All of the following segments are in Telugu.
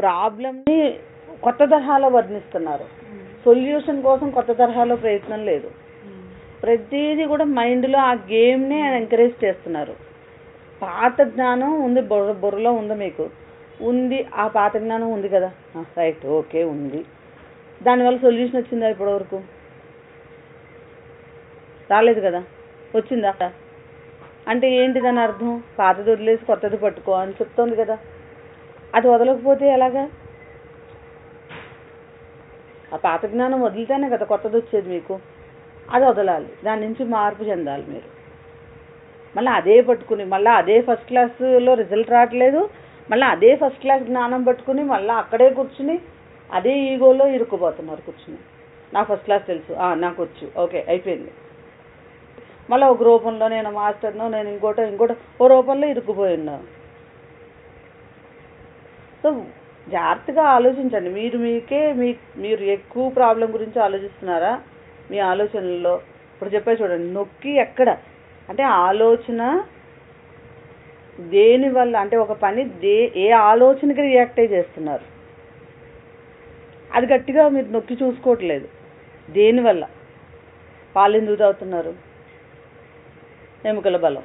ప్రాబ్లమ్ని కొత్త తరహాలో వర్ణిస్తున్నారు సొల్యూషన్ కోసం కొత్త తరహాలో ప్రయత్నం లేదు ప్రతిదీ కూడా మైండ్లో ఆ గేమ్నే ఎంకరేజ్ చేస్తున్నారు పాత జ్ఞానం ఉంది బుర్ర బుర్రలో ఉంది మీకు ఉంది ఆ పాత జ్ఞానం ఉంది కదా రైట్ ఓకే ఉంది దానివల్ల సొల్యూషన్ వచ్చిందా ఇప్పటివరకు రాలేదు కదా వచ్చిందా అంటే ఏంటి దాని అర్థం పాతది వదిలేసి కొత్తది పట్టుకో అని చెప్తోంది కదా అది వదలకపోతే ఎలాగా ఆ పాత జ్ఞానం వదిలితేనే కదా కొత్తది వచ్చేది మీకు అది వదలాలి దాని నుంచి మార్పు చెందాలి మీరు మళ్ళీ అదే పట్టుకుని మళ్ళీ అదే ఫస్ట్ క్లాస్లో రిజల్ట్ రావట్లేదు మళ్ళీ అదే ఫస్ట్ క్లాస్ జ్ఞానం పట్టుకుని మళ్ళీ అక్కడే కూర్చుని అదే ఈగోలో ఇరుక్కుపోతున్నారు కూర్చుని నాకు ఫస్ట్ క్లాస్ తెలుసు ఆ, నాకు వచ్చు ఓకే అయిపోయింది మళ్ళీ ఒక రూపంలో నేను మాస్టర్ను నేను ఇంకోటో ఇంకోటో ఓ రూపంలో ఇరుక్కుపోయి ఉన్నాను సో జాగ్రత్తగా ఆలోచించండి మీరు మీకే మీ మీరు ఎక్కువ ప్రాబ్లం గురించి ఆలోచిస్తున్నారా మీ ఆలోచనల్లో ఇప్పుడు చెప్పే చూడండి నొక్కి ఎక్కడ అంటే ఆలోచన దేని వల్ల అంటే ఒక పని దే ఏ ఆలోచనకి రియాక్ట్ అయి చేస్తున్నారు అది గట్టిగా మీరు నొక్కి చూసుకోవట్లేదు దేనివల్ల పాలు ఎందుకు తాగుతున్నారు ఎముకల బలం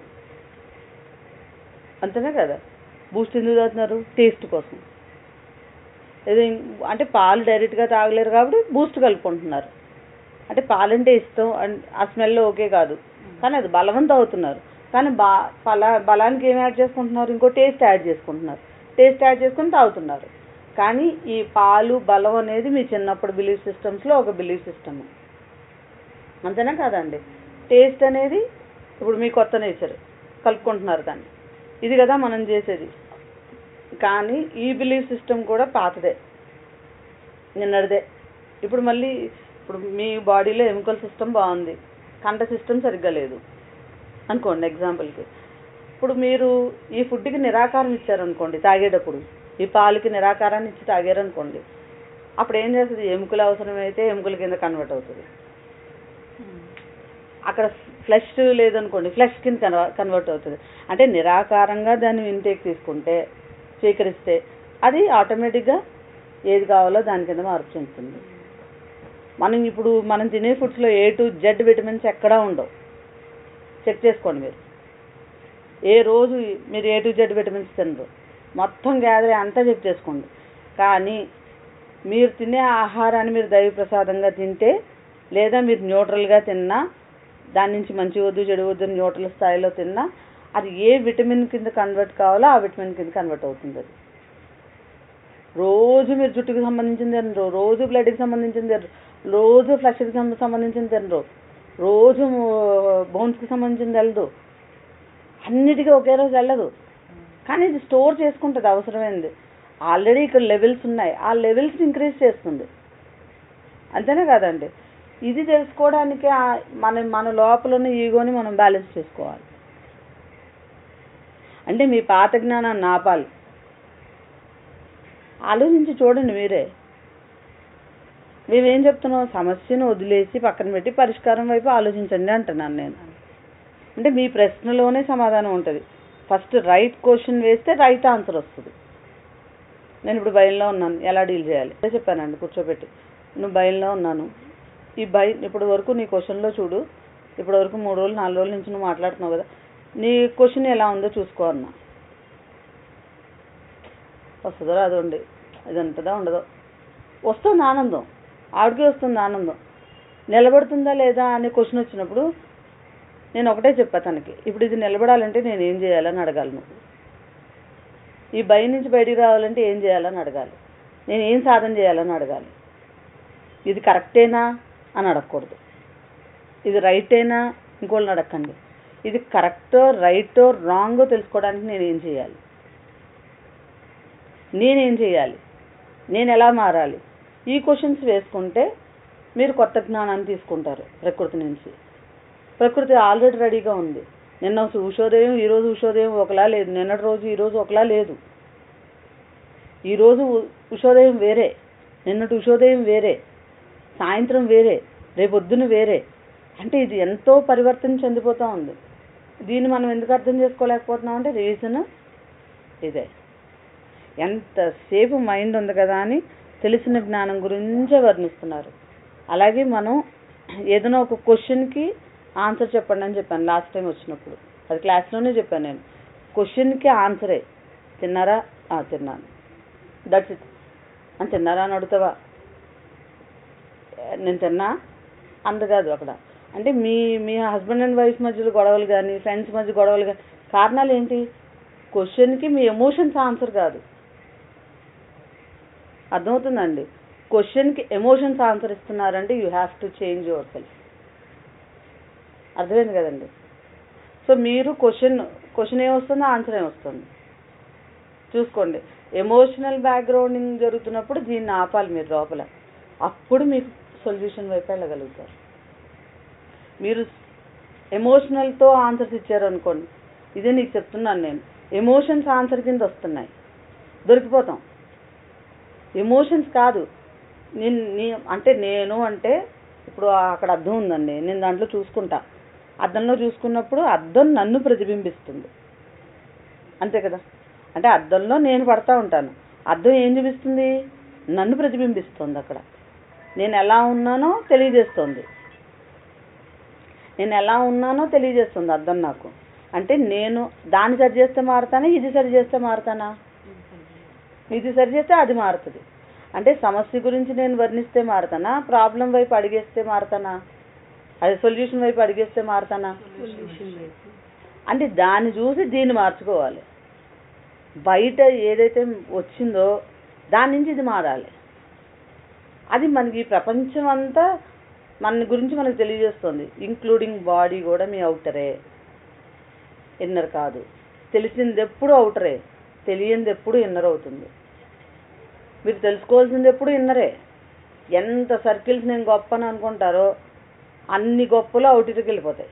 అంతేనే కదా బూస్ట్ ఎందుకు తాగుతున్నారు టేస్ట్ కోసం ఏదో ఇం- అంటే పాలు డైరెక్ట్గా తాగలేరు కాబట్టి బూస్ట్ కలుపుకుంటున్నారు అంటే పాలంటే ఇష్టం అండ్ ఆ స్మెల్ ఓకే కాదు కానీ అది బలవంతం అవుతున్నారు కానీ బా బల బలానికి ఏం యాడ్ చేసుకుంటున్నారు ఇంకో టేస్ట్ యాడ్ చేసుకుంటున్నారు టేస్ట్ యాడ్ చేసుకుని తాగుతున్నారు కానీ ఈ పాలు బలం అనేది మీ చిన్నప్పుడు బిలీఫ్ సిస్టమ్స్లో ఒక బిలీఫ్ సిస్టమ్ అంతేనా కాదండి టేస్ట్ అనేది ఇప్పుడు మీ కొత్త నేచర్ కలుపుకుంటున్నారు దాన్ని ఇది కదా మనం చేసేది కానీ ఈ బిలీఫ్ సిస్టమ్ కూడా పాతదే నిన్నటిదే ఇప్పుడు మళ్ళీ ఇప్పుడు మీ బాడీలో ఎముకల సిస్టమ్ బాగుంది కంట సిస్టమ్ సరిగ్గా లేదు అనుకోండి ఎగ్జాంపుల్కి ఇప్పుడు మీరు ఈ ఫుడ్కి నిరాకారం ఇచ్చారనుకోండి తాగేటప్పుడు ఈ పాలకి నిరాకారాన్ని ఇచ్చి తాగారనుకోండి అప్పుడు ఏం చేస్తుంది ఎముకలు అవసరమైతే ఎముకల కింద కన్వర్ట్ అవుతుంది అక్కడ ఫ్లెష్ లేదనుకోండి ఫ్లెష్ కింద కన్వ- కన్వర్ట్ అవుతుంది అంటే నిరాకారంగా దాన్ని ఇంటేక్ తీసుకుంటే స్వీకరిస్తే అది ఆటోమేటిక్గా ఏది కావాలో దాని కింద మార్పు చెందుతుంది మనం ఇప్పుడు మనం తినే ఫుడ్స్లో ఏ టు జెడ్ విటమిన్స్ ఎక్కడా ఉండవు చెక్ చేసుకోండి మీరు ఏ రోజు మీరు ఏ టు జెడ్ విటమిన్స్ తినరు మొత్తం గ్యాదర్ అంతా చెక్ చేసుకోండి కానీ మీరు తినే ఆహారాన్ని మీరు దైవ ప్రసాదంగా తింటే లేదా మీరు న్యూట్రల్గా తిన్నా దాని నుంచి మంచి వద్దు చెడు వద్దు న్యూట్రల్ స్థాయిలో తిన్నా అది ఏ విటమిన్ కింద కన్వర్ట్ కావాలో ఆ విటమిన్ కింద కన్వర్ట్ అవుతుంది అది రోజు మీరు జుట్టుకి సంబంధించింది తినరు రోజు బ్లడ్కి సంబంధించింది తినరు రోజు ఫ్లష్కి సంబంధించింది తినరు రోజు బోన్స్కి సంబంధించింది వెళ్ళదు అన్నిటికీ ఒకే రోజు వెళ్ళదు కానీ ఇది స్టోర్ చేసుకుంటుంది అవసరమైంది ఆల్రెడీ ఇక్కడ లెవెల్స్ ఉన్నాయి ఆ లెవెల్స్ని ఇంక్రీజ్ చేస్తుంది అంతేనే కాదండి ఇది తెలుసుకోవడానికి ఆ- మన మన లోపల ఉన్న ఈగోని మనం బ్యాలెన్స్ చేసుకోవాలి అంటే మీ పాత జ్ఞానాన్ని ఆపాలి ఆలోచించి చూడండి మీరే మేమేం చెప్తున్నాం సమస్యను వదిలేసి పక్కన పెట్టి పరిష్కారం వైపు ఆలోచించండి అంటున్నాను నేను అంటే మీ ప్రశ్నలోనే సమాధానం ఉంటుంది ఫస్ట్ రైట్ క్వశ్చన్ వేస్తే రైట్ ఆన్సర్ వస్తుంది నేను ఇప్పుడు భయంలో ఉన్నాను ఎలా డీల్ చేయాలి అదే చెప్పానండి కూర్చోబెట్టి నువ్వు భయంలో ఉన్నాను ఈ భయం ఇప్పటి వరకు నీ క్వశ్చన్లో చూడు ఇప్పటి వరకు మూడు రోజులు నాలుగు రోజుల నుంచి నువ్వు మాట్లాడుతున్నావు కదా నీ క్వశ్చన్ ఎలా ఉందో చూసుకో అన్నా వస్తుందో రాదండి ఇది ఉంటుందా ఉండదో వస్తుంది ఆనందం ఆవిడకి వస్తుంది ఆనందం నిలబడుతుందా లేదా అనే క్వశ్చన్ వచ్చినప్పుడు నేను ఒకటే చెప్పా తనకి ఇప్పుడు ఇది నిలబడాలంటే నేను ఏం చేయాలని అడగాలి నువ్వు ఈ భయం నుంచి బయటికి రావాలంటే ఏం చేయాలని అడగాలి నేను ఏం సాధన చేయాలని అడగాలి ఇది కరెక్టేనా అని అడగకూడదు ఇది రైటేనా ఇంకోళ్ళని అడగండి ఇది కరెక్టో రైటో రాంగో తెలుసుకోవడానికి నేను ఏం చేయాలి నేనేం చేయాలి నేను ఎలా మారాలి ఈ క్వశ్చన్స్ వేసుకుంటే మీరు కొత్త జ్ఞానాన్ని తీసుకుంటారు ప్రకృతి నుంచి ప్రకృతి ఆల్రెడీ రెడీగా ఉంది నిన్న ఉషోదయం ఈరోజు ఉషోదయం ఒకలా లేదు నిన్నటి రోజు ఈరోజు ఒకలా లేదు ఈరోజు ఉ- ఉషోదయం వేరే నిన్నటి ఉషోదయం వేరే సాయంత్రం వేరే రేపొద్దున వేరే అంటే ఇది ఎంతో పరివర్తన చెందిపోతూ ఉంది దీన్ని మనం ఎందుకు అర్థం చేసుకోలేకపోతున్నాం అంటే రీజన్ ఇదే ఎంతసేపు మైండ్ ఉంది కదా అని తెలిసిన జ్ఞానం గురించే వర్ణిస్తున్నారు అలాగే మనం ఏదైనా ఒక క్వశ్చన్కి ఆన్సర్ చెప్పండి అని చెప్పాను లాస్ట్ టైం వచ్చినప్పుడు అది క్లాస్లోనే చెప్పాను నేను క్వశ్చన్కి ఆన్సరే తిన్నారా "ఆ, తిన్నాను దట్స్ ఇట్ అని తిన్నారా అని అడుగుతావా నేను తిన్నా అంత కాదు అక్కడ అంటే మీ మీ హస్బెండ్ అండ్ వైఫ్ మధ్యలో గొడవలు కానీ ఫ్రెండ్స్ మధ్య గొడవలు కానీ కారణాలు ఏంటి క్వశ్చన్కి మీ ఎమోషన్స్ ఆన్సర్ కాదు అర్థమవుతుందండి క్వశ్చన్కి ఎమోషన్స్ ఆన్సర్ ఇస్తున్నారంటే you have to change yourself అర్థమైంది కదండి సో మీరు క్వశ్చన్ క్వశ్చన్ ఏమొస్తుందో ఆన్సర్ ఏమొస్తుంది చూసుకోండి ఎమోషనల్ బ్యాక్గ్రౌండింగ్ జరుగుతున్నప్పుడు దీన్ని ఆపాలి మీరు లోపల అప్పుడు మీకు సొల్యూషన్ వైపు వెళ్ళగలుగుతారు మీరు ఎమోషనల్తో ఆన్సర్స్ ఇచ్చారు అనుకోండి ఇదే నీకు చెప్తున్నాను నేను ఎమోషన్స్ ఆన్సర్ కింద వస్తున్నాయి దొరికిపోతాం ఎమోషన్స్ కాదు నేను నీ అంటే నేను అంటే ఇప్పుడు అక్కడ అద్దం ఉందండి నేను దాంట్లో చూసుకుంటా అద్దంలో చూసుకున్నప్పుడు అద్దం నన్ను ప్రతిబింబిస్తుంది అంతే కదా అంటే అద్దంలో నేను పడతా ఉంటాను అద్దం ఏం చూపిస్తుంది నన్ను ప్రతిబింబిస్తుంది అక్కడ నేను ఎలా ఉన్నానో తెలియజేస్తుంది నేను ఎలా ఉన్నానో తెలియజేస్తుంది అద్దం నాకు అంటే నేను దాన్ని సరి చేస్తే మారుతానా ఇది సరి చేస్తే మారుతానా ఇది సరి చేస్తే అది మారుతుంది అంటే సమస్య గురించి నేను వర్ణిస్తే మారుతానా ప్రాబ్లం వైపు అడిగేస్తే మారుతానా అది సొల్యూషన్ వైపు అడిగేస్తే మారుతానా అంటే దాన్ని చూసి దీన్ని మార్చుకోవాలి బయట ఏదైతే వచ్చిందో దాని నుంచి ఇది మారాలి అది మనకి ఈ ప్రపంచం అంతా మన గురించి మనకు తెలియజేస్తుంది ఇంక్లూడింగ్ బాడీ కూడా మీ అవుటరే ఇన్నర్ కాదు తెలిసింది ఎప్పుడు అవుటరే తెలియంది ఎప్పుడు ఇన్నర్ అవుతుంది మీరు తెలుసుకోవాల్సింది ఎప్పుడు ఇన్నరే ఎంత సర్కిల్స్ నేను గొప్ప అని అనుకుంటారో అన్ని గొప్పలు అవుటికి వెళ్ళిపోతాయి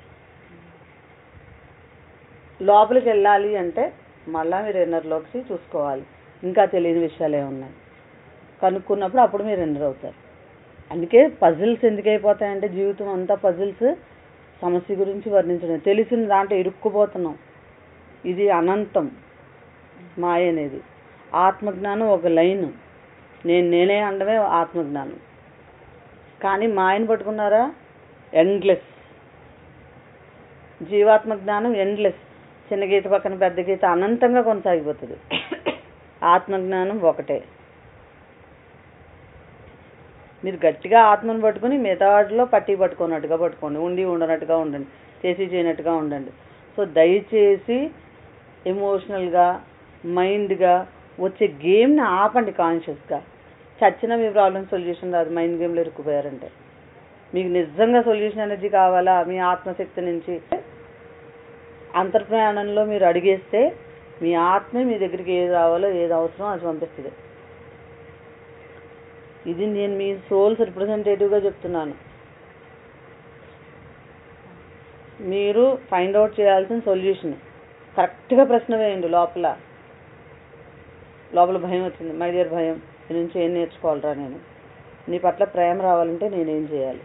లోపలికి వెళ్ళాలి అంటే మళ్ళా మీరు ఇన్నర్లోకి చూసుకోవాలి ఇంకా తెలియని విషయాలు ఏమున్నాయి కనుక్కున్నప్పుడు అప్పుడు మీరు ఇన్నర్ అవుతారు అందుకే పజిల్స్ ఎందుకు అయిపోతాయంటే జీవితం అంతా పజిల్స్ సమస్య గురించి వర్ణించడం తెలిసిన దాంట్లో ఇరుక్కుపోతున్నాం ఇది అనంతం మాయ అనేది ఆత్మజ్ఞానం ఒక లైన్ నేను నేనే అనడమే ఆత్మజ్ఞానం కానీ మాయను పట్టుకున్నారా ఎండ్లెస్ జీవాత్మ జ్ఞానం ఎండ్లెస్ చిన్న గీత పక్కన పెద్ద గీత అనంతంగా కొనసాగిపోతుంది ఆత్మజ్ఞానం ఒకటే మీరు గట్టిగా ఆత్మను పట్టుకుని మిగతా వాటిలో పట్టి పట్టుకున్నట్టుగా పట్టుకోండి ఉండి ఉండనట్టుగా ఉండండి చేసి చేయనట్టుగా ఉండండి సో దయచేసి ఎమోషనల్గా మైండ్గా వచ్చే గేమ్ని ఆపండి కాన్షియస్గా చచ్చిన మీ ప్రాబ్లం సొల్యూషన్ రాదు మైండ్ గేమ్లో ఇరుక్కుపోయారంటే మీకు నిజంగా సొల్యూషన్ ఎనర్జీ కావాలా మీ ఆత్మశక్తి నుంచి అంతర్ప్రయాణంలో మీరు అడిగేస్తే మీ ఆత్మే మీ దగ్గరికి ఏది రావాలో ఏది అవసరమో అది పంపిస్తుంది ఇది నేను మీ సోల్స్ రిప్రజెంటేటివ్గా చెప్తున్నాను మీరు ఫైండ్ అవుట్ చేయాల్సిన సొల్యూషన్ కరెక్ట్గా ప్రశ్న వేయండి లోపల లోపల భయం వచ్చింది మై డియర్ భయం దీని నుంచి ఏం నేర్చుకోవాలరా నేను నీ పట్ల ప్రేమ రావాలంటే నేనేం చేయాలి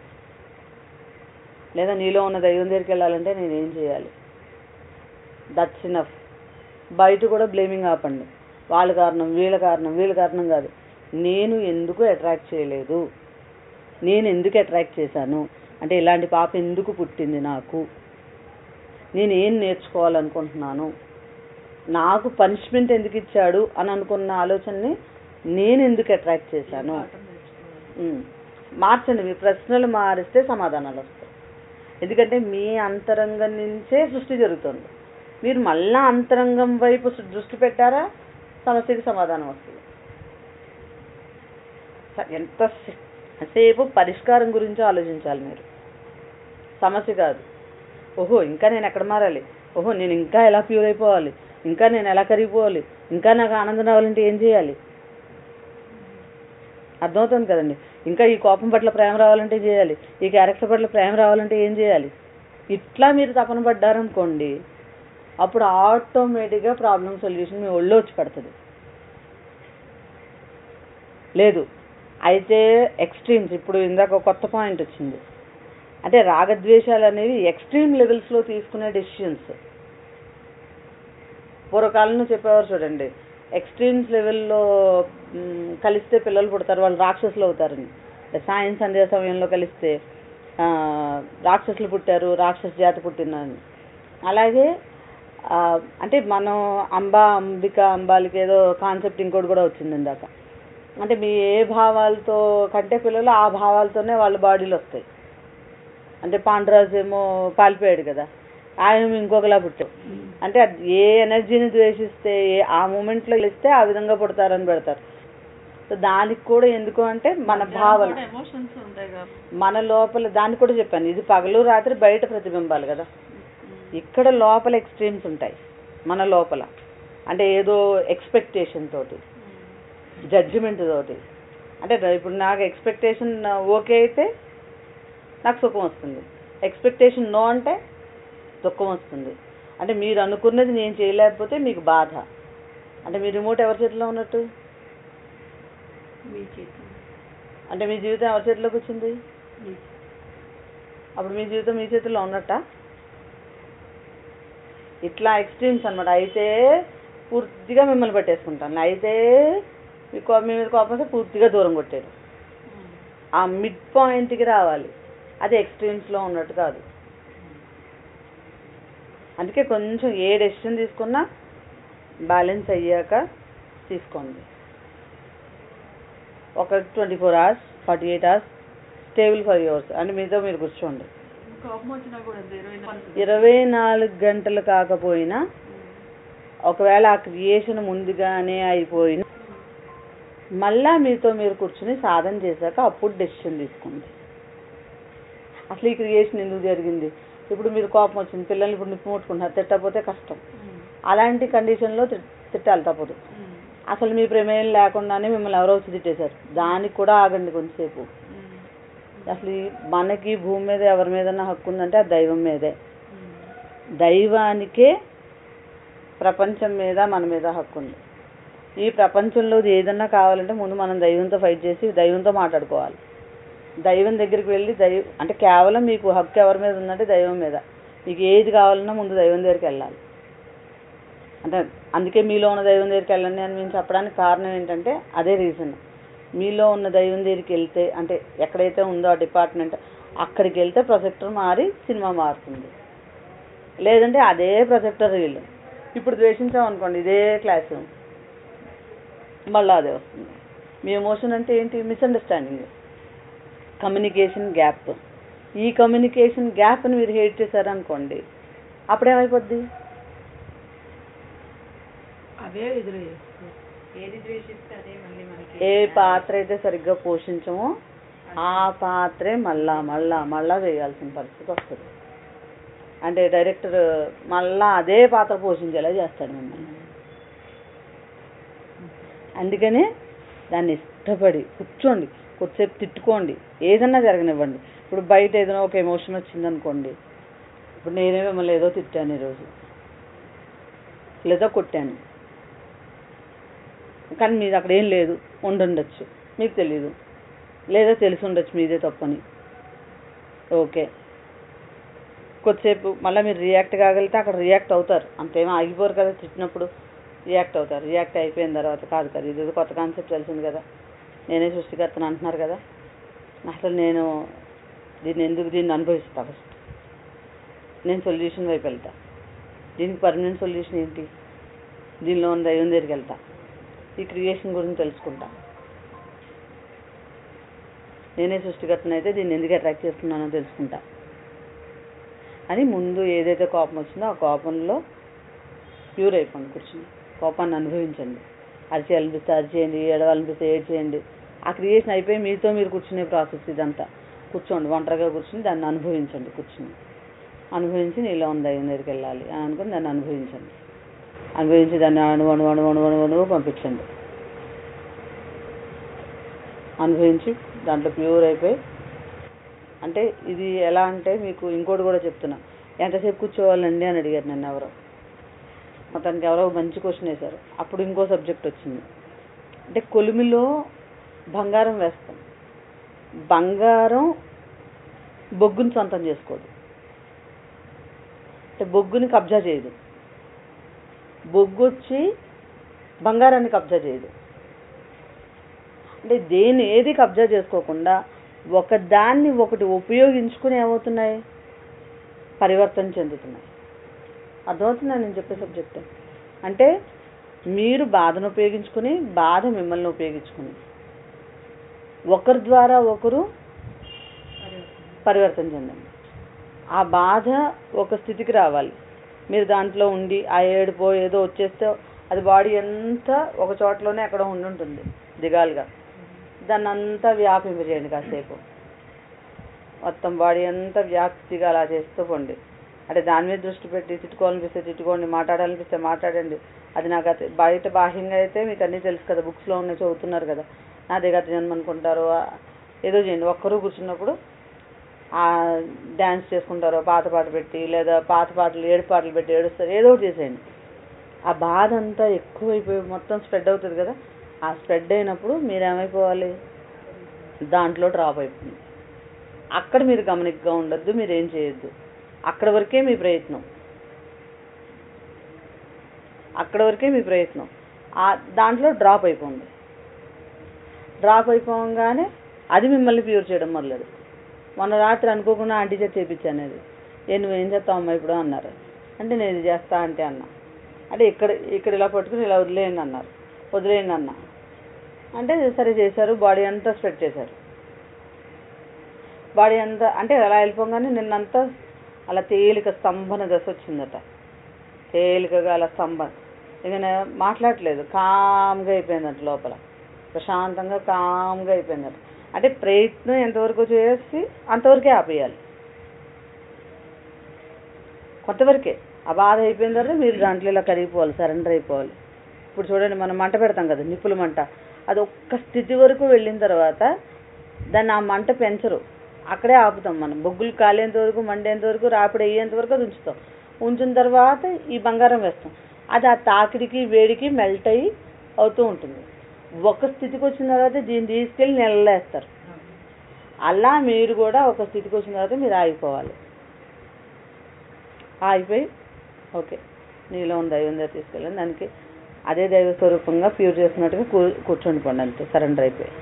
లేదా నీలో ఉన్న దైవం దగ్గరికి వెళ్ళాలంటే నేనేం చేయాలి దట్స్ ఇనఫ్ బయట కూడా బ్లేమింగ్ ఆపండి వాళ్ళ కారణం వీళ్ళ కారణం వీళ్ళ కారణం కాదు నేను ఎందుకు అట్రాక్ట్ చేయలేదు నేను ఎందుకు అట్రాక్ట్ చేశాను అంటే ఇలాంటి పాప ఎందుకు పుట్టింది నాకు నేను ఏం నేర్చుకోవాలనుకుంటున్నాను నాకు పనిష్మెంట్ ఎందుకు ఇచ్చాడు అని అనుకున్న ఆలోచనని నేను ఎందుకు అట్రాక్ట్ చేశాను ఉమ్. మార్చండి మీ ప్రశ్నలు మారిస్తే సమాధానాలు వస్తాయి ఎందుకంటే మీ అంతరంగం నుంచే సృష్టి జరుగుతుంది మీరు మళ్ళా అంతరంగం వైపు సు- దృష్టి పెట్టారా సమస్యకి సమాధానం వస్తుంది స- ఎంత సే- సేపు పరిష్కారం గురించి ఆలోచించాలి మీరు సమస్య కాదు ఓహో ఇంకా నేను ఎక్కడ మారాలి ఓహో నేను ఇంకా ఎలా ప్యూర్ అయిపోవాలి ఇంకా నేను ఎలా కరిగిపోవాలి ఇంకా నాకు ఆనందం రావాలంటే ఏం చేయాలి అర్థమవుతుంది కదండి ఇంకా ఈ కోపం పట్ల ప్రేమ రావాలంటే ఏం చేయాలి ఈ క్యారెక్టర్ పట్ల ప్రేమ రావాలంటే ఏం చేయాలి ఇట్లా మీరు తపన పడ్డారనుకోండి అప్పుడు ఆటోమేటిక్గా ప్రాబ్లం సొల్యూషన్ మీ ఒళ్ళో వచ్చి పడుతుంది లేదు అయితే ఎక్స్ట్రీమ్స్ ఇప్పుడు ఇందాక ఒక కొత్త పాయింట్ వచ్చింది అంటే రాగద్వేషాలు అనేవి ఎక్స్ట్రీమ్ లెవెల్స్లో తీసుకునే డెసిషన్స్ పూర్వకాలంలో చెప్పేవారు చూడండి ఎక్స్ట్రీమ్స్ లెవెల్లో మ్, కలిస్తే పిల్లలు పుడతారు వాళ్ళు రాక్షసులు అవుతారని అంటే సాయం సంధ్యా సమయంలో కలిస్తే ఆ, రాక్షసులు పుట్టారు రాక్షస జాతి పుట్టిందని అలాగే ఆ, అంటే మనం అంబా అంబిక అంబాలిక ఏదో కాన్సెప్ట్ ఇంకోటి కూడా వచ్చింది ఇందాక అంటే మీ ఏ భావాలతో కంటే పిల్లలు ఆ భావాలతోనే వాళ్ళ బాడీలు వస్తాయి అంటే పాండురాజు ఏమో పాలిపోయాడు కదా ఆయన ఇంకొకలా పుట్టాడు అంటే అది ఏ ఎనర్జీని ద్వేషిస్తే ఏ ఆ మూమెంట్లో ఇస్తే ఆ విధంగా పుడతారని పెడతారు సో దానికి కూడా ఎందుకు అంటే మన భావన ఎమోషన్స్ ఉంటాయి కాబట్టి మన లోపల దానికి కూడా చెప్పాను ఇది పగలు రాత్రి బయట ప్రతిబింబాలు కదా ఇక్కడ లోపల ఎక్స్ట్రీమ్స్ ఉంటాయి మన లోపల అంటే ఏదో ఎక్స్పెక్టేషన్ తోటి జడ్జిమెంట్ తోటి అంటే ఇప్పుడు నాకు ఎక్స్పెక్టేషన్ ఓకే అయితే నాకు సుఖం వస్తుంది ఎక్స్పెక్టేషన్ నో అంటే దుఃఖం వస్తుంది అంటే మీరు అనుకున్నది నేను చేయలేకపోతే మీకు బాధ అంటే మీ రిమోట్ ఎవరి చేతిలో ఉన్నట్టు మీ చేతి అంటే మీ జీవితం ఎవరి చేతిలోకి వచ్చింది అప్పుడు మీ జీవితం మీ చేతిలో ఉన్నట్ట ఇట్లా ఎక్స్ట్రీమ్స్ అన్నమాట అయితే పూర్తిగా మిమ్మల్ని పట్టేసుకుంటాను అయితే మీ కో- మీ మీద కోపం వస్తే పూర్తిగా దూరం కొట్టాడు ఆ మిడ్ పాయింట్కి రావాలి అది ఎక్స్ట్రీమ్స్లో ఉన్నట్టు కాదు అందుకే కొంచెం ఏ డెసిషన్ తీసుకున్నా బ్యాలెన్స్ అయ్యాక తీసుకోండి ఒక twenty four hours forty eight hours stable for hours అంటే మీతో మీరు కూర్చోండి కోపం వచ్చినా కూడా అంతే, ఇరవై నాలుగు ఇరవై నాలుగు గంటలు కాకపోయినా ఒకవేళ ఆ క్రియేషన్ ముందుగానే అయిపోయినా మళ్ళా మీతో మీరు కూర్చుని సాధన చేశాక అప్పుడు డెసిషన్ తీసుకోండి అసలు ఈ క్రియేషన్ ఎందుకు జరిగింది ఇప్పుడు మీరు కోపం వచ్చింది పిల్లల్ని ఇప్పుడు నిప్పు ముట్టుకుంటున్నారు తిట్టకపోతే కష్టం అలాంటి కండిషన్లో తిట్- తిట్టాలి తప్పదు అసలు మీ ప్రమేయం లేకుండానే మిమ్మల్ని ఎవరో వచ్చి తిట్టేశారు దానికి కూడా ఆగండి కొంతసేపు అసలు ఈ మనకి భూమి మీద ఎవరి మీదన్నా హక్కు ఉందంటే ఆ దైవం మీదే దైవానికే ప్రపంచం మీద మన మీద హక్కు ఉంది ఈ ప్రపంచంలో ఏదన్నా కావాలంటే ముందు మనం దైవంతో ఫైట్ చేసి దైవంతో మాట్లాడుకోవాలి దైవం దగ్గరికి వెళ్ళి దైవ అంటే కేవలం మీకు హక్కు ఎవరి మీద ఉందంటే దైవం మీద మీకు ఏది కావాలన్నా ముందు దైవం దగ్గరికి వెళ్ళాలి అంటే అందుకే మీలో ఉన్న దైవం దగ్గరికి వెళ్ళండి అని మేము చెప్పడానికి కారణం ఏంటంటే అదే రీజన్ మీలో ఉన్న దైవం దగ్గరికి వెళ్తే అంటే ఎక్కడైతే ఉందో ఆ డిపార్ట్మెంట్ అక్కడికి వెళ్తే ప్రొజెక్టర్ మారి సినిమా మారుతుంది లేదంటే అదే ప్రొజెక్టర్ రీల్ ఇప్పుడు ద్వేషించాం అనుకోండి ఇదే క్లాస్ మళ్ళీ అదే వస్తుంది మీ ఎమోషన్ అంటే ఏంటి మిస్అండర్స్టాండింగ్ కమ్యూనికేషన్ గ్యాప్ ఈ కమ్యూనికేషన్ గ్యాప్ని మీరు హేట్ చేశారనుకోండి అప్పుడేమైపోద్ది అవే ఎదురు చేస్తారు ఏది ద్వేషిస్తే అదే మళ్ళీ మనకి ఏ పాత్ర అయితే సరిగ్గా పోషించమో ఆ పాత్రే మళ్ళా మళ్ళా మళ్ళా వేయాల్సిన పరిస్థితి వస్తుంది అంటే డైరెక్టర్ మళ్ళా అదే పాత్ర పోషించేలా చేస్తాడు మిమ్మల్ని అందుకనే దాన్ని ఇష్టపడి కూర్చోండి కొద్దిసేపు తిట్టుకోండి ఏదన్నా జరగనివ్వండి ఇప్పుడు బయట ఏదైనా ఒక ఎమోషన్ వచ్చిందనుకోండి ఇప్పుడు నేనే మిమ్మల్ని ఏదో తిట్టాను ఈరోజు లేదా కొట్టాను కానీ మీది అక్కడ ఏం లేదు ఉండుండొచ్చు మీకు తెలీదు లేదా తెలిసి ఉండొచ్చు మీదే తప్పని ఓకే కొద్దిసేపు మళ్ళీ మీరు రియాక్ట్ కాగలిగితే అక్కడ రియాక్ట్ అవుతారు అంతేమో ఆగిపోరు కదా తిట్టినప్పుడు రియాక్ట్ అవుతారు రియాక్ట్ అయిపోయిన తర్వాత కాదు కదా ఇది ఏదో కొత్త కాన్సెప్ట్ తెలిసింది కదా నేనే సృష్టికర్తను అంటున్నారు కదా అసలు నేను దీన్ని ఎందుకు దీన్ని అనుభవిస్తా ఫస్ట్ నేను సొల్యూషన్ వైపు వెళ్తా దీనికి పర్మనెంట్ సొల్యూషన్ ఏంటి దీనిలో ఉన్న దైవం దగ్గరికి వెళ్తా ఈ క్రియేషన్ గురించి తెలుసుకుంటా నేనే సృష్టికర్తను అయితే దీన్ని ఎందుకు అట్రాక్ట్ చేస్తున్నానో తెలుసుకుంటా అని ముందు ఏదైతే కోపం వచ్చిందో ఆ కోపంలో ప్యూర్ అయిపోండి కూర్చుని కోపాన్ని అనుభవించండి అరిచేయాలనిపిస్తే అరిచేయండి ఏడవాలనిపిస్తే ఏడ్చేయండి ఆ క్రియేషన్ అయిపోయి మీతో మీరు కూర్చునే ప్రాసెస్ ఇదంతా కూర్చోండి ఒంటరిగా కూర్చుని దాన్ని అనుభవించండి కూర్చుని అనుభవించి నీలో ఉన్న దైవం దగ్గరికి వెళ్ళాలి అని అనుకుని దాన్ని అనుభవించండి అనుభవించి దాన్ని అణు అణు అణు అణు అణు అణువు పంపించండి అనుభవించి దాంట్లో ప్యూర్ అయిపోయి అంటే ఇది ఎలా అంటే మీకు ఇంకోటి కూడా చెప్తున్నా ఎంతసేపు కూర్చోవాలండి అని అడిగారు నన్ను ఎవరో మొత్తానికి ఎవరో ఒక మంచి క్వశ్చన్ వేశారు అప్పుడు ఇంకో సబ్జెక్ట్ వచ్చింది అంటే కొలిమిలో బంగారం వేస్తాం బంగారం బొగ్గుని సొంతం చేసుకోదు అంటే బొగ్గుని కబ్జా చేయదు బొగ్గు వచ్చి బంగారాన్ని కబ్జా చేయదు అంటే దేని ఏది కబ్జా చేసుకోకుండా ఒక దాన్ని ఒకటి ఉపయోగించుకుని ఏమవుతున్నాయి పరివర్తన చెందుతున్నాయి అర్థమవుతుందా నేను చెప్పే సబ్జెక్ట్ అంటే మీరు బాధను ఉపయోగించుకుని బాధ మిమ్మల్ని ఉపయోగించుకుని ఒకరి ద్వారా ఒకరు పరివర్తన చెందండి ఆ బాధ ఒక స్థితికి రావాలి మీరు దాంట్లో ఉండి ఆ ఏడుపో ఏదో వచ్చేస్తే అది బాడీ అంతా ఒక చోటలోనే ఎక్కడో ఉండి ఉంటుంది దిగాలుగా దాన్ని అంతా వ్యాపింపజేయండి కాసేపు మొత్తం బాడీ అంతా వ్యాప్తిగా అలా చేస్తూ పోండి అంటే దాని మీద దృష్టి పెట్టి తిట్టుకోవాలనిపిస్తే తిట్టుకోండి మాట్లాడాలనిపిస్తే మాట్లాడండి అది నాకు అత- బయట బాహ్యంగా అయితే మీకు అన్నీ తెలుసు కదా బుక్స్లో ఉన్నాయి చదువుతున్నారు కదా నాదే గత జన్మ అనుకుంటారు ఆ, ఏదో చేయండి ఒక్కరూ కూర్చున్నప్పుడు ఆ డ్యాన్స్ చేసుకుంటారో పాత పాట పెట్టి లేదా పాత పాటలు ఏడు పాటలు పెట్టి ఏడుస్తారు ఏదో ఒకటి చేసేయండి ఆ బాధ అంతా ఎక్కువైపోయి మొత్తం స్ప్రెడ్ అవుతుంది కదా ఆ స్ప్రెడ్ అయినప్పుడు మీరు ఏమైపోవాలి దాంట్లో డ్రాప్ అయిపోయింది అక్కడ మీరు గమనికగా ఉండొద్దు మీరు ఏం చేయొద్దు అక్కడ వరకే మీ ప్రయత్నం అక్కడ వరకే మీ ప్రయత్నం ఆ దాంట్లో డ్రాప్ అయిపోండి డ్రాప్ అయిపోగానే అది మిమ్మల్ని ప్యూర్ చేయడం మొదలదు మొన్న రాత్రి అనుకోకుండా ఆంటీ చేత చేయించాను అది ఏ నువ్వేం చేస్తావు అమ్మా ఇప్పుడు అన్నారు అంటే నేను ఇది చేస్తా అంటే అన్న అంటే ఇక్కడ ఇక్కడ ఇలా పట్టుకుని ఇలా వదిలేయండి అన్నారు వదిలేయండి అన్న అంటే సరే చేశారు బాడీ అంతా స్ప్రెడ్ చేశారు బాడీ అంతా అంటే అలా వెళ్ళిపోగానే నిన్నంతా అలా తేలిక స్తంభన దశ వచ్చిందట తేలికగా అలా స్తంభన ఇక నేను మాట్లాడట్లేదు కామ్గా అయిపోయిందట లోపల ప్రశాంతంగా కామ్గా అయిపోయిందట అంటే ప్రయత్నం ఎంతవరకు చేసి అంతవరకే ఆపేయాలి కొంతవరకే ఆ బాధ అయిపోయిన తర్వాత మీరు దాంట్లో ఇలా కరిగిపోవాలి సరెండర్ అయిపోవాలి ఇప్పుడు చూడండి మనం మంట పెడతాం కదా నిప్పుల మంట అది ఒక్క స్థితి వరకు వెళ్ళిన తర్వాత దాన్ని ఆ మంట పెంచరు అక్కడే ఆపుతాం మనం బొగ్గులు కాలేంత వరకు మండేంత వరకు రాపిడి అయ్యేంత వరకు అది ఉంచుతాం ఉంచిన తర్వాత ఈ బంగారం వేస్తాం అది ఆ తాకిడికి వేడికి మెల్ట్ అయ్యి అవుతూ ఉంటుంది ఒక స్థితికి వచ్చిన తర్వాత దీన్ని తీసుకెళ్ళి నెలలో వేస్తారు అలా మీరు కూడా ఒక స్థితికి వచ్చిన తర్వాత మీరు ఆగిపోవాలి ఆగిపోయి ఓకే నీలో ఉన్న దైవం దగ్గర తీసుకెళ్ళండి దానికి అదే దైవ స్వరూపంగా ప్యూర్ చేసినట్టుగా కూ కూర్చొని పోండి అంతే సరెండర్ అయిపోయి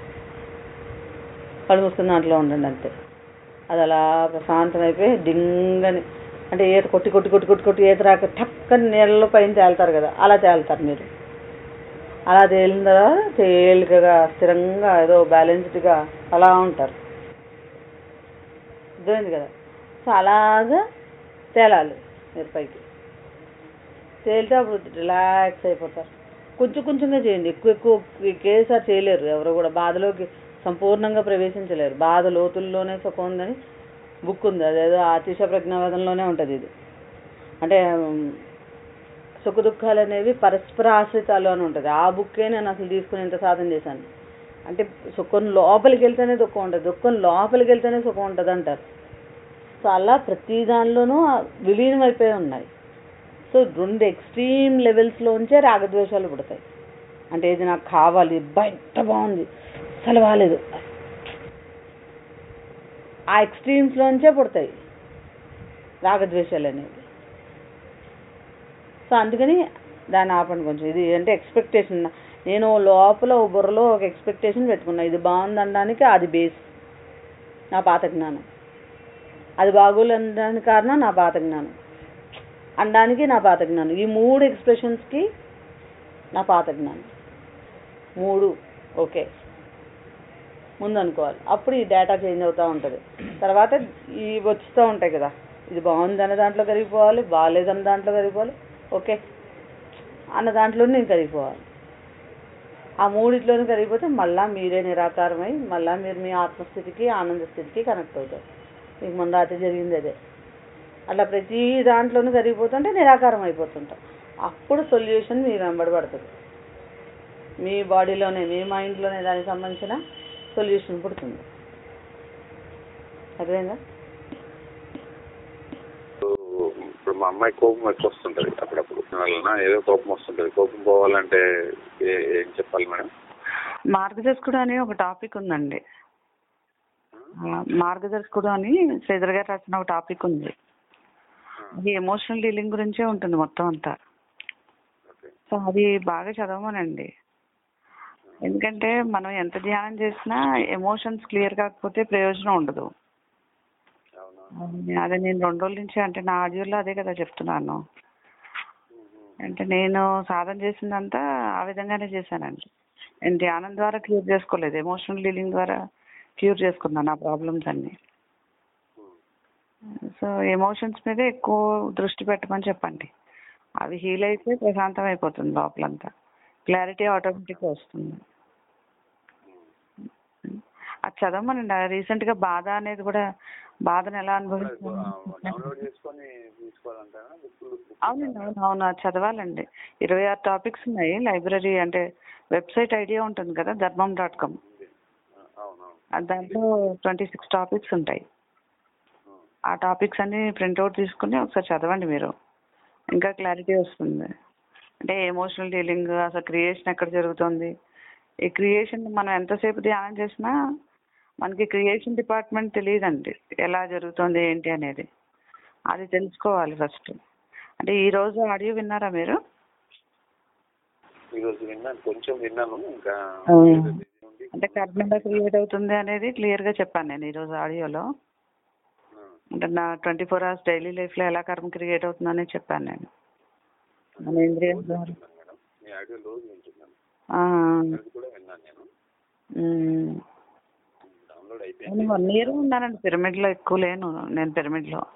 కళ్ళు మూసుకున్న దాంట్లో ఉండండి అంతే అది అలా ప్రశాంతం అయిపోయి డింగని అంటే ఈత కొట్టి కొట్టి కొట్టి కొట్టి కొట్టి ఈత రాక టక్కని నీళ్ళలో పైన తేలుతారు కదా అలా తేలుతారు మీరు అలా తేలిన తర్వాత తేలికగా స్థిరంగా ఏదో బ్యాలెన్స్డ్గా అలా ఉంటారు అర్థమైంది కదా సో అలాగా తేలాలి మీరు పైకి తేలితే అప్పుడు రిలాక్స్ అయిపోతారు కొంచెం కొంచెంగా చేయండి ఎక్కువ ఎక్కువ ఒకేసారి చేయలేరు ఎవరు కూడా బాధలోకి సంపూర్ణంగా ప్రవేశించలేరు బాధ లోతుల్లోనే సుఖం ఉందని బుక్ ఉంది అదేదో అతిశ ప్రజ్ఞావేదంలోనే ఉంటుంది ఇది అంటే ఉమ్, సుఖ దుఃఖాలు అనేవి పరస్పర ఆశ్రితాలు అని ఉంటుంది ఆ బుక్కే నేను అసలు తీసుకుని ఇంత సాధన చేశాను అంటే సుఖం లోపలికి వెళ్తేనే దుఃఖం ఉంటుంది దుఃఖం లోపలికి వెళ్తేనే సుఖం ఉంటుంది అంటారు సో అలా ప్రతి దానిలోనూ ఆ విలీనం అయిపోయి ఉన్నాయి సో రెండు ఎక్స్ట్రీమ్ లెవెల్స్లోంచే రాగద్వేషాలు పుడతాయి అంటే ఇది నాకు కావాలి బయట బాగుంది అసలు బాగాలేదు ఆ ఎక్స్ట్రీమ్స్లోంచే పుడతాయి రాగద్వేషాలు అనేవి సో అందుకని దాన్ని ఆపండి కొంచెం ఇది అంటే ఎక్స్పెక్టేషన్ నేను లోపల ఓ బుర్రలో ఒక ఎక్స్పెక్టేషన్ పెట్టుకున్నా ఇది బాగుంది అనడానికి అది బేస్ నా పాత జ్ఞానం అది బాగోలేదు అనడానికి కారణం నా పాత జ్ఞానం అనడానికి నా పాత జ్ఞానం ఈ మూడు ఎక్స్ప్రెషన్స్కి నా పాత జ్ఞానం మూడు ఓకే ముందు అనుకోవాలి అప్పుడు ఈ డేటా చేంజ్ అవుతూ ఉంటుంది తర్వాత ఈ వస్తూ ఉంటాయి కదా ఇది బాగుందన్న దాంట్లో కరిగిపోవాలి బాగాలేదన్న దాంట్లో కరిగిపోవాలి ఓకే అన్న దాంట్లో నేను కరిగిపోవాలి ఆ మూడిట్లోనూ కరిగిపోతే మళ్ళా మీరే నిరాకారమై మళ్ళా మీరు మీ ఆత్మస్థితికి ఆనంద స్థితికి కనెక్ట్ అవుతారు మీకు మొన్న రాత్రి జరిగింది అదే అట్లా ప్రతి దాంట్లోనూ కరిగిపోతుంటే నిరాకారం అయిపోతుంటాం అప్పుడు సొల్యూషన్ మీ వెంబడి పడుతుంది మీ బాడీలోనే మీ మైండ్లోనే దానికి సంబంధించిన సొల్యూషన్ పుడుతుంది అర్థమైందా ఇప్పుడు మా అమ్మాయి కోపం ఎక్కువ వస్తుంటది అప్పుడప్పుడు వలన ఏదో కోపం వస్తుంటది కోపం పోవాలంటే ఏ- ఏం చెప్పాలి మేడం మార్గదర్శకుడు అని ఒక టాపిక్ ఉందండి ఆ, మార్గదర్శకుడు అని శ్రీధర్ గారు రాసిన ఒక టాపిక్ ఉంది అది ఎమోషనల్ డీలింగ్ గురించే ఉంటుంది మొత్తం అంతా ఓకే సో అది బాగా చదవమనండి ఎందుకంటే మనం ఎంత ధ్యానం చేసినా ఎమోషన్స్ క్లియర్ కాకపోతే ప్రయోజనం ఉండదు అవునా అదే నేను రెండు రోజుల నుంచి అంటే నా ఆడియోలో అదే కదా చెప్తున్నాను అంటే నేను సాధన చేసిందంతా ఆ విధంగానే చేశానండి నేను ధ్యానం ద్వారా క్యూర్ చేసుకోలేదు ఎమోషనల్ డీలింగ్ ద్వారా క్యూర్ చేసుకున్నాను నా ప్రాబ్లమ్స్ అన్ని సో ఎమోషన్స్ మీద ఎక్కువ దృష్టి పెట్టమని చెప్పండి అవి హీల్ అయితే ప్రశాంతం అయిపోతుంది లోపలంతా క్లారిటీ ఆటోమేటిక్గా వస్తుంది అది చదవమనండి రీసెంట్ గా బాధ అనేది కూడా బాధను ఎలా అనుభవిస్తాను డౌన్లోడ్ చేసుకొని తీసుకోవాలంటారా బుక్కులు అవునండి అవును అవును అది చదవాలండి ఇరవై ఆరు టాపిక్స్ ఉన్నాయి లైబ్రరీ అంటే వెబ్సైట్ ఐడియా ఉంటుంది కదా ధర్మం డాట్ కామ్ అవునవును దాంట్లో ట్వంటీ సిక్స్ టాపిక్స్ ఉంటాయి ఆ టాపిక్స్ అన్ని ప్రింట్అవుట్ తీసుకుని ఒకసారి చదవండి మీరు ఇంకా క్లారిటీ వస్తుంది అంటే ఎమోషనల్ డీలింగ్ అసలు క్రియేషన్ ఎక్కడ జరుగుతుంది ఈ క్రియేషన్ మనం ఎంతసేపు ధ్యానం చేసినా మనకి క్రియేషన్ డిపార్ట్మెంట్ తెలియదండి ఎలా జరుగుతుంది ఏంటి అనేది అది తెలుసుకోవాలి ఫస్ట్ అంటే ఈ రోజు ఆడియో విన్నారా మీరు ఈరోజు విన్నాను కొంచెం విన్నాను ఇంకా అవును. ఏదో busy ఉండి అంటే కర్మ ఎలా క్రియేట్ అవుతుంది అనేది క్లియర్ గా చెప్పాను నేను ఈ రోజు ఆడియోలో ఆ, అంటే నా twenty four hours daily life లో ఎలా కర్మ క్రియేట్ అవుతుందని చెప్పాను నేను మన ఇంద్రియం రోజు ద్వారా వింటున్నాను మేడం మీ ఆడియో రోజు వింటున్నాను ఆ, అది కూడా విన్నాను నేను ఉమ్. డౌన్లోడ్ నేను అయిపోయింది వన్ ఇయర్ ఉన్నానండి పిరమిడ్ లో ఎక్కువ లేను నేను పిరమిడ్ లో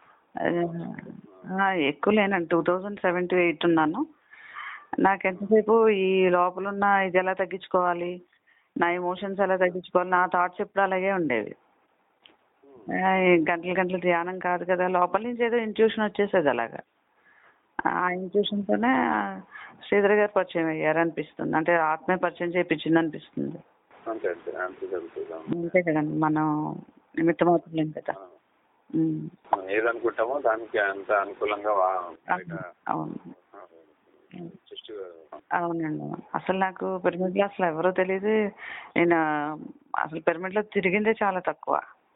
ఆ, ఎక్కువ లేనండి two thousand seven to eight ఉన్నాను నాకు ఎంతసేపు ఈ లోపల ఉన్న ఇది ఎలా తగ్గించుకోవాలి నా ఎమోషన్స్ ఎలా తగ్గించుకోవాలి నా థాట్స్ ఎప్పుడు అలాగే ఉండేవి ఆ, ఈ గంటలు గంటలు ధ్యానం కాదు కదా లోపల నుంచి ఏదో ఇంట్యూషన్ వచ్చేసేది అలాగా ఆ ఇంట్యూషన్ తోనే శ్రీధర్ గారు పరిచయం అయ్యారు అనిపిస్తుంది అంటే ఆత్మే పరిచయం చేయించింది అనిపిస్తుంది అంతే అంతే అంతే జరుగుతుంది అవును. అంతే కదండి మనం నిమిత్తం అవుతున్నాం కదా ఆ, ఉమ్. మనం ఏదనుకుంటామో దానికి అంత అనుకూలంగా వా- బయట అవును జస్ట్ అవునండి అసలు నాకు పిరమిడ్ లో అసలు ఎవరో తెలియదు నేను అసలు పిరమిడ్ లో తిరిగిందే చాలా తక్కువ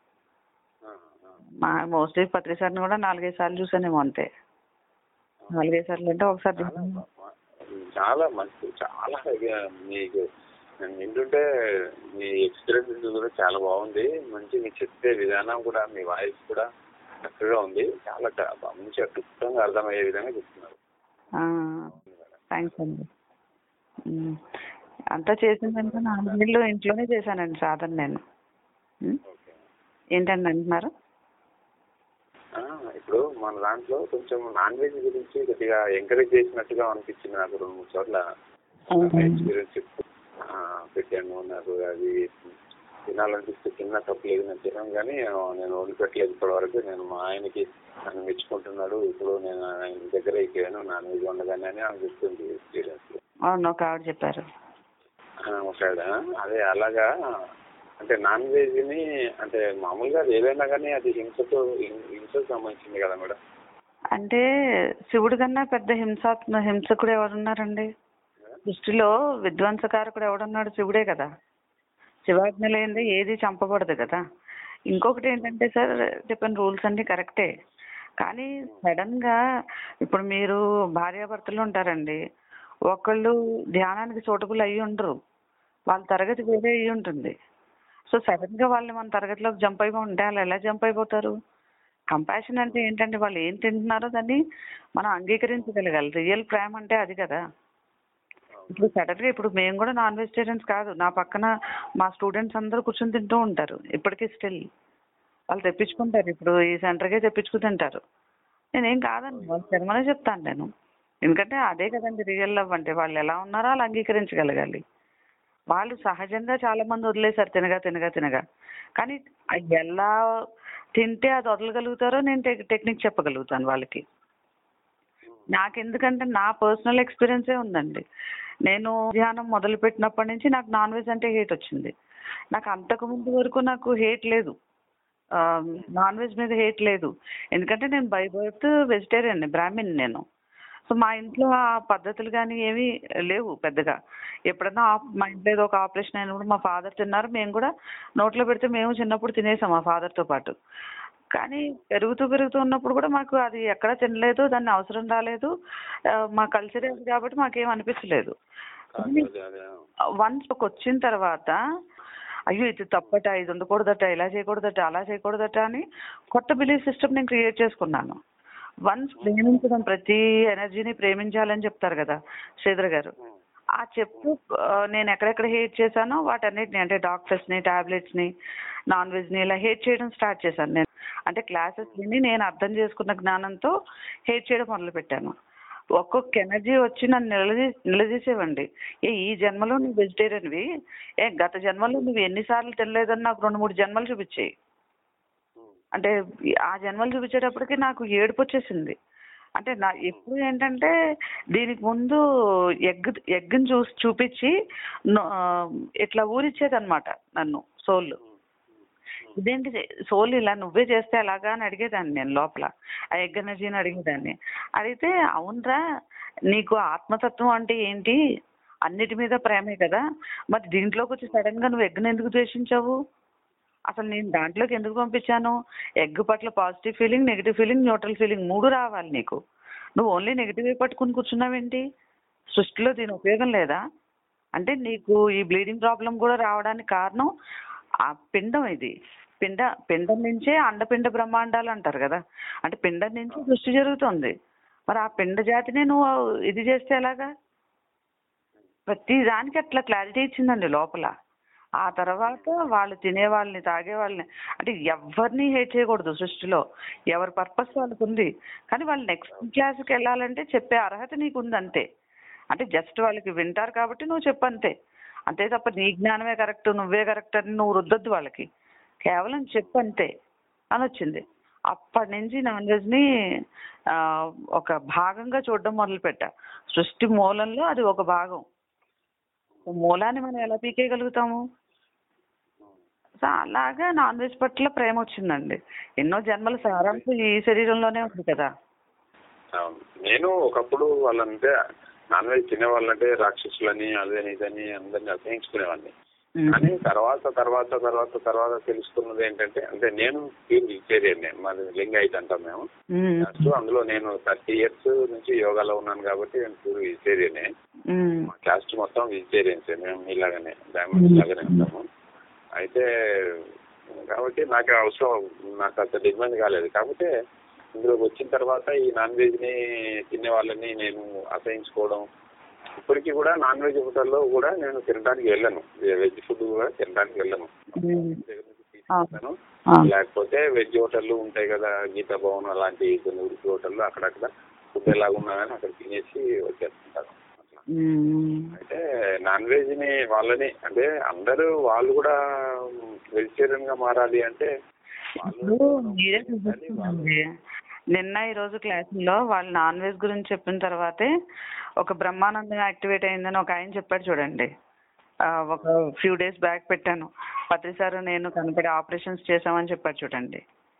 మా మోస్ట్లీ పత్రి సార్ని కూడా నాలుగైదు సార్లు చూసానేమో అంతే నాలుగైదు సార్లు అంటే ఒకసారి చాలా చాలా మంచి చాలా ఇక మీకు నేను వింటుంటే మీ ఎక్స్పీరియన్స్ కూడా చాలా బాగుంది మంచి మీరు చెప్పే విధానం కూడా మీ వాయిస్ కూడా చక్కగా ఉంది చాలా చా- మంచిగా క్లుప్తంగా అర్థమయ్యే విధంగా చెప్తున్నారు థ్యాంక్స్ అండి ఉమ్. అంతా చేసిందంటే నాలుగేళ్ళు ఇంట్లోనే చేశానండి సాధన నేను ఉమ్. ఓకే ఏంటండి అంటున్నారు ఆ, ఇప్పుడు మన దాంట్లో కొంచెం నాన్ వెజ్ గురించి కొద్దిగా ఎంకరేజ్ చేసినట్టుగా అనిపించింది నాకు రెండు మూడు చోట్ల ఎక్స్పీరియన్స్ చెప్తూ ఆ, పెట్టాను నాకు అది తినాలనిపిస్తే తిన్నా తప్పలేదు నేను తినాను కానీ నేను వదిలిపెట్టలేదు ఇప్పటి వరకు నేను మా ఆయనకి నన్ను మెచ్చుకుంటున్నాడు ఇప్పుడు నేను ఆయన దగ్గర అయిపోయాను నాన్ వెజ్ వండగానే అని ఆమె చెప్తుంది ఎక్స్పీరియన్స్ అవును ఒక ఆవిడ చెప్పారు ఒకసారి అదే అలాగా అంటే నాన్ వెజ్ ని అంటే మామూలుగా అది ఏదైనా కానీ అది హింసతో హింసకు సంబంధించింది కదా మేడం అంటే శివుడి కన్నా పెద్ద హింసాత్మ హింసకుడు ఎవరున్నారండి సృష్టిలో విధ్వంసకారకుడు ఎవడున్నాడు శివుడే కదా శివాజ్ఞ లేనిదే ఏది చంపబడదు కదా ఇంకొకటి ఏంటంటే సార్ చెప్పిన రూల్స్ అన్ని కరెక్టే కానీ సడన్ గా ఇప్పుడు మీరు భార్యాభర్తలు ఉంటారండి ఒకళ్ళు ధ్యానానికి సూటబుల్ అయ్యి ఉండరు వాళ్ళ తరగతి వేరే అయ్యి ఉంటుంది సో సడన్ గా వాళ్ళు మన తరగతిలోకి జంప్ అయిపో ఉంటే వాళ్ళు ఎలా జంప్ అయిపోతారు కంపాషన్ అంటే ఏంటంటే వాళ్ళు ఏం తింటున్నారో దాన్ని మనం అంగీకరించగలగాలి రియల్ ప్రేమ అంటే అది కదా ఇప్పుడు సడన్ గా ఇప్పుడు మేము కూడా నాన్ వెజిటేరియన్స్ కాదు నా పక్కన మా స్టూడెంట్స్ అందరూ కూర్చొని తింటూ ఉంటారు ఇప్పటికీ స్టిల్ వాళ్ళు తెప్పించుకుంటారు ఇప్పుడు ఈ సెంటర్కే తెప్పించుకు తింటారు నేనేం కాదండి వాళ్ళు తినమనే చెప్తాను నేను ఎందుకంటే అదే కదండి రియల్ లవ్ అంటే వాళ్ళు ఎలా ఉన్నారో అలా అంగీకరించగలగాలి వాళ్ళు సహజంగా చాలా మంది వదిలేశారు తినగా తినగా తినగా కానీ అది ఎలా తింటే అది వదలగలుగుతారో నేను టెక్- టెక్నిక్ చెప్పగలుగుతాను వాళ్ళకి నాకెందుకంటే నా పర్సనల్ ఎక్స్పీరియన్సే ఉందండి నేను ధ్యానం మొదలు పెట్టినప్పటి నుంచి నాకు నాన్ వెజ్ అంటే హేట్ వచ్చింది నాకు అంతకు ముందు వరకు నాకు హేట్ లేదు నాన్ వెజ్ మీద హేట్ లేదు ఎందుకంటే నేను బై బర్త్ వెజిటేరియన్ బ్రాహ్మిన్ నేను సో మా ఇంట్లో ఆ పద్ధతులు కానీ ఏమీ లేవు పెద్దగా ఎప్పుడన్నా ఆప్- మా ఇంట్లో ఏదో ఒక ఆపరేషన్ అయినప్పుడు మా ఫాదర్ తిన్నారు మేము కూడా నోట్లో పెడితే మేము చిన్నప్పుడు తినేసాం మా father తో పాటు కానీ పెరుగుతూ పెరుగుతూ ఉన్నప్పుడు కూడా మాకు అది ఎక్కడ తినలేదు దాన్ని అవసరం రాలేదు ఆ, మా కల్చర్ అది కాబట్టి మాకేం అనిపించలేదు అదే అదే అదే వన్స్ ఒక వచ్చిన తర్వాత అయ్యో ఇది తప్పట ఇది ఉండకూడదట ఇలా చేయకూడదట అలా చేయకూడదట అని కొత్త బిలీఫ్ సిస్టమ్ నేను క్రియేట్ చేసుకున్నాను వన్స్ ప్రేమించడం ప్రతి ఎనర్జీని ప్రేమించాలని చెప్తారు కదా శ్రీధర్ గారు ఆ చెప్తూ ఆ, నేను ఎక్కడెక్కడ హేట్ చేశానో వాటన్నిటిని అంటే డాక్టర్స్ ని టాబ్లెట్స్ ని నాన్ వెజ్ ని ఇలా హేట్ చేయడం స్టార్ట్ చేశాను నేను అంటే క్లాసెస్ విని నేను అర్థం చేసుకున్న జ్ఞానంతో హేట్ చేయడం మొదలు పెట్టాను ఒక్కొక్క ఎనర్జీ వచ్చి నన్ను నిలదీ నిలదీసేవండి ఏ ఈ జన్మలో నువ్వు వెజిటేరియన్వి ఏ గత జన్మలో నువ్వు ఎన్నిసార్లు తినలేదని నాకు రెండు మూడు జన్మలు చూపించాయి అంటే ఆ జన్మలు చూపించేటప్పటికి నాకు ఏడుపు వచ్చేసింది అంటే నా ఎప్పుడు ఏంటంటే దీనికి ముందు ఎగ్ ఎగ్ని చూసి చూపించి నో- ఆ, ఇట్లా ఊరిచ్చేది అనమాట నన్ను సోల్ ఇదేంటి సోల్ ఇలా నువ్వే చేస్తే ఎలాగా అని అడిగేదాన్ని నేను లోపల ఆ ఎగ్ ఎనర్జీని అడిగేదాన్ని అడిగితే అవునరా నీకు ఆత్మతత్వం అంటే ఏంటి అన్నిటి మీద ప్రేమే కదా మరి దీంట్లోకి వచ్చి సడన్ గా నువ్వు ఎగ్ని ఎందుకు ద్వేషించావు అసలు నేను దాంట్లోకి ఎందుకు పంపించాను ఎగ్ పట్ల positive feeling negative feeling neutral feeling మూడు రావాలి నీకు నువ్వు ఓన్లీ నెగిటివ్ పట్టుకుని కూర్చున్నావేంటి సృష్టిలో దీని ఉపయోగం లేదా అంటే నీకు ఈ బ్లీడింగ్ ప్రాబ్లం కూడా రావడానికి కారణం ఆ పిండం ఇది పిండ పిండం నుంచే అండపిండ బ్రహ్మాండాలు అంటారు కదా అంటే పిండం నుంచి సృష్టి జరుగుతుంది మరి ఆ పిండ జాతినే నువ్వు ఇది చేస్తే ఎలాగా ప్రతి దానికి అట్లా క్లారిటీ ఇచ్చిందండి లోపల ఆ తర్వాత వాళ్ళు తినే వాళ్ళని తాగే వాళ్ళని అంటే ఎవరిని హేట్ చేయకూడదు సృష్టిలో ఎవరి పర్పస్ వాళ్ళకు ఉంది కానీ వాళ్ళు నెక్స్ట్ క్లాస్కి వెళ్ళాలంటే చెప్పే అర్హత నీకు ఉంది అంతే అంటే జస్ట్ వాళ్ళకి వింటారు కాబట్టి నువ్వు చెప్పంతే అంతే తప్ప నీ జ్ఞానమే కరెక్ట్ నువ్వే కరెక్ట్ అని నువ్వు రుద్దొద్దు వాళ్ళకి కేవలం చెప్పంతే అని వచ్చింది అప్పటి నుంచి నాన్ వెజ్ని ఒక భాగంగా చూడడం మొదలుపెట్టా సృష్టి మూలంలో అది ఒక భాగం మూలాన్ని మనం ఎలా పీకేయగలుగుతాము సో అలాగా నాన్ వెజ్ పట్ల ప్రేమ వచ్చిందండి ఎన్నో జన్మల సారాంశం ఈ శరీరంలోనే ఉంది కదా అవును నేను ఒకప్పుడు వాళ్ళంటే నాన్ వెజ్ తినే వాళ్ళంటే రాక్షసులని అదని ఇదని అందరిని అసహించుకునేవాడిని కానీ తర్వాత తర్వాత తర్వాత తర్వాత తెలుసుకున్నది ఏంటంటే అంటే నేను ప్యూర్ వెజిటేరియన్ నేను మాది లింగాయిట్ అంటాం మేము ఉమ్, సో అందులో నేను థర్టీ ఇయర్స్ నుంచి యోగాలో ఉన్నాను కాబట్టి నేను ప్యూర్ వెజిటేరియనే ఉమ్, మా క్యాస్ట్ మొత్తం వెజిటేరియన్స్ మేము ఇలాగనే బ్రాహ్మణ్స్ లాగానే ఉంటాము అయితే కాబట్టి నాకు అవసరం నాకు అంత ఇబ్బంది కాలేదు కాకపోతే ఇందులోకి వచ్చిన తర్వాత ఈ నాన్ వెజ్ ని తినే వాళ్ళని నేను అసహించుకోవడం ఇప్పటికీ కూడా నాన్ వెజ్ హోటల్లో కూడా నేను తినడానికి వెళ్ళను వెజ్ ఫుడ్ కూడా తినడానికి వెళ్ళను ఉమ్. దగ్గర నుంచి తీసుకుంటాను ఆ, లేకపోతే వెజ్ హోటళ్ళు ఉంటాయి కదా గీతా భవన్ అలాంటి కొన్ని ఉడిపి హోటళ్ళు అక్కడక్కడ ఫుడ్ ఎలాగున్నా కానీ అక్కడ తినేసి వచ్చేస్తుంటారు అట్లా ఉమ్. అయితే నాన్ వెజ్ ని వాళ్ళని అంటే అందరూ వాళ్ళు కూడా వెజిటేరియన్ గా మారాలి అంటే ఇప్పుడు మీరే చూపిస్తుందండి నిన్న ఈ రోజు క్లాసుల్లో వాళ్ళు నాన్ వెజ్ గురించి చెప్పిన తర్వాతే ఒక బ్రహ్మానందం యాక్టివేట్ అయిందని ఒక ఆయన చెప్పాడు చూడండి ఆ, ఒక ఫ్యూ డేస్ బ్యాక్ పెట్టాను పత్రి సార్ నేను కనపడి ఆపరేషన్స్ చేసామని చెప్పాడు చూడండి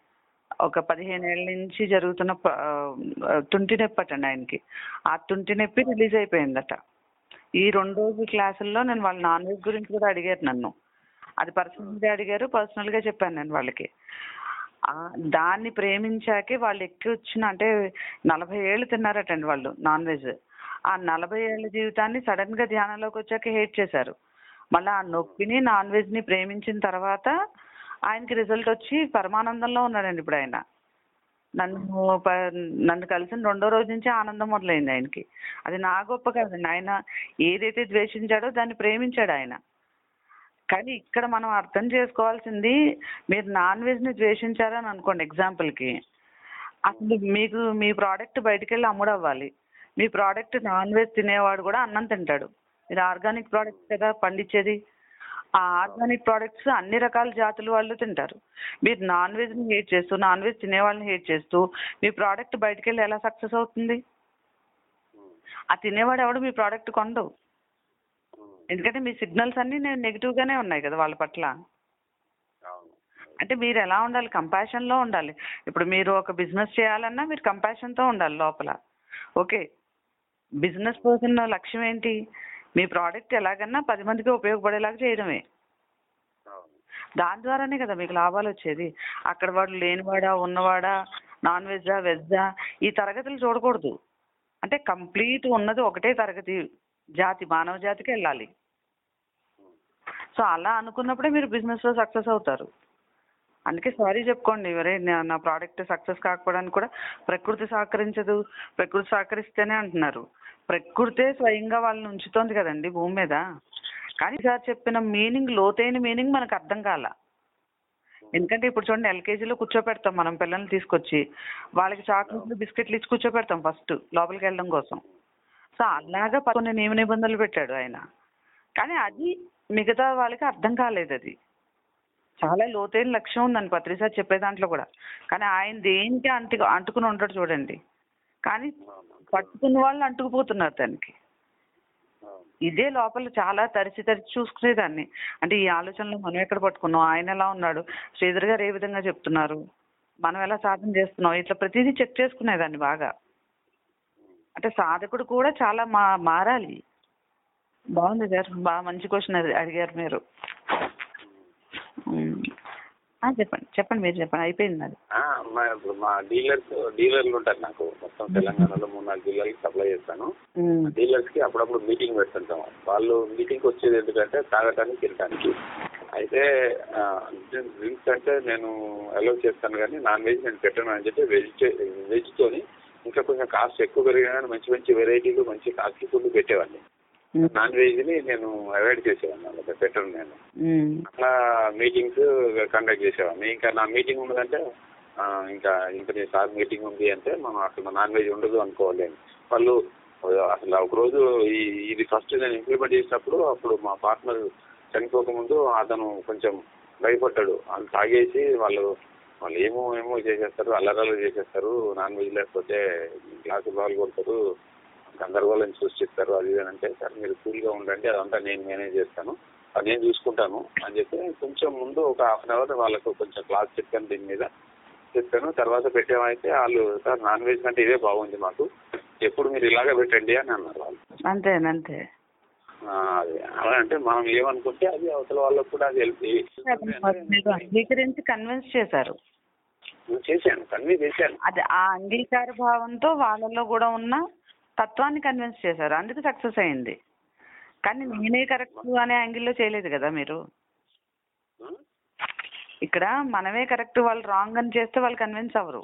ఒక పదిహేను ఏళ్ళ నుంచి జరుగుతున్న ప- ఆ, తుంటి నొప్పి అటండి ఆయనకి ఆ తుంటి నొప్పి రిలీజ్ అయిపోయిందట ఈ రెండు రోజు క్లాసుల్లో నేను వాళ్ళ నాన్ వెజ్ గురించి కూడా అడిగారు నన్ను అది పర్సనల్ గా అడిగారు పర్సనల్ గా చెప్పాను నేను వాళ్ళకి ఆ, దాన్ని ప్రేమించాకే వాళ్ళు ఎక్కి వచ్చిన అంటే నలభై ఏళ్ళు తిన్నారటండి వాళ్ళు నాన్ వెజ్ ఆ నలభై ఏళ్ళ జీవితాన్ని సడన్ గా ధ్యానంలోకి వచ్చాక హేట్ చేశారు మళ్ళీ ఆ నొప్పిని నాన్ వెజ్ ని ప్రేమించిన తర్వాత ఆయనకి రిజల్ట్ వచ్చి పరమానందంలో ఉన్నాడండి ఇప్పుడు ఆయన నన్ను ప- నన్ను కలిసిన రెండో రోజు నుంచి ఆనందం మొదలైంది ఆయనకి అది నా గొప్ప కాదండి ఆయన ఏదైతే ద్వేషించాడో దాన్ని ప్రేమించాడు ఆయన కానీ ఇక్కడ మనం అర్థం చేసుకోవాల్సింది మీరు నాన్ వెజ్ ని ద్వేషించారని అనుకోండి ఎగ్జాంపుల్ కి అసలు మీకు మీ ప్రోడక్ట్ బయటికి వెళ్ళి అమ్ముడవ్వాలి మీ ప్రోడక్ట్ నాన్ వెజ్ తినేవాడు కూడా అన్నం తింటాడు ఇది ఆర్గానిక్ ప్రోడక్ట్ కదా పండించేది ఆ ఆర్గానిక్ ప్రోడక్ట్స్ అన్ని రకాల జాతుల వాళ్ళు తింటారు మీరు నాన్ వెజ్ ని హేట్ చేస్తూ నాన్ వెజ్ తినే వాళ్ళని హేట్ చేస్తూ మీ ప్రోడక్ట్ బయటికి వెళ్ళి ఎలా సక్సెస్ అవుతుంది ఆ తినేవాడు ఎవడు మీ ప్రోడక్ట్ కొండు ఎందుకంటే మీ సిగ్నల్స్ అన్ని నేను నెగిటివ్ గానే ఉన్నాయి కదా వాళ్ళ పట్ల అవును అంటే మీరు ఎలా ఉండాలి కంపాషన్ లో ఉండాలి ఇప్పుడు మీరు ఒక బిజినెస్ చేయాలన్నా మీరు కంపాషన్ తో ఉండాలి లోపల ఓకే బిజినెస్ పర్సన్ లక్ష్యం ఏంటి మీ ప్రోడక్ట్ ఎలాగన్నా పది మందికి ఉపయోగపడేలాగా చేయడమే అవును దాని ద్వారానే కదా మీకు లాభాలు వచ్చేది అక్కడ వాడు లేనివాడా ఉన్నవాడా నాన్ వెజ్జా వెజ్జా ఈ తరగతులు చూడకూడదు అంటే కంప్లీట్ ఉన్నది ఒకటే తరగతి జాతి మానవ జాతికి వెళ్ళాలి సో అలా అనుకున్నప్పుడే మీరు బిజినెస్లో సక్సెస్ అవుతారు అందుకే సారీ చెప్పుకోండి ఎవరే నా- నా ప్రోడక్ట్ సక్సెస్ కాకపోవడానికి కూడా ప్రకృతి సహకరించదు ప్రకృతి సహకరిస్తేనే అంటున్నారు ప్రకృతే స్వయంగా వాళ్ళని ఉంచుతోంది కదండి భూమి మీద కానీ సార్ చెప్పిన మీనింగ్ లోతైన మీనింగ్ మనకు అర్థం కాల ఎందుకంటే ఇప్పుడు చూడండి ఎల్కేజీలో కూర్చోపెడతాం మనం పిల్లల్ని తీసుకొచ్చి వాళ్ళకి చాక్లెట్లు బిస్కెట్లు ఇచ్చి కూర్చోపెడతాం ఫస్ట్ లోపలికి వెళ్ళడం కోసం సో అలాగా కొన్ని నియమ నిబంధనలు పెట్టాడు ఆయన కానీ అది మిగతా వాళ్ళకి అర్థం కాలేదు అది చాలా లోతైన లక్ష్యం ఉందండి పత్రి సార్ చెప్పే దాంట్లో కూడా కానీ ఆయన దేనికి అంటు అంటుకుని ఉంటాడు చూడండి కానీ పట్టుకున్న వాళ్ళు అంటుకుపోతున్నారు దానికి ఇదే లోపల చాలా తరిచి తరిచి చూసుకునేదాన్ని అంటే ఈ ఆలోచనలో మనం ఎక్కడ పట్టుకున్నాం ఆయన ఎలా ఉన్నాడు శ్రీధర్ గారు ఏ విధంగా చెప్తున్నారు మనం ఎలా సాధన చేస్తున్నాం ఇట్లా ప్రతిదీ చెక్ చేసుకునేదాన్ని బాగా అంటే సాధకుడు కూడా చాలా మా మారాలి బాగుంది సార్ బాగా మంచి క్వశ్చన్ అడిగారు మీరు ఉమ్. ఆ, చెప్పండి చెప్పండి మీరు చెప్పండి అయిపోయింది అది ఆ, మా ఇప్పుడు మా డీలర్స్ డీలర్లు ఉంటారు నాకు మొత్తం తెలంగాణలో మూడు నాలుగు జిల్లాలకి సప్లై చేస్తాను ఉమ్. డీలర్స్ కి అప్పుడప్పుడు మీటింగ్ పెడుతుంటాం వాళ్ళు మీటింగ్ వచ్చేది ఎందుకంటే తాగటానికి తినడానికి అయితే డ్రింక్స్ అంటే నేను అలౌ చేస్తాను కానీ నాన్ వెజ్ నేను పెట్టను అని చెప్పి వెజ్ వెజ్తోని ఇంకా కొంచెం కాస్ట్ ఎక్కువ పెరిగినా కానీ మంచి మంచి వెరైటీలు మంచి కాస్ట్లీ ఫుడ్ పెట్టేవాడిని ఉమ్. నాన్ వెజ్ ని నేను అవాయిడ్ చేసేవాడిని అన్నమాట పెట్టను నేను ఉమ్. అట్లా మీటింగ్స్ కండక్ట్ చేసేవాడిని ఇంకా నా మీటింగ్ ఉన్నదంటే ఆ, ఇంకా ఇంకా నీ సార్ మీటింగ్ ఉంది అంటే మనం అసలు నాన్ వెజ్ ఉండదు అనుకోవాలి అని. వాళ్ళు అసలు ఒక రోజు ఈ ఇది ఫస్ట్ నేను ఇంప్లిమెంట్ చేసినప్పుడు అప్పుడు మా పార్ట్నర్ చనిపోకముందు అతను కొంచెం భయపడ్డాడు వాళ్ళు తాగేసి వాళ్ళు వాళ్ళు ఏమో ఏమో చేసేస్తారు అల్లరల్లు చేసేస్తారు నాన్ వెజ్ లేకపోతే గ్లాసు బాల్ కొడతారు గందరగోళం సృష్టిస్తారు అది ఇది అని అంటే సార్ మీరు కూల్గా ఉండండి అదంతా నేను మేనేజ్ చేస్తాను అది నేను చూసుకుంటాను అని చెప్పి కొంచెం ముందు ఒక హాఫ్ అన్ అవర్ వాళ్ళకు కొంచెం క్లాస్ చెప్పాను దీని మీద చెప్పాను తర్వాత పెట్టామైతే వాళ్ళు సార్ నాన్ వెజ్ కంటే ఇదే బాగుంది మాకు ఎప్పుడు మీరు ఇలాగే పెట్టండి అని అన్నారు వాళ్ళు అంతేనంతే ఆ, అది అలా అంటే మనం ఏమనుకుంటే అది అవతల వాళ్ళకు కూడా అది హెల్ప్ మీరు అంగీకరించి కన్విన్స్ చేశారు చేశాను కన్వీ చేశాను అది ఆ అంగీకార భావంతో వాళ్ళలో కూడా ఉన్న తత్వాన్ని కన్విన్స్ చేశారు అందుకు సక్సెస్ అయింది కానీ నేనే కరెక్ట్ అనే యాంగిల్లో చేయలేదు కదా మీరు ఇక్కడ మనమే కరెక్ట్ వాళ్ళు రాంగ్ అని చేస్తే వాళ్ళు కన్విన్స్ అవ్వరు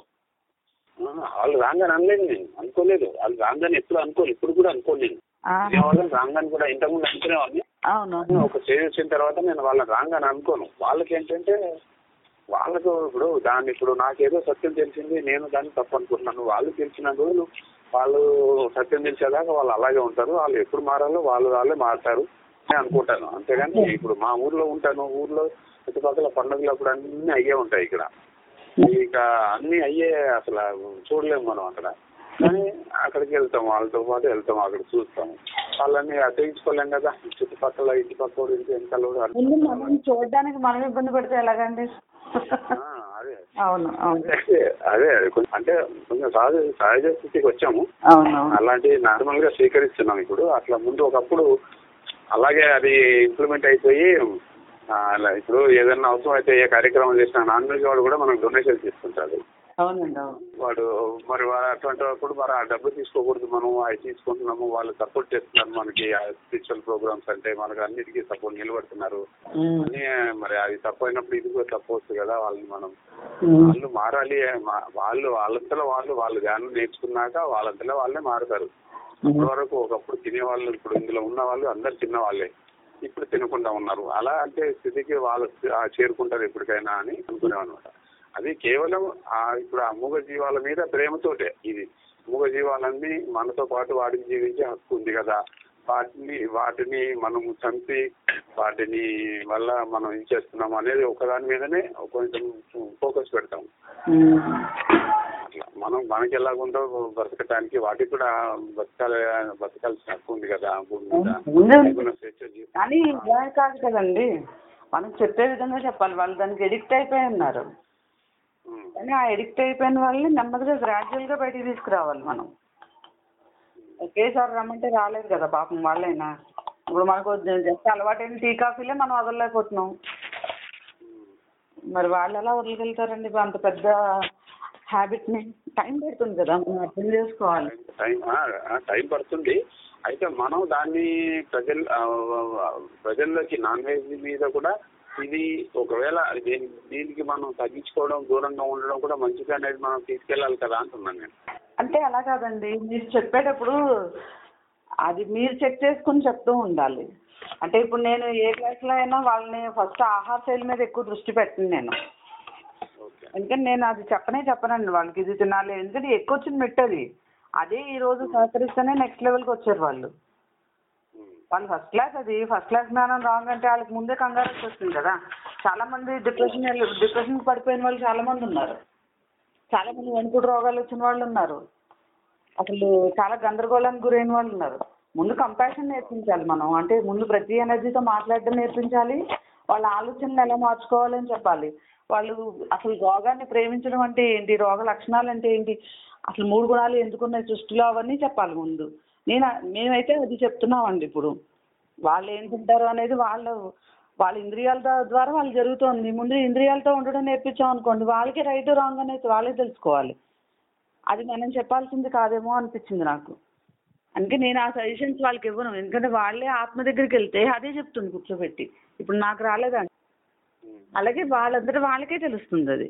ఆ, వాళ్ళు రాంగ్ అని అనలేదు నేను అనుకోలేదు వాళ్ళు రాంగ్ అని ఎప్పుడు అనుకోలేదు ఇప్పుడు కూడా అనుకోలేదు ఆ, వాళ్ళని రాంగ్ అని కూడా ఇంతకుముందు అనుకునేవాడిని అవును ఒక స్టేజ్ వచ్చిన తర్వాత నేను వాళ్ళని రాంగ్ అని అనుకోను వాళ్ళకి ఏంటంటే వాళ్ళకు ఇప్పుడు దాన్ని ఇప్పుడు నాకేదో సత్యం తెలిసింది నేను దాన్ని తప్పు అనుకుంటున్నాను వాళ్ళు తెలిసిన రోజులు వాళ్ళు సత్యం తెలిసేదాకా వాళ్ళు అలాగే ఉంటారు వాళ్ళు ఎప్పుడు మారాలో వాళ్ళు వాళ్ళే మారుతారు అని అనుకుంటాను అంతేగాని ఇప్పుడు మా ఊర్లో ఉంటాను ఊర్లో చుట్టుపక్కల పండుగలు అప్పుడు అన్ని అయ్యే ఉంటాయి ఇక్కడ ఇక అన్ని అయ్యే అసలు చూడలేము మనం అక్కడ కానీ అక్కడికి వెళ్తాం వాళ్ళతో పాటు వెళ్తాం అక్కడ చూస్తాం వాళ్ళని అతికించుకోలేం కదా చుట్టుపక్కల ఇంటి పక్క ఇంటి వెనకాల కూడా ముందు మనం చూడడానికి మనం ఇబ్బంది పడితే ఎలాగండి ఆ, అదే అవును అవును అదే అదే కొంచెం అంటే కొంచెం సహజ సహజ స్థితికి వచ్చాము అవును అవును అలాంటి నార్మల్ గా స్వీకరిస్తున్నాం ఇప్పుడు అట్లా ముందు ఒకప్పుడు అలాగే అది ఇంప్లిమెంట్ అయిపోయి ఆ, అలా ఇప్పుడు ఏదైనా అవసరం అయితే ఏ కార్యక్రమం చేసినా నాన్ వెజ్ వాడు కూడా మనకు డొనేషన్ తీసుకుంటాడు అవునండి అవును వాడు మరి వా- అటువంటిప్పుడు మరి ఆ డబ్బు తీసుకోకూడదు మనం అవి తీసుకుంటున్నాము వాళ్ళు సపోర్ట్ చేస్తున్నారు మనకి స్పిరిచువల్ ప్రోగ్రామ్స్ అంటే మనకు అన్నిటికీ సపోర్ట్ నిలబడుతున్నారు ఉమ్. అని మరి అది తప్పు అయినప్పుడు ఇది కూడా తప్పు వస్తుంది కదా వాళ్ళని మనం ఉమ్. వాళ్ళు మారాలి మా- వాళ్ళు వాళ్ళంతలో వాళ్ళు వాళ్ళు ధ్యానం నేర్చుకున్నాక వాళ్ళంతలో వాళ్ళే మారుతారు ఇప్పటి వరకు ఒకప్పుడు తినేవాళ్ళు ఇప్పుడు ఇందులో ఉన్న వాళ్ళు అందరు తిన్న వాళ్ళే ఇప్పుడు తినకుండా ఉన్నారు అలా అంటే స్థితికి వాళ్ళు ఆ చేరుకుంటారు ఎప్పటికైనా అని అనుకునేవారు అనమాట అది కేవలం ఆ ఇప్పుడు ఆ మూగ జీవాల మీద ప్రేమతోటే ఇది మూగ జీవాలన్నీ మనతో పాటు వాటికి జీవించే హక్కు ఉంది కదా వాటిని వాటిని మనం చంపి వాటిని వల్ల మనం ఏం చేస్తున్నాం అనేది ఒకదాని మీదనే కొంచెం ఫోకస్ పెడతాం ఉమ్. అట్లా మనం మనకి ఎలాగుందో బ్రతకటానికి వాటికి కూడా బతకాలి బతకాల్సిన హక్కు ఉంది కదా భూమి మీద ఉంది. ఏమైనా స్వేచ్ఛ జీవి- కానీ ఇలా కాదు కదండి మనం చెప్పే విధంగా చెప్పాలి వాళ్ళు దానికి ఎడిక్ట్ అయిపోయి ఉన్నారు ఉమ్. కానీ ఆ ఎడిక్ట్ అయిపోయిన వాళ్ళని నెమ్మదిగా గ్రాడ్యువల్ గా బయటికి తీసుకురావాలి మనం ఒకేసారి రమ్మంటే రాలేదు కదా పాపం వాళ్ళైనా ఇప్పుడు మనకు జస్ట్ అలవాటైన టీ కాఫీలే మనం వదలలేకపోతున్నాం మరి వాళ్ళు ఎలా వదిలికెళ్తారండి ఇప్పుడు అంత పెద్ద హ్యాబిట్ ని టైం పడుతుంది కదా మనం అర్థం చేసుకోవాలి టైం ఆ, ఆ, టైం పడుతుంది అయితే మనం దాన్ని ప్రజల ఆ, ఆ, ప్రజల్లోకి నాన్ వెజ్ మీద కూడా ఇది ఒకవేళ దీని దీనికి మనం తగ్గించుకోవడం దూరంగా ఉండడం కూడా మంచిది అనేది మనం తీసుకెళ్ళాలి కదా అంటున్నాను నేను అంటే అలా కాదండి మీరు చెప్పేటప్పుడు అది మీరు చెక్ చేసుకుని చెప్తూ ఉండాలి అంటే ఇప్పుడు నేను ఏ క్లాస్లో అయినా వాళ్ళని ఫస్ట్ ఆహార శైలి మీద ఎక్కువ దృష్టి పెట్టను నేను ఓకే ఎందుకంటే నేను అది చెప్పనే చెప్పనండి వాళ్ళకి ఇది తినాలి ఎందుకంటే ఎక్కువ వచ్చిన మెట్టది అదే ఈ రోజు సహకరిస్తేనే నెక్స్ట్ లెవెల్కి వచ్చారు వాళ్ళు ఉమ్. వాళ్ళు ఫస్ట్ క్లాస్ అది ఫస్ట్ క్లాస్ జ్ఞానం రాంగ్ అంటే వాళ్ళకి ముందే కంగారు వచ్చేస్తుంది కదా చాలా మంది డిప్రెషన్ డిప్రెషన్ పడిపోయిన వాళ్ళు చాలా మంది ఉన్నారు చాలా మంది వణుకుడు రోగాలు వచ్చిన వాళ్ళు ఉన్నారు అసలు చాలా గందరగోళానికి గురైన వాళ్ళు ఉన్నారు ముందు కంపాషన్ నేర్పించాలి మనం అంటే ముందు ప్రతి ఎనర్జీతో మాట్లాడడం నేర్పించాలి వాళ్ళ ఆలోచనలు ఎలా మార్చుకోవాలని చెప్పాలి వాళ్ళు అసలు రోగాన్ని ప్రేమించడం అంటే ఏంటి రోగ లక్షణాలు అంటే ఏంటి అసలు మూడు గుణాలు ఎందుకున్నాయి సృష్టిలో అవన్నీ చెప్పాలి ముందు నేను మేమైతే అది చెప్తున్నామండి ఇప్పుడు వాళ్ళు ఏం తింటారు అనేది వాళ్ళ వాళ్ళ ఇంద్రియాల ద- ద్వారా వాళ్ళు జరుగుతోంది ముందు ఇంద్రియాలతో ఉండడం నేర్పించాం అనుకోండి వాళ్ళకి రైట్ రాంగ్ అనేది వాళ్ళే తెలుసుకోవాలి అది మనం చెప్పాల్సింది కాదేమో అనిపించింది నాకు అందుకే నేను ఆ సజెషన్స్ వాళ్ళకి ఇవ్వను ఎందుకంటే వాళ్ళే ఆత్మ దగ్గరికి వెళ్తే అదే చెప్తుంది కూర్చోబెట్టి ఇప్పుడు నాకు రాలేదండి ఉమ్. అలాగే వాళ్ళందరూ వాళ్ళకే తెలుస్తుంది అది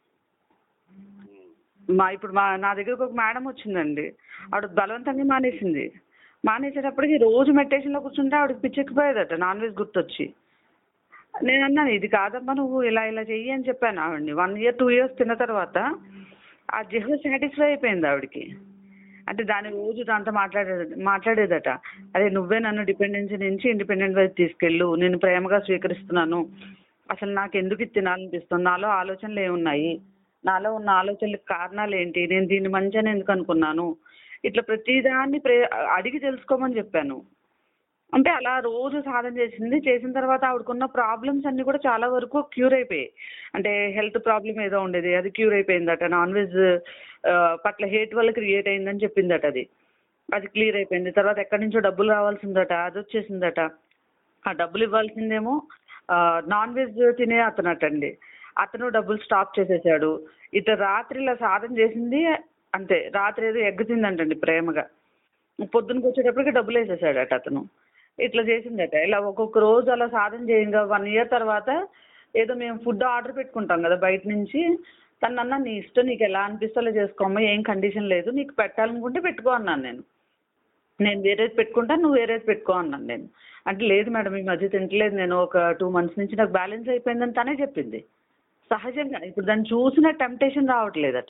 ఉమ్. మా ఇప్పుడు మా నా దగ్గరకు ఒక మేడం వచ్చిందండి ఆవిడ బలవంతంగా మానేసింది మానేసేటప్పటికి రోజు మెడిటేషన్లో కూర్చుంటే ఆవిడకి పిచ్చెక్కిపోయేదట నాన్ వెజ్ గుర్తొచ్చి నేను అన్నాను ఇది కాదమ్మా నువ్వు ఇలా ఇలా చెయ్యి అని చెప్పాను ఆవిడని వన్ ఇయర్ టూ ఇయర్స్ తిన్న తర్వాత ఆ జిహ్వ సాటిస్ఫై అయిపోయింది ఆవిడకి అంటే దాని రోజు దాంతో మాట్లాడే మాట్లాడేదట అదే నువ్వే నన్ను డిపెండెన్సీ నుంచి ఇండిపెండెంట్ వైపు తీసుకెళ్ళు నేను ప్రేమగా స్వీకరిస్తున్నాను అసలు నాకు ఎందుకు ఇది తినాలనిపిస్తుంది నాలో ఆలోచనలు ఏమున్నాయి నాలో ఉన్న ఆలోచనలకు కారణాలు ఏంటి నేను దీన్ని మంచి అని ఎందుకు అనుకున్నాను ఇట్లా ప్రతిదాన్ని ప్రే అడిగి తెలుసుకోమని చెప్పాను అంటే అలా రోజు సాధన చేసింది చేసిన తర్వాత ఆవిడకున్న ప్రాబ్లమ్స్ అన్ని కూడా చాలా వరకు క్యూర్ అయిపోయాయి అంటే హెల్త్ ప్రాబ్లం ఏదో ఉండేది అది క్యూర్ అయిపోయిందట నాన్ వెజ్ పట్ల హేట్ వల్ల క్రియేట్ అయిందని చెప్పిందట అది అది క్లియర్ అయిపోయింది తర్వాత ఎక్కడి నుంచో డబ్బులు రావాల్సిందట అది వచ్చేసిందట ఆ డబ్బులు ఇవ్వాల్సిందేమో నాన్ వెజ్ తినే అతనటండి అతను డబ్బులు స్టాప్ చేసేసాడు ఇటు రాత్రి ఇలా సాధన చేసింది అంతే రాత్రి ఏదో ఎగ్ తిందంటండి ప్రేమగా పొద్దునకి వచ్చేటప్పటికి డబ్బులు వేసేసాడట అతను ఇట్లా చేసిందట ఇలా ఒక్కొక్క రోజు అలా సాధన చేయంగా వన్ ఇయర్ తర్వాత ఏదో మేము ఫుడ్ ఆర్డర్ పెట్టుకుంటాం కదా బయట నుంచి తను అన్న నీ ఇష్టం నీకు ఎలా అనిపిస్తే అలా చేసుకోమ్మా ఏం కండిషన్ లేదు నీకు పెట్టాలనుకుంటే పెట్టుకో అన్నాను నేను నేను వేరేది పెట్టుకుంటాను నువ్వు వేరేది పెట్టుకో అన్నాను నేను అంటే లేదు మేడం ఈ మధ్య తింటలేదు నేను ఒక టూ మంత్స్ నుంచి నాకు బ్యాలెన్స్ అయిపోయిందని తనే చెప్పింది సహజంగా ఇప్పుడు దాన్ని చూసిన టెంప్టేషన్ రావట్లేదట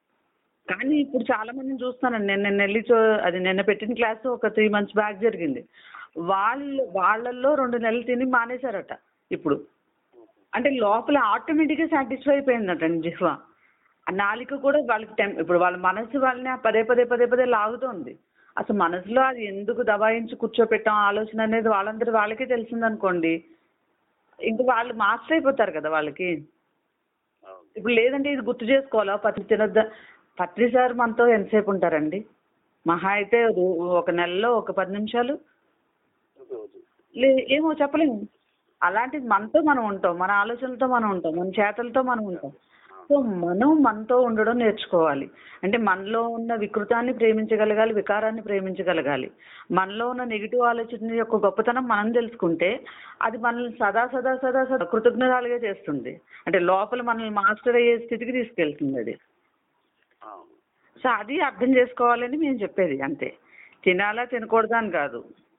కానీ ఇప్పుడు చాలా మందిని చూస్తున్నాను నేను నిన్న వెళ్ళి చూ అది నిన్న పెట్టిన క్లాస్ ఒక త్రీ మంత్స్ బ్యాక్ జరిగింది వాళ్ళు వాళ్ళల్లో రెండు నెలలు తిని మానేశారట ఇప్పుడు అంటే లోపల ఆటోమేటిక్గా సాటిస్ఫై అయిపోయిందట జిహ్వ ఆ నాలిక కూడా వాళ్ళకి టెం ఇప్పుడు వాళ్ళ మనసు వాళ్ళని ఆ పదే పదే పదే పదే లాగుతోంది అసలు మనసులో అది ఎందుకు దబాయించి కూర్చోపెట్టాం ఆలోచన అనేది వాళ్ళందరూ వాళ్ళకే తెలిసిందనుకోండి ఇంక వాళ్ళు మాస్టర్ అయిపోతారు కదా వాళ్ళకి అవును. ఇప్పుడు లేదంటే ఇది గుర్తు చేసుకోవాలా పత్రి తినొద్దా పత్రి సార్ మనతో ఎంతసేపు ఉంటారండి మహా అయితే రో- ఒక నెలలో ఒక పది నిమిషాలు రోజు లే ఏమో చెప్పలేము అలాంటిది మనతో మనం ఉంటాం మన ఆలోచనలతో మనం ఉంటాం మన చేతలతో మనం ఉంటాం సో మనం మనతో ఉండడం నేర్చుకోవాలి అంటే మనలో ఉన్న వికృతాన్ని ప్రేమించగలగాలి వికారాన్ని ప్రేమించగలగాలి మనలో ఉన్న నెగిటివ్ ఆలోచన యొక్క గొప్పతనం మనం తెలుసుకుంటే అది మనల్ని సదా సదా సదా సదా కృతజ్ఞతలుగా చేస్తుంది అంటే లోపల మనల్ని మాస్టర్ అయ్యే స్థితికి తీసుకెళ్తుంది అది అవును. సో అది అర్థం చేసుకోవాలని మేము చెప్పేది అంతే తినాలా తినకూడదా అని కాదు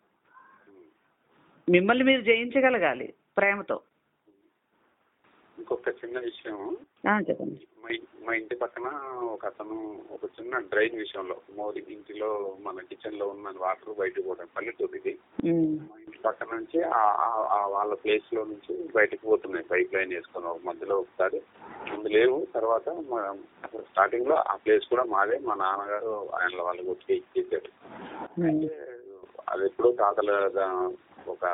మిమ్మల్ని మీరు జయించగలగాలి ప్రేమతో ఇంకొక చిన్న విషయం ఆ, చెప్పండి మా ఇ- మా ఇంటి పక్కన ఒక అతను ఒక చిన్న డ్రైన్ విషయంలో మోరి ఇంటిలో మన కిచెన్ లో ఉన్న వాటర్ బయటకు పోవడం పల్లెటూరు ఇది ఉమ్, మా ఇంటి పక్కన నుంచి ఆ- ఆ- ఆ వాళ్ళ ప్లేస్ లో నుంచి బయటకు పోతున్నాయి పైప్ లైన్ వేసుకుని ఒక మధ్యలో ఒకసారి ముందు లేవు తర్వాత స్టార్టింగ్ లో ఆ ప్లేస్ కూడా మాదే మా నాన్నగారు ఆయన వాళ్ళకి వచ్చి ఇచ్చేసారు ఉమ్, అంటే అది ఎప్పుడో తాతల దా- ఒక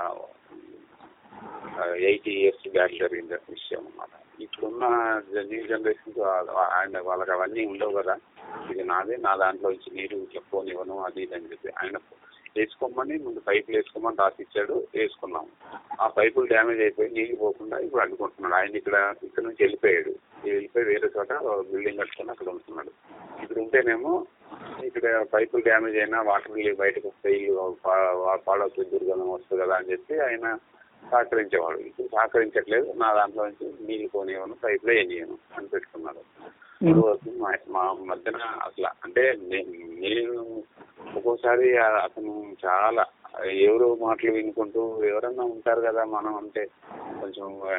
ఎయిటీ ఇయర్స్ బ్యాక్ జరిగిన విషయం అన్నమాట ఇప్పుడున్న న్యూ జనరేషన్ ఆయన వాళ్ళకి అవన్నీ ఉండవు కదా ఇది నాదే నా దాంట్లో నుంచి నీరు ఇట్లా పోనివ్వను అది ఇది అని చెప్పి ఆయన వేసుకోమని ముందు పైపులు వేసుకోమని రాసి ఇచ్చాడు వేసుకున్నాం ఆ పైపులు డ్యామేజ్ అయిపోయి నీళ్ళు పోకుండా ఇప్పుడు అడ్డుకుంటున్నాడు ఆయన ఇక్కడ ఇక్కడ నుంచి వెళ్ళిపోయాడు ఈ వెళ్ళిపోయి వేరే చోట బిల్డింగ్ కట్టుకొని అక్కడ ఉంటున్నాడు ఇక్కడ ఉంటేనేమో ఇక్కడ పైపులు డ్యామేజ్ అయినా వాటర్ నీళ్ళు బయటకు వస్తాయి ఇల్లు పా- పాడవుతుంది దుర్గంధం వస్తుంది కదా అని చెప్పి ఆయన సహకరించేవాడు ఇప్పుడు సహకరించట్లేదు నా దాంట్లో నుంచి నీళ్ళు పోనీయను పైపులో వేయను అని పెట్టుకున్నాడు ఇప్పుడు వరకు మా మా మధ్యన అసలు అంటే నే- నేను ఒక్కోసారి ఆ- అతను చాలా ఎవరో మాటలు వినుకుంటూ ఎవరన్నా ఉంటారు కదా మనం అంటే కొంచెం ఆ,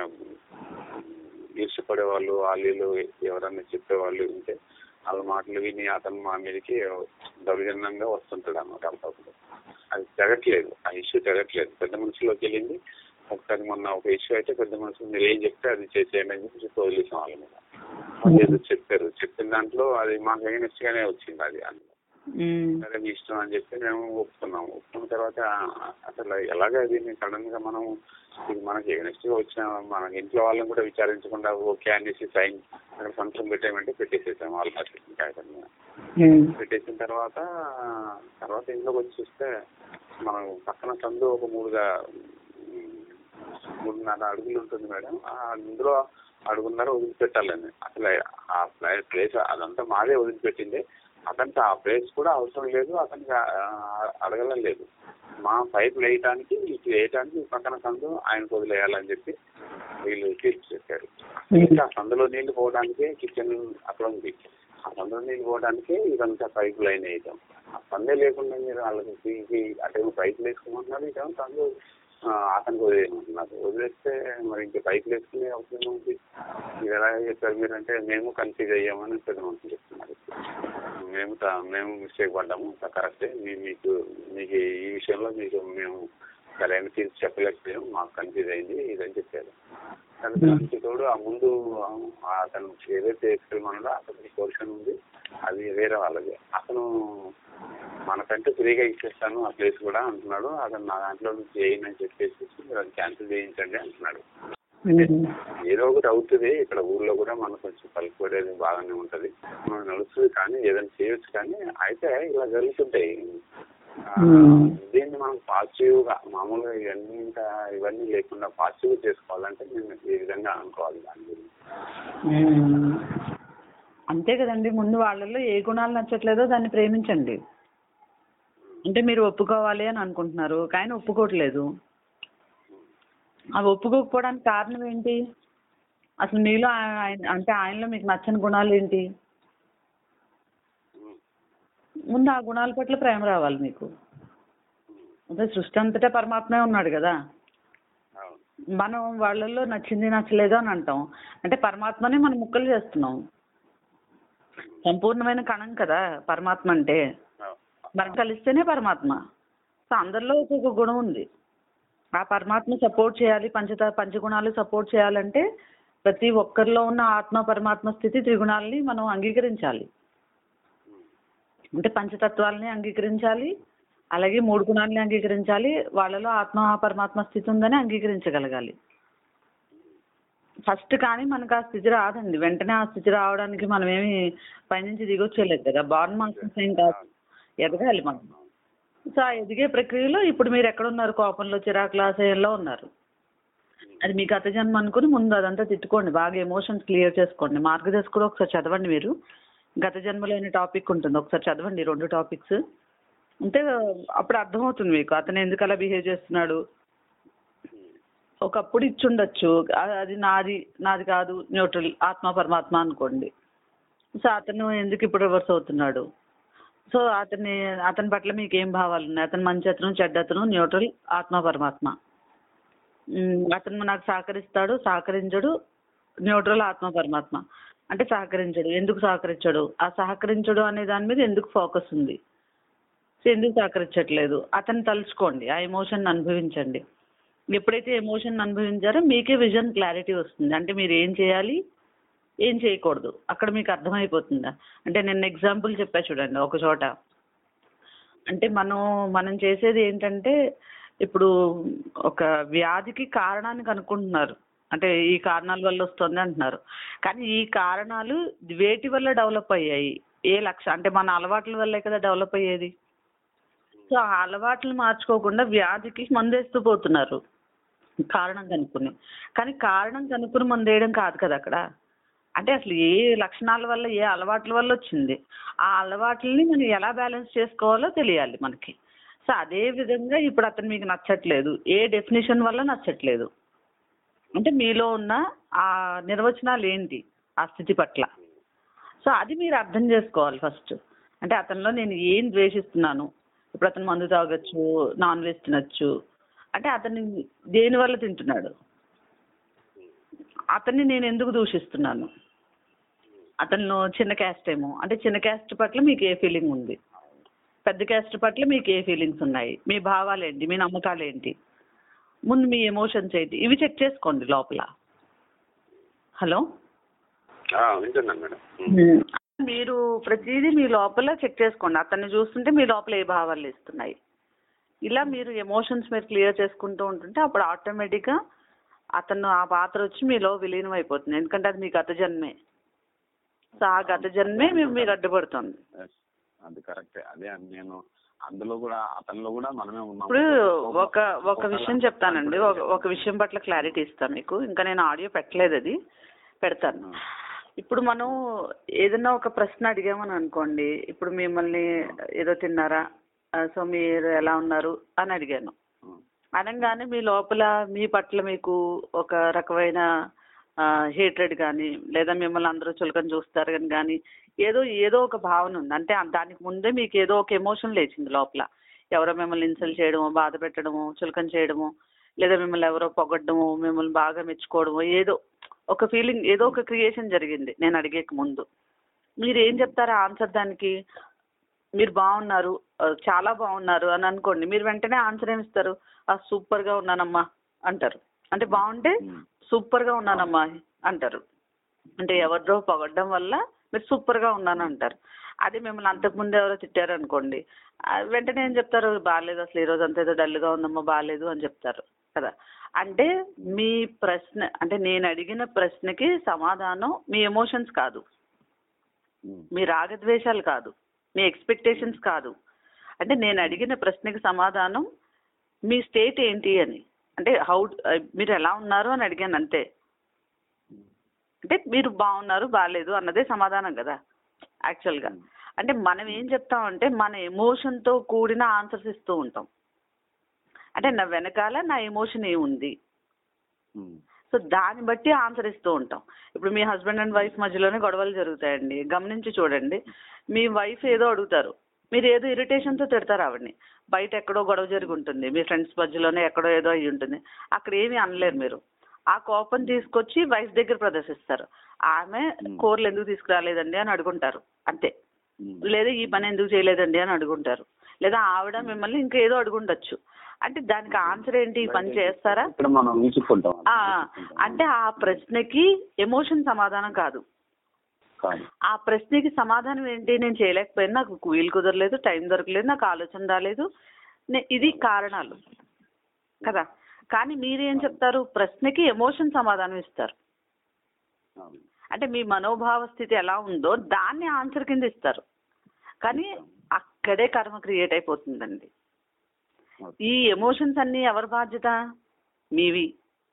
ఈర్ష్యపడే వాళ్ళు వాళ్ళు ఎవరన్నా చెప్పేవాళ్ళు ఉంటే వాళ్ళ మాటలు విని అతను మా మీదకి దౌర్జన్యంగా వస్తుంటాడు అన్నమాట అప్పుడప్పుడు అది తెగట్లేదు ఆ ఇష్యూ తెగట్లేదు పెద్ద మనుషులోకి వెళ్ళింది ఒకసారి మొన్న ఒక ఇష్యూ అయితే పెద్ద మనుషులు మీరు ఏం చెప్తే అది చేసేయండి అని చెప్పి చెప్పి వదిలేసాం వాళ్ళ మీద వాళ్ళు ఏదో చెప్పారు చెప్పిన దాంట్లో అది మాకు against గానే వచ్చింది అది అందులో ఉమ్. సరే మీ ఇష్టం అని చెప్పి మేము ఒప్పుకున్నాము ఒప్పుకున్న తర్వాత ఆ, అసలు ఎలాగ దీన్ని సడన్ గా మనం ఇది మనకి నెక్స్ట్ గా వచ్చిన మన ఇంట్లో వాళ్ళని కూడా విచారించకుండా ఓకే అనేసి సైన్ అక్కడ సంతకం పెట్టామంటే పెట్టేసేసాం వాళ్ళ కాగితం మీద ఉమ్. పెట్టేసిన తర్వాత తర్వాత ఇంట్లోకి వచ్చి చూస్తే మనం పక్కన సందు ఒక మూడుగా ఉమ్, మూడున్నర అడుగులు ఉంటుంది మేడం ఆ అందులో అడుగున్నర వదిలిపెట్టాలని అసలు ఆ ప్లేస్ ప్లేస్ అదంతా మాదే వదిలిపెట్టింది అతనికి ఆ ప్లేస్ కూడా అవసరం లేదు అతనికి ఆ- అడగలం లేదు మా పైప్ వేయటానికి ఇటు వేయటానికి ఈ పక్కన సందు ఆయనకు వదిలేయాలని చెప్పి వీళ్ళు తీర్పు చెప్పారు ఇంకా ఆ సందులో నీళ్లు పోవడానికే కిచెన్ అక్కడ ఉంది ఆ సందులో నీళ్లు పోవడానికే ఇదంతా పైప్ లైన్ వేయటం ఆ సందే లేకుండా మీరు వాళ్ళకి తీసి అటు పైపులు వేసుకోమంటున్నారు ఇటేమో సందు ఆ, అతనికి వదిలేయమంటున్నారు వదిలేస్తే మరి ఇంకా పైపులు వేసుకునే అవసరం ఉంది మీరు ఎలా చెప్పారు మీరంటే మేము కన్ఫ్యూజ్ అయ్యామని పెద్ద మనుషులు చెప్తున్నారు మేము త- మేము మిస్టేక్ పడ్డాము కరెక్టే మీ మీకు మీకు ఈ విషయంలో మీకు మేము సరైన తీర్పు చెప్పలేకపోయాం మాకు కన్ఫ్యూజ్ అయింది ఇదని చెప్పారు కానీ దానికి తోడు ఆ ముందు ఆ అతను ఏదైతే ఎక్స్పెరిమెంట్ అతనికి పోర్షన్ ఉంది అది వేరే వాళ్ళది అతను మనకంటే ఫ్రీగా ఇచ్చేస్తాను ఆ ప్లేస్ కూడా అంటున్నాడు అతను నా దాంట్లో నుంచి చేయను అని చెప్పేసి మీరు అది క్యాన్సిల్ చేయించండి అంటున్నాడు ఉమ్. ఏదో ఒకటి అవుతుంది ఇక్కడ ఊర్లో కూడా మనకు కొంచెం పలుకుపడేది బాగానే ఉంటది మనం నడుస్తుంది కానీ ఏదైనా చేయొచ్చు కానీ అయితే ఇలా జరుగుతుంటాయి ఆ, Hmm. దీన్ని మనం పాజిటివ్ గా మామూలుగా ఇవన్నీ ఇంకా ఇవన్నీ లేకుండా పాజిటివ్ చేసుకోవాలంటే నేను ఈ విధంగా అనుకోవాలి దాని గురించి ఉమ్. అంతే కదండి ముందు వాళ్ళల్లో ఏ గుణాలు నచ్చట్లేదో దాన్ని ప్రేమించండి అంటే మీరు ఒప్పుకోవాలి అని అనుకుంటున్నారు కానీ ఒప్పుకోవట్లేదు అవి ఒప్పుకోకపోవడానికి కారణం ఏంటి అసలు మీలో ఆ- ఆయన అంటే ఆయనలో మీకు నచ్చని గుణాలు ఏంటి Hmm. ముందు ఆ గుణాల పట్ల ప్రేమ రావాలి మీకు అంటే సృష్టి అంతటా పరమాత్మే ఉన్నాడు కదా అవును మనం వాళ్ళల్లో నచ్చింది నచ్చలేదు అని అంటాం అంటే పరమాత్మనే మనం ముక్కలు చేస్తున్నాం సంపూర్ణమైన కణం కదా పరమాత్మ అంటే అవును. మనం కలిస్తేనే పరమాత్మ సో అందరిలో ఒక్కొక్క గుణం ఉంది ఆ పరమాత్మ సపోర్ట్ చేయాలి పంచత పంచగుణాలు సపోర్ట్ చేయాలంటే ప్రతి ఒక్కరిలో ఉన్న ఆత్మ పరమాత్మ స్థితి త్రిగుణాలని మనం అంగీకరించాలి అంటే పంచతత్వాలని అంగీకరించాలి అలాగే మూడు గుణాలని అంగీకరించాలి వాళ్ళలో ఆత్మ పరమాత్మ స్థితి ఉందని అంగీకరించగలగాలి ఫస్ట్ కానీ మనకు ఆ స్థితి రాదండి వెంటనే ఆ స్థితి రావడానికి మనం ఏమి పైనుంచి దిగొచ్చేయలేదు కదా బార్న్ మాస్టర్స్ ఏం కాదు ఎదగాలి మనం సో ఆ ఎదిగే ప్రక్రియలో ఇప్పుడు మీరు ఎక్కడ ఉన్నారు కోపంలో చిరాకులో అసహ్యంలో ఉన్నారు అది మీ గత జన్మ అనుకుని ముందు అదంతా తిట్టుకోండి బాగా ఎమోషన్స్ క్లియర్ చేసుకోండి మార్గదర్శ కూడా ఒకసారి చదవండి మీరు గత జన్మలో అనే టాపిక్ ఉంటుంది ఒకసారి చదవండి ఈ రెండు టాపిక్స్ అంటే అప్పుడు అర్థమవుతుంది మీకు అతను ఎందుకు అలా బిహేవ్ చేస్తున్నాడు ఒకప్పుడు ఇచ్చుండొచ్చు అ- అది నాది నాది కాదు న్యూట్రల్ ఆత్మ పరమాత్మ అనుకోండి సో అతను ఎందుకు ఇప్పుడు రివర్స్ అవుతున్నాడు సో అతన్ని అతని పట్ల మీకు ఏం భావాలు ఉన్నాయి అతను మంచి అతను చెడ్డ అతను న్యూట్రల్ ఆత్మ పరమాత్మ ఉమ్, అతను నాకు సహకరిస్తాడు సహకరించడు న్యూట్రల్ ఆత్మ పరమాత్మ అంటే సహకరించడు ఎందుకు సహకరించడు ఆ సహకరించడు అనే దాని మీద ఎందుకు ఫోకస్ ఉంది సో ఎందుకు సహకరించట్లేదు అతను తలుచుకోండి ఆ ఎమోషన్ అనుభవించండి ఎప్పుడైతే ఎమోషన్ అనుభవించారో మీకే విజన్ క్లారిటీ వస్తుంది అంటే మీరు ఏం చేయాలి ఏం చేయకూడదు అక్కడ మీకు అర్థమైపోతుందా అంటే నేను ఎగ్జాంపుల్ చెప్పా చూడండి ఒక చోట అంటే మనం మనం చేసేది ఏంటంటే ఇప్పుడు ఒక వ్యాధికి కారణాన్ని కనుక్కుంటున్నారు అంటే ఈ కారణాల వల్ల వస్తుంది అంటున్నారు కానీ ఈ కారణాలు వేటి వల్ల డెవలప్ అయ్యాయి ఏ లక్ష అంటే మన అలవాట్ల వల్లే కదా డెవలప్ అయ్యేది సో ఆ అలవాట్లు మార్చుకోకుండా వ్యాధికి మందేస్తూ పోతున్నారు కారణం కనుక్కుని కానీ కారణం కనుక్కుని మందేయడం కాదు కదా అక్కడ అంటే అసలు ఏ లక్షణాల వల్ల ఏ అలవాట్ల వల్ల వచ్చింది ఆ అలవాట్లని మనం ఎలా బ్యాలెన్స్ చేసుకోవాలో తెలియాలి మనకి సో అదే విధంగా ఇప్పుడు అతను మీకు నచ్చట్లేదు ఏ డెఫినేషన్ వల్ల నచ్చట్లేదు అంటే మీలో ఉన్న ఆ నిర్వచనాలు ఏంటి ఆ స్థితి పట్ల సో అది మీరు అర్థం చేసుకోవాలి ఫస్ట్ అంటే అతనిలో నేను ఏం ద్వేషిస్తున్నాను ఇప్పుడు అతను మందు తాగొచ్చు నాన్ వెజ్ తినొచ్చు అంటే అతన్ని దేని వల్ల తింటున్నాడు అతన్ని నేను ఎందుకు దూషిస్తున్నాను అతను చిన్న క్యాస్ట్ ఏమో అంటే చిన్న క్యాస్ట్ పట్ల మీకు ఏ ఫీలింగ్ ఉంది పెద్ద క్యాస్ట్ పట్ల మీకు ఏ ఫీలింగ్స్ ఉన్నాయి మీ భావాలు ఏంటి మీ నమ్మకాలు ఏంటి ముందు మీ ఎమోషన్స్ ఏంటి ఇవి చెక్ చేసుకోండి లోపల హలో ఆ, వింటున్నాను మేడం ఉమ్. మీరు ప్రతిదీ మీ లోపల చెక్ చేసుకోండి అతన్ని చూస్తుంటే మీ లోపల ఏ భావాలు ఇస్తున్నాయి ఇలా మీరు ఎమోషన్స్ మీరు క్లియర్ చేసుకుంటూ ఉంటుంటే అప్పుడు ఆటోమేటిక్గా అతను ఆ పాత్ర వచ్చి మీలో విలీనం అయిపోతుంది ఎందుకంటే అది మీ గత జన్మే సో ఆ గత జన్మే మీ- మీకు అడ్డుపడుతుంది Yes. అది కరెక్టే అదే అని నేను అందులో కూడా అతనిలో కూడా మనమే ఉన్నాం ఇప్పుడు ఒక ఒక విషయం చెప్తానండి ఒక ఒక విషయం పట్ల క్లారిటీ ఇస్తాను మీకు ఇంకా నేను ఆడియో పెట్టలేదు అది పెడతాను ఇప్పుడు మనం ఏదైనా ఒక ప్రశ్న అడిగామని అనుకోండి ఇప్పుడు మిమ్మల్ని ఏదో తిన్నారా సో మీరు ఎలా ఉన్నారు అని అడిగాను అనగానే మీ లోపల మీ పట్ల మీకు ఒక రకమైన హేట్రెడ్ కానీ లేదా మిమ్మల్ని అందరూ చులకన చూస్తారు కానీ కానీ ఏదో ఏదో ఒక భావన ఉంది అంటే ఆ- దానికి ముందే మీకు ఏదో ఒక ఎమోషన్ లేచింది లోపల ఎవరో మిమ్మల్ని ఇన్సల్ట్ చేయడమో బాధ పెట్టడమో చులకన చేయడమో లేదా మిమ్మల్ని ఎవరో పొగడ్డమో మిమ్మల్ని బాగా మెచ్చుకోవడమో ఏదో ఒక ఫీలింగ్ ఏదో ఒక క్రియేషన్ జరిగింది నేను అడిగేక ముందు మీరు ఏం చెప్తారా ఆన్సర్ దానికి మీరు బాగున్నారు ఆ, చాలా బాగున్నారు అని అనుకోండి మీరు వెంటనే ఆన్సర్ ఏమి ఇస్తారు ఆ సూపర్ గా ఉన్నానమ్మా అంటారు అంటే బాగుంటే సూపర్ గా ఉన్నానమ్మా అంటారు అంటే ఎవరిదో పొగడ్డం వల్ల మీరు సూపర్ గా ఉన్నాను అంటారు అదే మిమ్మల్ని అంతకుముందు ఎవరో తిట్టారు అనుకోండి ఆ, వెంటనే ఏం చెప్తారు బాగాలేదు అసలు ఈ రోజు అంత ఏదో డల్ గా ఉందమ్మా బాగాలేదు అని చెప్తారు కదా అంటే మీ ప్రశ్న అంటే నేను అడిగిన ప్రశ్నకి సమాధానం మీ ఎమోషన్స్ కాదు మీ రాగద్వేషాలు కాదు మీ ఎక్స్పెక్టేషన్స్ కాదు అంటే నేను అడిగిన ప్రశ్నకి సమాధానం మీ స్టేట్ ఏంటి అని అంటే హౌ మీరు ఎలా ఉన్నారు అని అడిగాను అంతే అంటే మీరు బాగున్నారు బాగాలేదు అన్నదే సమాధానం కదా యాక్చువల్గా అంటే మనం ఏం చెప్తామంటే మన ఎమోషన్తో కూడిన ఆన్సర్స్ ఇస్తూ ఉంటాం అంటే నా వెనకాల నా ఎమోషన్ ఏముంది సో దాన్ని బట్టి ఆన్సర్ ఇస్తూ ఉంటాం ఇప్పుడు మీ హస్బెండ్ అండ్ వైఫ్ మధ్యలోనే గొడవలు జరుగుతాయండి గమనించి చూడండి మీ వైఫ్ ఏదో అడుగుతారు మీరు ఏదో ఇరిటేషన్తో తిడతారు ఆవిడని బయట ఎక్కడో గొడవ జరిగి ఉంటుంది మీ ఫ్రెండ్స్ మధ్యలోనే ఎక్కడో ఏదో అయ్యి ఉంటుంది అక్కడ ఏమీ అనలేరు మీరు ఆ కోపం తీసుకొచ్చి వైఫ్ దగ్గర ప్రదర్శిస్తారు ఆమె కూరలు ఎందుకు తీసుకురాలేదండి అని అడుగుంటారు అంతే లేదా ఈ పని ఎందుకు చేయలేదండి అని అడుగుంటారు లేదా ఆవిడ మిమ్మల్ని ఇంకేదో అడుగుండొచ్చు అంటే దానికి ఆన్సర్ ఏంటి ఈ పని చేస్తారా ఇక్కడ మనం ఊచుకుంటాం ఆ, అంటే ఆ ప్రశ్నకి ఎమోషన్ సమాధానం కాదు కాదు ఆ ప్రశ్నకి సమాధానం ఏంటి నేను చేయలేకపోయినా నాకు వీలు కుదరలేదు టైం దొరకలేదు నాకు ఆలోచన రాలేదు నే- ఇది కారణాలు కదా కానీ మీరేం చెప్తారు ప్రశ్నకి ఎమోషన్ సమాధానం ఇస్తారు అవును. అంటే మీ మనోభావ స్థితి ఎలా ఉందో దాన్ని ఆన్సర్ కింద ఇస్తారు కానీ అక్కడే కర్మ క్రియేట్ అయిపోతుందండి ఈ ఎమోషన్స్ అన్ని ఎవరి బాధ్యత మీవి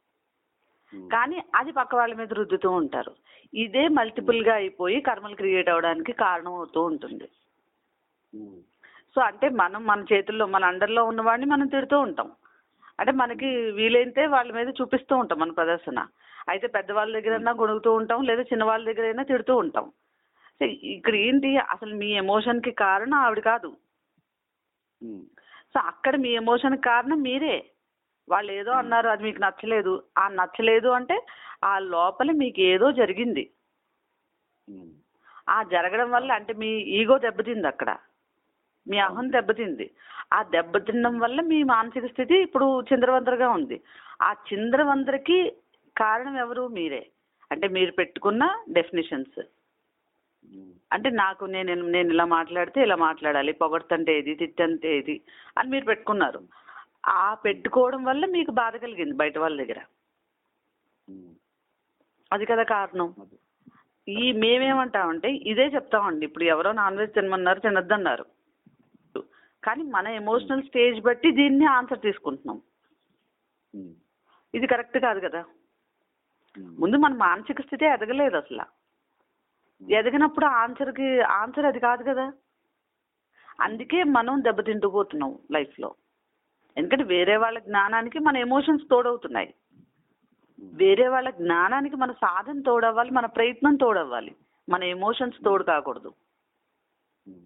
కానీ అది పక్క వాళ్ళ మీద రుద్దుతూ ఉంటారు ఇదే మల్టిపుల్ గా అయిపోయి కర్మలు క్రియేట్ అవడానికి కారణం అవుతూ ఉంటుంది ఉమ్. సో అంటే మనం మన చేతుల్లో మన అండర్లో ఉన్నవాడిని మనం తిడుతూ ఉంటాం అంటే మనకి వీలైతే వాళ్ళ మీద చూపిస్తూ ఉంటాం మన ప్రదర్శన అయితే పెద్దవాళ్ళ దగ్గరైనా గొణుగుతూ ఉంటాం లేదా చిన్నవాళ్ళ దగ్గర అయినా తిడుతూ ఉంటాం సో ఇక్కడ ఏంటి అసలు మీ ఎమోషన్ కి కారణం ఆవిడ కాదు ఉమ్. సో అక్కడ మీ ఎమోషన్ కారణం మీరే వాళ్ళు ఏదో అన్నారు అది మీకు నచ్చలేదు ఆ నచ్చలేదు అంటే ఆ లోపల మీకు ఏదో జరిగింది ఉమ్. ఆ జరగడం వల్ల అంటే మీ ఈగో దెబ్బతింది అక్కడ మీ అహం దెబ్బతింది ఆ దెబ్బతినడం వల్ల మీ మానసిక స్థితి ఇప్పుడు చిందరవందరగా ఉంది ఆ చిందరవందరకి కారణం ఎవరు మీరే అంటే మీరు పెట్టుకున్న డెఫినేషన్స్ ఉమ్. అంటే నాకు నేను నేను ఇలా మాట్లాడితే ఇలా మాట్లాడాలి పొగడ్తంటే ఏది తిట్టంటే ఏది అని మీరు పెట్టుకున్నారు ఆ పెట్టుకోవడం వల్ల మీకు బాధ కలిగింది బయట వాళ్ళ దగ్గర ఉమ్. అది కదా కారణం అది. ఈ మేమేమంటామంటే ఇదే చెప్తామండి ఇప్పుడు ఎవరో నాన్ వెజ్ తినమన్నారు తినొద్దన్నారు కానీ మన ఎమోషనల్ స్టేజ్ బట్టి దీన్ని ఆన్సర్ తీసుకుంటున్నాం ఉమ్. ఇది కరెక్ట్ కాదు కదా ఉమ్. ముందు మన మానసిక స్థితి ఎదగలేదు అసలు ఎదిగినప్పుడు ఆన్సర్కి ఆన్సర్ అది కాదు కదా అందుకే మనం దెబ్బతింటూ పోతున్నాం లైఫ్లో ఎందుకంటే వేరే వాళ్ళ జ్ఞానానికి మన ఎమోషన్స్ తోడవుతున్నాయి వేరే వాళ్ళ జ్ఞానానికి మన సాధన తోడవ్వాలి మన ప్రయత్నం తోడవ్వాలి మన ఎమోషన్స్ తోడు కాకూడదు ఉమ్.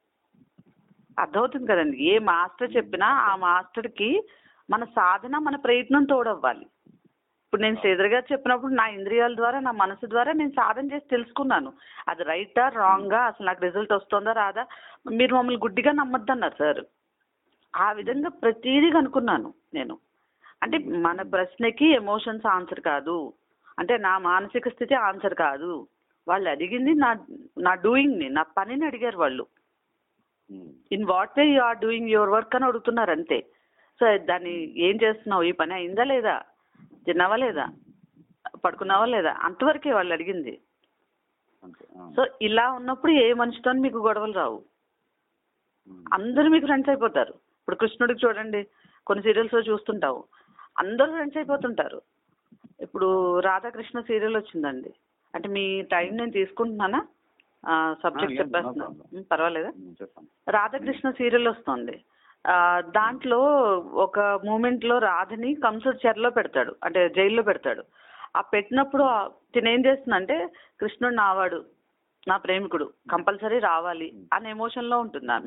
అర్థమవుతుంది కదండి ఏ మాస్టర్ చెప్పినా ఆ మాస్టర్కి మన సాధన మన ప్రయత్నం తోడవ్వాలి ఇప్పుడు నేను శ్రీధర్ గారు చెప్పినప్పుడు నా ఇంద్రియాల ద్వారా నా మనసు ద్వారా నేను సాధన చేసి తెలుసుకున్నాను అది రైటా రాంగా అసలు నాకు రిజల్ట్ వస్తుందా రాదా మీరు మమ్మల్ని గుడ్డిగా నమ్మొద్దన్నారు సార్ ఆ విధంగా ప్రతిదీ కనుక్కున్నాను నేను అంటే మన ప్రశ్నకి ఎమోషన్స్ ఆన్సర్ కాదు అంటే నా మానసిక స్థితి ఆన్సర్ కాదు వాళ్ళు అడిగింది నా నా డూయింగ్ని నా పనిని అడిగారు వాళ్ళు um. In what way you are doing your work అని అడుగుతున్నారు అంతే సో దాన్ని ఏం చేస్తున్నావు ఈ పని అయిందా లేదా తిన్నావా లేదా పడుకున్నావా లేదా అంతవరకే వాళ్ళు అడిగింది అంతే ఆ. సో ఇలా ఉన్నప్పుడు ఏ మనిషితో మీకు గొడవలు రావు ఉమ్. అందరూ మీకు ఫ్రెండ్స్ అయిపోతారు ఇప్పుడు కృష్ణుడికి చూడండి కొన్ని సీరియల్స్ చూస్తుంటావు అందరూ ఫ్రెండ్స్ అయిపోతుంటారు ఇప్పుడు రాధాకృష్ణ సీరియల్ వచ్చిందండి అంటే మీ టైం నేను తీసుకుంటున్నానా సబ్జెక్ట్ Ah, yes, no చెప్పేస్తున్నా problem. ఉం, పర్వాలేదా ఉమ్, చెప్పండి రాధాకృష్ణ సీరియల్ వస్తుంది ఆ, దాంట్లో ఒక మూమెంట్ లో రాధని కంసుడు చెరలో పెడతాడు అంటే జైల్లో పెడతాడు ఆ పెట్టినప్పుడు ఆ- తిను ఏం చేస్తుందంటే కృష్ణుడు నావాడు నా ప్రేమికుడు కంపల్సరీ రావాలి అనే ఎమోషన్ లో ఉంటుంది ఆమె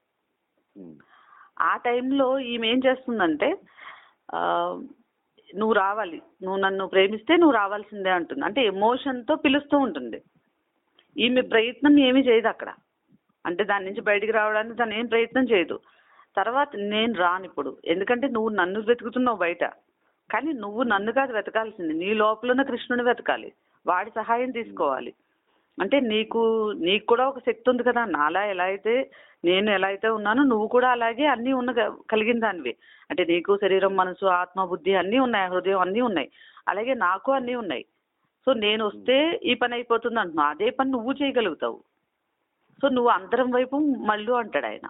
ఉమ్. ఆ టైంలో ఈమె ఏం చేస్తుందంటే ఆ, నువ్వు రావాలి నువ్వు నన్ను ప్రేమిస్తే నువ్వు రావాల్సిందే అంటుంది అంటే ఎమోషన్ తో పిలుస్తూ ఉంటుంది ఈమె ప్రయత్నం ఏమీ చేయదు అక్కడ అంటే దాని నుంచి బయటికి రావడానికి తను ఏం ప్రయత్నం చేయదు తర్వాత నేను రాను ఇప్పుడు ఎందుకంటే నువ్వు నన్ను వెతుకుతున్నావు బయట కానీ నువ్వు నన్ను కాదు వెతకాల్సింది నీ లోపల ఉన్న కృష్ణుని వెతకాలి వాడి సహాయం తీసుకోవాలి అంటే నీకు నీకు కూడా ఒక శక్తి ఉంది కదా నాలా ఎలా అయితే నేను ఎలా అయితే ఉన్నానో నువ్వు కూడా అలాగే అన్నీ ఉన్న కలిగిన దానివి అంటే నీకు శరీరం మనసు ఆత్మ బుద్ధి అన్నీ ఉన్నాయి హృదయం అన్నీ ఉన్నాయి అలాగే నాకు అన్నీ ఉన్నాయి సో నేను వస్తే ఈ పని అయిపోతుంది అంటున్నావు అదే పని నువ్వు చేయగలుగుతావు సో నువ్వు అంతరం వైపు మళ్ళు అంటాడు ఆయన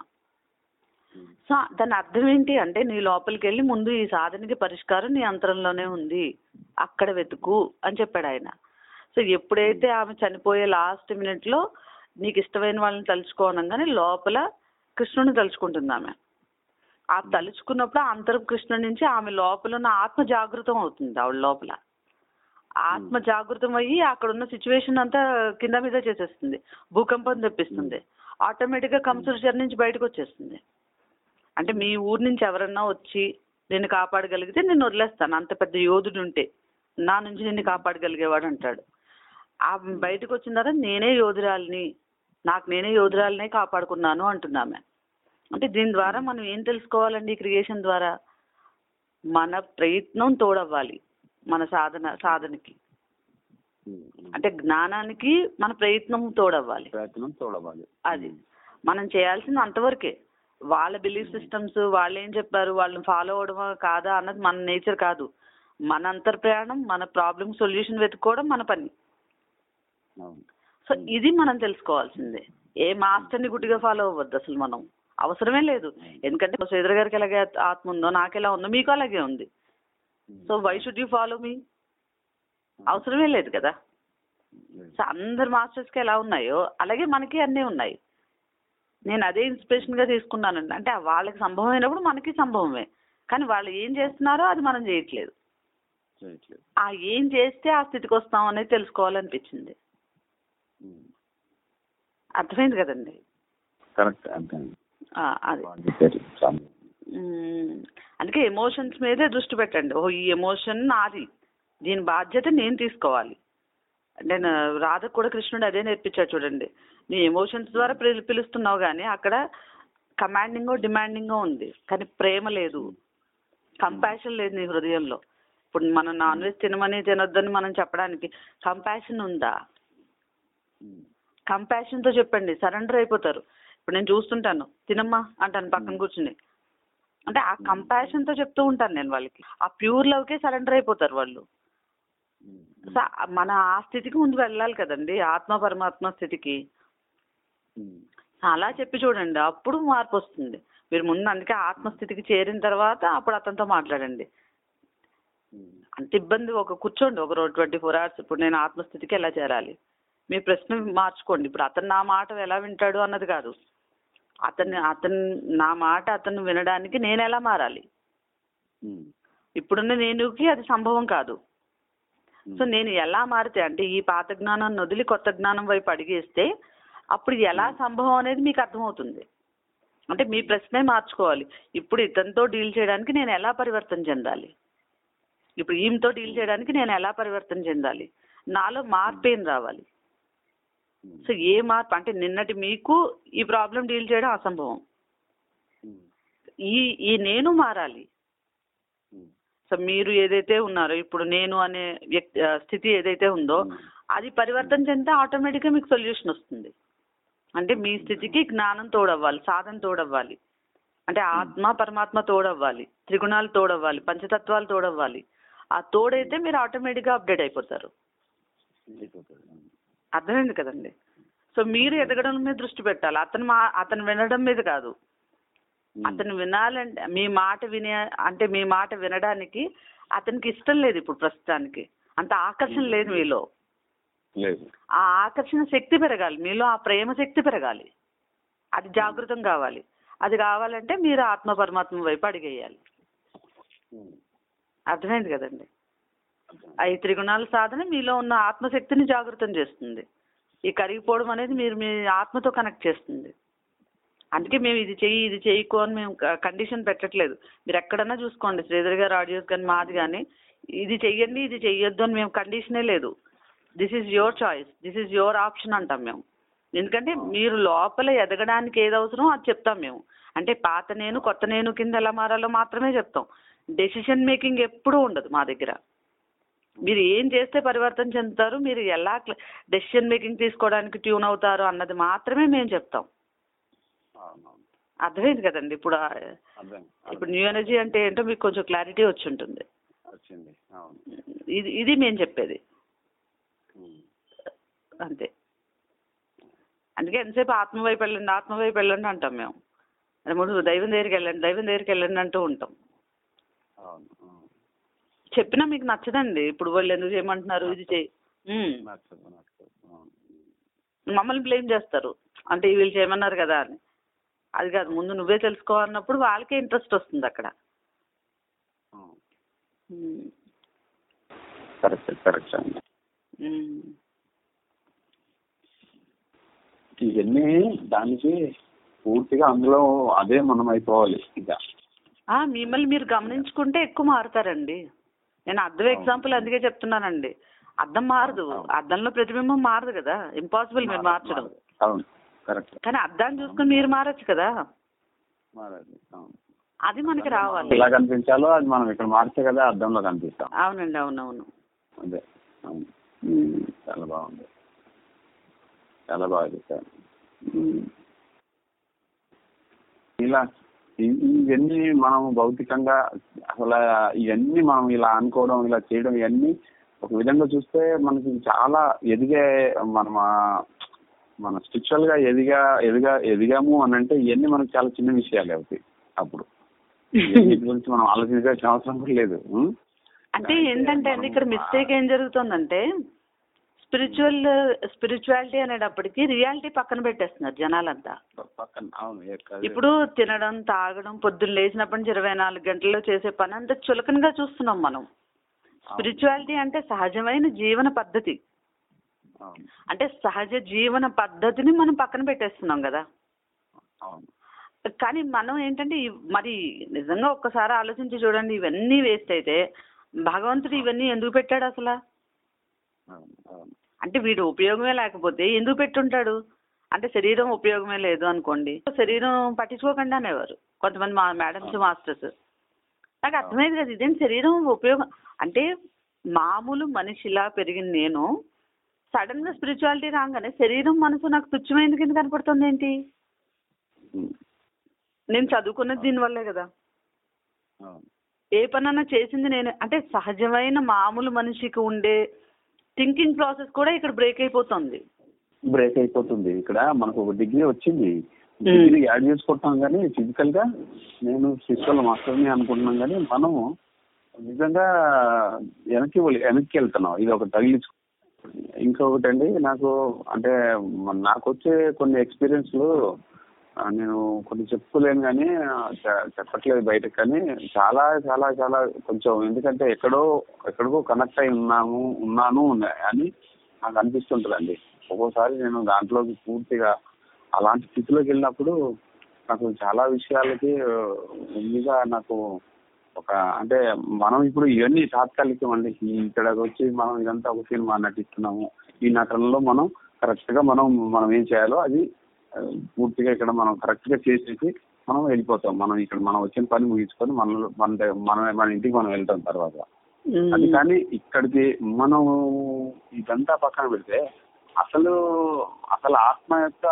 సో దాని అర్థం ఏంటి అంటే నీ లోపలికి వెళ్ళి ముందు ఈ సాధనకి పరిష్కారం నీ అంతరంలోనే ఉంది అక్కడ వెతుకు అని చెప్పాడు ఆయన సో ఎప్పుడైతే ఆమె చనిపోయే లాస్ట్ మినిట్ లో నీకు ఇష్టమైన వాళ్ళని తలుచుకోనగానే లోపల కృష్ణుని తలుచుకుంటుంది ఆమె ఆ తలుచుకున్నప్పుడు ఆ అంతరం కృష్ణుడి నుంచి ఆమె లోపల ఉన్న ఆత్మ జాగృతం అవుతుంది ఆవిడ లోపల ఆత్మ జాగృతం అయ్యి అక్కడ ఉన్న సిచ్యువేషన్ అంతా కింద మీద చేసేస్తుంది భూకంపం తెప్పిస్తుంది ఆటోమేటిక్ గా కంసుడు చెర నుంచి బయటకు వచ్చేస్తుంది అంటే మీ ఊరు నుంచి ఎవరన్నా వచ్చి నిన్ను కాపాడగలిగితే నేను వదిలేస్తాను అంత పెద్ద యోధుడు ఉంటే నా నుంచి నిన్ను కాపాడగలిగేవాడు అంటాడు ఆ బయటకు వచ్చిన తర్వాత నేనే యోధురాలిని నాకు నేనే యోధురాలినే కాపాడుకున్నాను అంటున్నామే అంటే దీని ద్వారా మనం ఏం తెలుసుకోవాలండి ఈ క్రియేషన్ ద్వారా మన ప్రయత్నం తోడవ్వాలి మన సాధన సాధనకి ఉమ్. ఉమ్. అంటే జ్ఞానానికి మన ప్రయత్నం తోడవ్వాలి ప్రయత్నం చూడవాలి అది మనం చేయాల్సింది అంతవరకే వాళ్ళ బిలీఫ్ సిస్టమ్స్ వాళ్ళు ఏం చెప్పారు వాళ్ళని ఫాలో అవడమా కాదా అన్నది మన నేచర్ కాదు మన అంతర్ ప్రయాణం మన ప్రాబ్లమ్ సొల్యూషన్ వెతుక్కోవడం మన పని అవును సో ఇది మనం తెలుసుకోవాల్సిందే ఏ మాస్టర్ని గుడ్డిగా ఫాలో అవ్వద్దు అసలు మనం అవసరమే లేదు ఎందుకంటే శ్రీధర్ గారికి ఎలాగే ఆత్మ ఉందో నాకు ఎలా ఉందో మీకు అలాగే ఉంది so why should you follow మీ అవసరమే లేదు కదా సో అందరు మాస్టర్స్కి ఎలా ఉన్నాయో అలాగే మనకి అన్నీ ఉన్నాయి నేను అదే ఇన్స్పిరేషన్ గా తీసుకున్నానండి అంటే వాళ్ళకి సంభవం అయినప్పుడు మనకి సంభవమే కానీ వాళ్ళు ఏం చేస్తున్నారో అది మనం చేయట్లేదు చేయట్లేదు ఆ ఏం చేస్తే ఆ స్థితికి వస్తాం అనేది తెలుసుకోవాలనిపించింది ఉమ్. అర్థమైంది కదండి కరెక్ట్ అంతే ఆ, అది బాగా చెప్పారు చాలా. మ్మ్. అందుకే ఎమోషన్స్ మీదే దృష్టి పెట్టండి ఓ ఈ ఎమోషన్ నాది దీని బాధ్యత నేను తీసుకోవాలి అంటే నా- రాధకు కూడా కృష్ణుడు అదే నేర్పించాడు చూడండి నీ ఎమోషన్స్ ద్వారా పిలు- పిలుస్తున్నావు కానీ అక్కడ కమాండింగ్ డిమాండింగ్ ఉంది కానీ ప్రేమ లేదు కంపాషన్ లేదు నీ హృదయంలో ఇప్పుడు మనం నాన్ వెజ్ తినమని తినొద్దని మనం చెప్పడానికి కంపాషన్ ఉందా ఉమ్. కంపాషన్ తో చెప్పండి సరెండర్ అయిపోతారు ఇప్పుడు నేను చూస్తుంటాను తినమ్మా అంటాను పక్కన కూర్చుని అంటే ఆ కంపాషన్ తో చెప్తూ ఉంటాను నేను వాళ్ళకి ఆ ప్యూర్ లవ్ కే సరెండర్ అయిపోతారు వాళ్ళు ఉమ్. సో మన ఆ స్థితికి ముందు వెళ్ళాలి కదండి ఆత్మ పరమాత్మ స్థితికి ఉమ్. అలా చెప్పి చూడండి అప్పుడు మార్పు వస్తుంది మీరు ముందు అందుకే ఆత్మస్థితికి చేరిన తర్వాత అప్పుడు అతనితో మాట్లాడండి ఉమ్. అంత ఇబ్బంది ఒక కూర్చోండి ఒక రోజు ట్వంటీ ఫోర్ అవర్స్ ఇప్పుడు నేను ఆత్మస్థితికి ఎలా చేరాలి మీ ప్రశ్న మార్చుకోండి ఇప్పుడు అతను నా మాట ఎలా వింటాడు అన్నది కాదు అతన్ని అతను నా మాట అతను వినడానికి నేను ఎలా మారాలి ఉమ్. ఇప్పుడున్న నేనుకి అది సంభవం కాదు సో నేను ఎలా మారితే అంటే ఈ పాత జ్ఞానాన్ని వదిలి కొత్త జ్ఞానం వైపు అడిగేస్తే అప్పుడు ఎలా సంభవం అనేది మీకు అర్థమవుతుంది అంటే మీ ప్రశ్నే మార్చుకోవాలి ఇప్పుడు ఇతనితో డీల్ చేయడానికి నేను ఎలా పరివర్తన చెందాలి ఇప్పుడు ఈమెతో డీల్ చేయడానికి నేను ఎలా పరివర్తన చెందాలి నాలో మార్పు ఏం రావాలి సో ఏ మార్పు అంటే నిన్నటి మీకు ఈ ప్రాబ్లం డీల్ చేయడం అసంభవం ఉమ్. ఈ ఈ నేను మారాలి ఉమ్. సో మీరు ఏదైతే ఉన్నారో ఇప్పుడు నేను అనే వ్యక్తి ఆ, స్థితి ఏదైతే ఉందో అది పరివర్తన చెందితే ఆటోమేటిక్గా మీకు సొల్యూషన్ వస్తుంది అంటే మీ స్థితికి జ్ఞానం తోడవ్వాలి సాధన తోడవ్వాలి అంటే ఆత్మ పరమాత్మ తోడవ్వాలి త్రిగుణాలు తోడవ్వాలి పంచతత్వాలు తోడవ్వాలి ఆ తోడైతే మీరు ఆటోమేటిక్గా అప్డేట్ అయిపోతారు అయిపోతుంది. ఉమ్. అర్థమైంది కదండి సో మీరు ఎదగడం మీద దృష్టి పెట్టాలి అతను మా అతను వినడం మీద కాదు అతను వినాలంటే మీ మాట వినే అంటే మీ మాట వినడానికి అతనికి ఇష్టం లేదు ఇప్పుడు ప్రస్తుతానికి అంత ఆకర్షణ లేదు మీలో లేదు ఆ ఆకర్షణ శక్తి పెరగాలి మీలో ఆ ప్రేమ శక్తి పెరగాలి అది జాగృతం కావాలి అది కావాలంటే మీరు ఆత్మ పరమాత్మ వైపు అడిగేయాలి ఉమ్. అర్థమైంది కదండి ఆ ఈ త్రిగుణాల సాధన మీలో ఉన్న ఆత్మశక్తిని జాగృతం చేస్తుంది ఈ కరిగిపోవడం అనేది మీరు మీ ఆత్మతో కనెక్ట్ చేస్తుంది అందుకే మేము ఇది చెయ్యి ఇది చేయకు అని మేము కండిషన్ పెట్టట్లేదు మీరు ఎక్కడన్నా చూసుకోండి శ్రీధర్ గారు ఆడియోస్ కానీ మాది కానీ ఇది చెయ్యండి ఇది చెయ్యొద్దు అని మేము కండిషనే లేదు this is your choice this is your option అంటాం మేము ఎందుకంటే మీరు లోపల ఎదగడానికి ఏది అవసరం అది చెప్తాం మేము అంటే పాత నేను కొత్త నేను కింద ఎలా మారాలో మాత్రమే చెప్తాం డెసిషన్ మేకింగ్ ఎప్పుడూ ఉండదు మా దగ్గర మీరు ఏం చేస్తే పరివర్తన చెందుతారు మీరు ఎలా డెసిషన్ మేకింగ్ తీసుకోవడానికి ట్యూన్ అవుతారు అన్నది మాత్రమే మేము చెప్తాం అవునవును. అర్థమైంది కదండి ఇప్పుడు ఆ- అర్థం ఇప్పుడు న్యూ ఎనర్జీ అంటే ఏంటో మీకు కొంచెం క్లారిటీ వచ్చి ఉంటుంది వచ్చింది అవును ఇది ఇది మేము చెప్పేది ఉమ్. అంతే అందుకే ఎంతసేపు ఆత్మ వైపు వెళ్ళండి ఆత్మ వైపు వెళ్ళండి అంటాం మేము అది ముందు దైవం దగ్గరికి వెళ్ళండి దైవం దగ్గరికి వెళ్ళండి అంటూ ఉంటాం అవును అవును. చెప్పినా మీకు నచ్చదండి ఇప్పుడు వాళ్ళు ఎందుకు చేయమంటున్నారు ఇది చేయి ఉమ్. నచ్చదు నచ్చదు అవును. మమ్మల్ని బ్లేమ్ చేస్తారు అంటే వీళ్ళు చేయమన్నారు కదా అని అది కాదు ముందు నువ్వే తెలుసుకో అన్నప్పుడు వాళ్ళకే ఇంట్రెస్ట్ వస్తుంది అక్కడ అవును. ఉమ్. కరెక్ట్ కరెక్ట్ అండి ఉమ్. ఇవన్నీ దానికి పూర్తిగా అందులో అదే మనం అయిపోవాలి ఇక ఆ, మిమ్మల్ని మీరు గమనించుకుంటే ఎక్కువ మారుతారండి నేను అద్దం ఎగ్జాంపుల్ అందుకే చెప్తున్నానండి అద్దం మారదు అద్దంలో ప్రతిబింబం మారదు కదా ఇంపాసిబుల్ మీరు మార్చడం అవును కరెక్ట్ కానీ అద్దాన్ని చూసుకుని మీరు మారచ్చు కదా మారాలి అవును అది మనకి రావాలి ఎలా కనిపించాలో అది మనం ఇక్కడ మార్చే కదా అద్దంలో కనిపిస్తాం అవునండి అవునవును అదే అవును ఉమ్. చాలా బాగుంది చాలా బాగా చెప్పారు ఉమ్. ఇలా ఇ- ఇవన్నీ మనం భౌతికంగా అసలు ఇవన్నీ మనం ఇలా అనుకోవడం ఇలా చేయడం ఇవన్నీ ఒక విధంగా చూస్తే మనకి చాలా ఎదిగే మన మన స్పిరిచువల్ గా ఎదిగా ఎదిగా ఎదిగాము అని అంటే ఇవన్నీ మనకు చాలా చిన్న విషయాలు అవుతాయి అప్పుడు వీటి గురించి మనం ఆలోచించాల్సిన అవసరం కూడా లేదు ఉం? అంటే ఏంటంటే అండి ఇక్కడ మిస్టేక్ ఏం జరుగుతుందంటే స్పిరిచువల్ స్పిరిచువాలిటీ అనేటప్పటికి రియాలిటీ పక్కన పెట్టేస్తున్నారు జనాలంతా పక్కన అవును ఎక్కడ- ఇప్పుడు తినడం తాగడం పొద్దున్న లేచినప్పటి నుంచి ఇరవై నాలుగు గంటల్లో చేసే పని అంతా చులకనగా చూస్తున్నాం మనం స్పిరిచువాలిటీ అంటే సహజమైన జీవన పద్ధతి అవును అంటే సహజ జీవన పద్ధతిని మనం పక్కన పెట్టేస్తున్నాం కదా అవును కానీ మనం ఏంటంటే ఈ- మరి నిజంగా ఒక్కసారి ఆలోచించి చూడండి ఇవన్నీ వేస్ట్ అయితే భగవంతుడు ఇవన్నీ ఎందుకు పెట్టాడు అసలు అవును అవును అంటే వీడు ఉపయోగమే లేకపోతే ఎందుకు పెట్టుంటాడు అంటే శరీరం ఉపయోగమే లేదు అనుకోండి శరీరం పట్టించుకోకండి అనేవారు కొంతమంది మా మేడమ్స్ మాస్టర్స్ నాకు అర్థమైంది కదా ఇదేం శరీరం ఉపయోగం అంటే మామూలు మనిషిలా పెరిగిన నేను సడన్ గా స్పిరిచువాలిటీ రాగానే శరీరం మనసు నాకు తుచ్చమైంది కింద కనపడుతుంది ఏంటి ఉం. నేను చదువుకున్నది దీనివల్లే కదా అవును ఏ పనన్నా చేసింది నేను అంటే సహజమైన మామూలు మనిషికి ఉండే థింకింగ్ ప్రాసెస్ కూడా ఇక్కడ బ్రేక్ అయిపోతుంది బ్రేక్ అయిపోతుంది ఇక్కడ మనకు ఒక డిగ్రీ వచ్చింది డిగ్రీ యాడ్ చేసుకుంటున్నాం కానీ ఫిజికల్ గా నేను ఫిజికల్ మాస్టర్ని అనుకుంటున్నాం కానీ మనము నిజంగా వెనక్కి వెళ్ళి- వెనక్కి వెళ్తున్నాం ఇది ఒక తగిలించు ఇంకొకటి అండి నాకు అంటే మ- నాకు వచ్చే కొన్ని ఎక్స్పీరియన్స్లు ఆ, నేను కొన్ని చెప్పుకోలేను కానీ ఆ, చె- చెప్పట్లేదు బయటకు కానీ చాలా చాలా చాలా కొంచెం ఎందుకంటే ఎక్కడో ఎక్కడికో కనెక్ట్ అయి ఉన్నాము ఉన్నాను ఉన్నా- అని నాకు అనిపిస్తుంటుందండి ఒక్కోసారి నేను దాంట్లోకి పూర్తిగా అలాంటి స్థితిలోకి వెళ్ళినప్పుడు నాకు చాలా విషయాలకి ఆ, ముందుగా నాకు ఒక అంటే మనం ఇప్పుడు ఇవన్నీ తాత్కాలికం అండి ఈ ఇక్కడికి వచ్చి మనం ఇదంతా ఒక సినిమా నటిస్తున్నాము ఈ నటనలో మనం కరెక్ట్ గా మనం మనం ఏం చేయాలో అది ఆ, పూర్తిగా ఇక్కడ మనం కరెక్ట్ గా చేసేసి మనం వెళ్ళిపోతాం మనం ఇక్కడ మనం వచ్చిన పని ముగించుకొని మన మన దగ్గ- మన మన ఇంటికి మనం వెళ్తాం తర్వాత అది కానీ ఇక్కడికి మనం ఇదంతా పక్కన పెడితే అసలు అసలు ఆత్మ యొక్క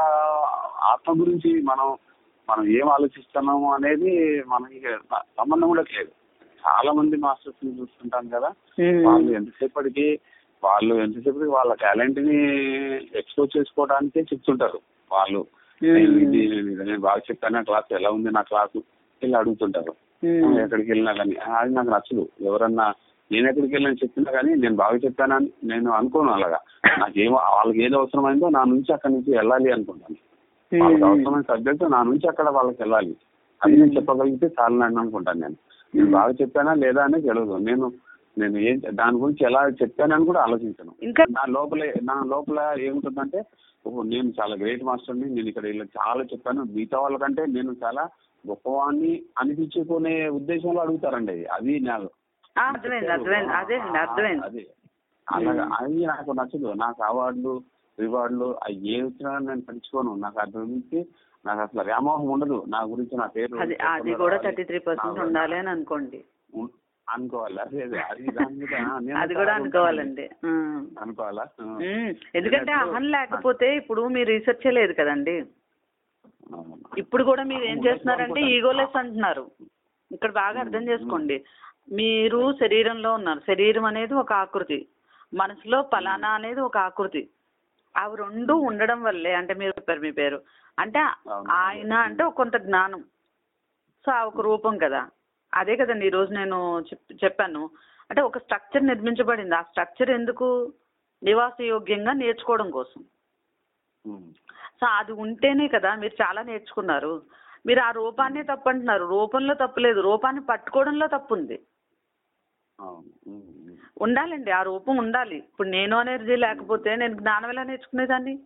ఆత్మ గురించి మనం మనం ఏం ఆలోచిస్తున్నాము అనేది మనకి సంబంధం కూడా లేదు చాలా మంది మాస్టర్స్ ని చూస్తుంటాం కదా వాళ్ళు ఎంతసేపటికి వాళ్ళు ఎంతసేపటికి వాళ్ళ టాలెంట్ ని ఎక్స్పోజ్ చేసుకోవడానికే చెప్తుంటారు వాళ్ళు నేను ఇది నేను ఇది, నేను బాగా చెప్తాను నా క్లాస్ ఎలా ఉంది నా క్లాసు ఇలా అడుగుతుంటారు ఎక్కడికి వెళ్ళినా కానీ అది నాకు నచ్చదు ఎవరన్నా నేను ఎక్కడికి వెళ్ళినా చెప్పినా కానీ నేను బాగా చెప్పానని నేను అనుకోను అలాగా నాకేమో వాళ్ళకి ఏది అవసరమైందో నా నుంచి అక్కడి నుంచి వెళ్ళాలి అనుకుంటాను వాళ్ళకి అవసరమైన సబ్జెక్ట్ నా నుంచి అక్కడ వాళ్ళకి వెళ్ళాలి అది నేను చెప్పగలిగితే చాలు అని అనుకుంటాను నేను నేను బాగా చెప్పానా లేదా అనేది తెలియదు నేను నేను ఏం దాని గురించి ఎలా చెప్పానని కూడా ఆలోచించను ఇంకా నా లోపలే నా లోపల ఏముంటుందంటే ఓహో నేను చాలా గ్రేట్ మాస్టర్ని నేను ఇక్కడ ఇలా చాలా చెప్పాను మిగతా వాళ్ళకంటే నేను చాలా గొప్పవాడిని అనిపించుకునే ఉద్దేశంలో అడుగుతారండి అది నాకు ఆ, అర్థమైంది అర్థమైంది అదే అండి అర్థమైంది అదే అలాగా అది నాకు నచ్చదు నాకు అవార్డులు రివార్డులు అవి ఏ వచ్చినా నేను పట్టించుకోను నాకు అది గురించి నాకు అసలు వ్యామోహం ఉండదు నా గురించి నా పేరు అది అది చెప్పకుండా కూడా రావాలి. థర్టీ త్రీ పర్సెంట్ నా- ఉండాలి అని అనుకోండి ఉం- అనుకోవాలి అదే అదే అది దాని మీద నేను అది కూడా చాలా అనుకోవాలండి ఆ. అనుకోవాలా ఆ. ఉమ్, ఎందుకంటే నేను అహం లేకపోతే ఇప్పుడు మీరు రీసెర్చ్ లేదు కదండి అవును. ఇప్పుడు కూడా మీరు ఏం చేస్తున్నారంటే ఈగోలెస్ అంటున్నారు ఇక్కడ బాగా అర్థం చేసుకోండి మీరు శరీరంలో ఉన్నారు శరీరం అనేది ఒక ఆకృతి మనసులో ఫలానా అనేది ఒక ఆకృతి అవి రెండు ఉండడం వల్లే అంటే మీరు చెప్పారు మీ పేరు అంటే అవును. ఆయన అంటే ఒక కొంత జ్ఞానం సో ఆ ఒక రూపం కదా అదే కదండి ఈ రోజు నేను చెప్- చెప్పాను అంటే ఒక స్ట్రక్చర్ నిర్మించబడింది ఆ స్ట్రక్చర్ ఎందుకు నివాస యోగ్యంగా నేర్చుకోవడం కోసం ఉం. సో అది ఉంటేనే కదా మీరు చాలా నేర్చుకున్నారు మీరు ఆ రూపాన్నే తప్పు అంటున్నారు రూపంలో తప్పు లేదు రూపాన్ని పట్టుకోవడంలో తప్పు ఉంది అవును ఉం, ఉం. ఉండాలండి ఆ రూపం ఉండాలి ఇప్పుడు నేను అనేది లేకపోతే నేను జ్ఞానం ఎలా నేర్చుకునేదాన్ని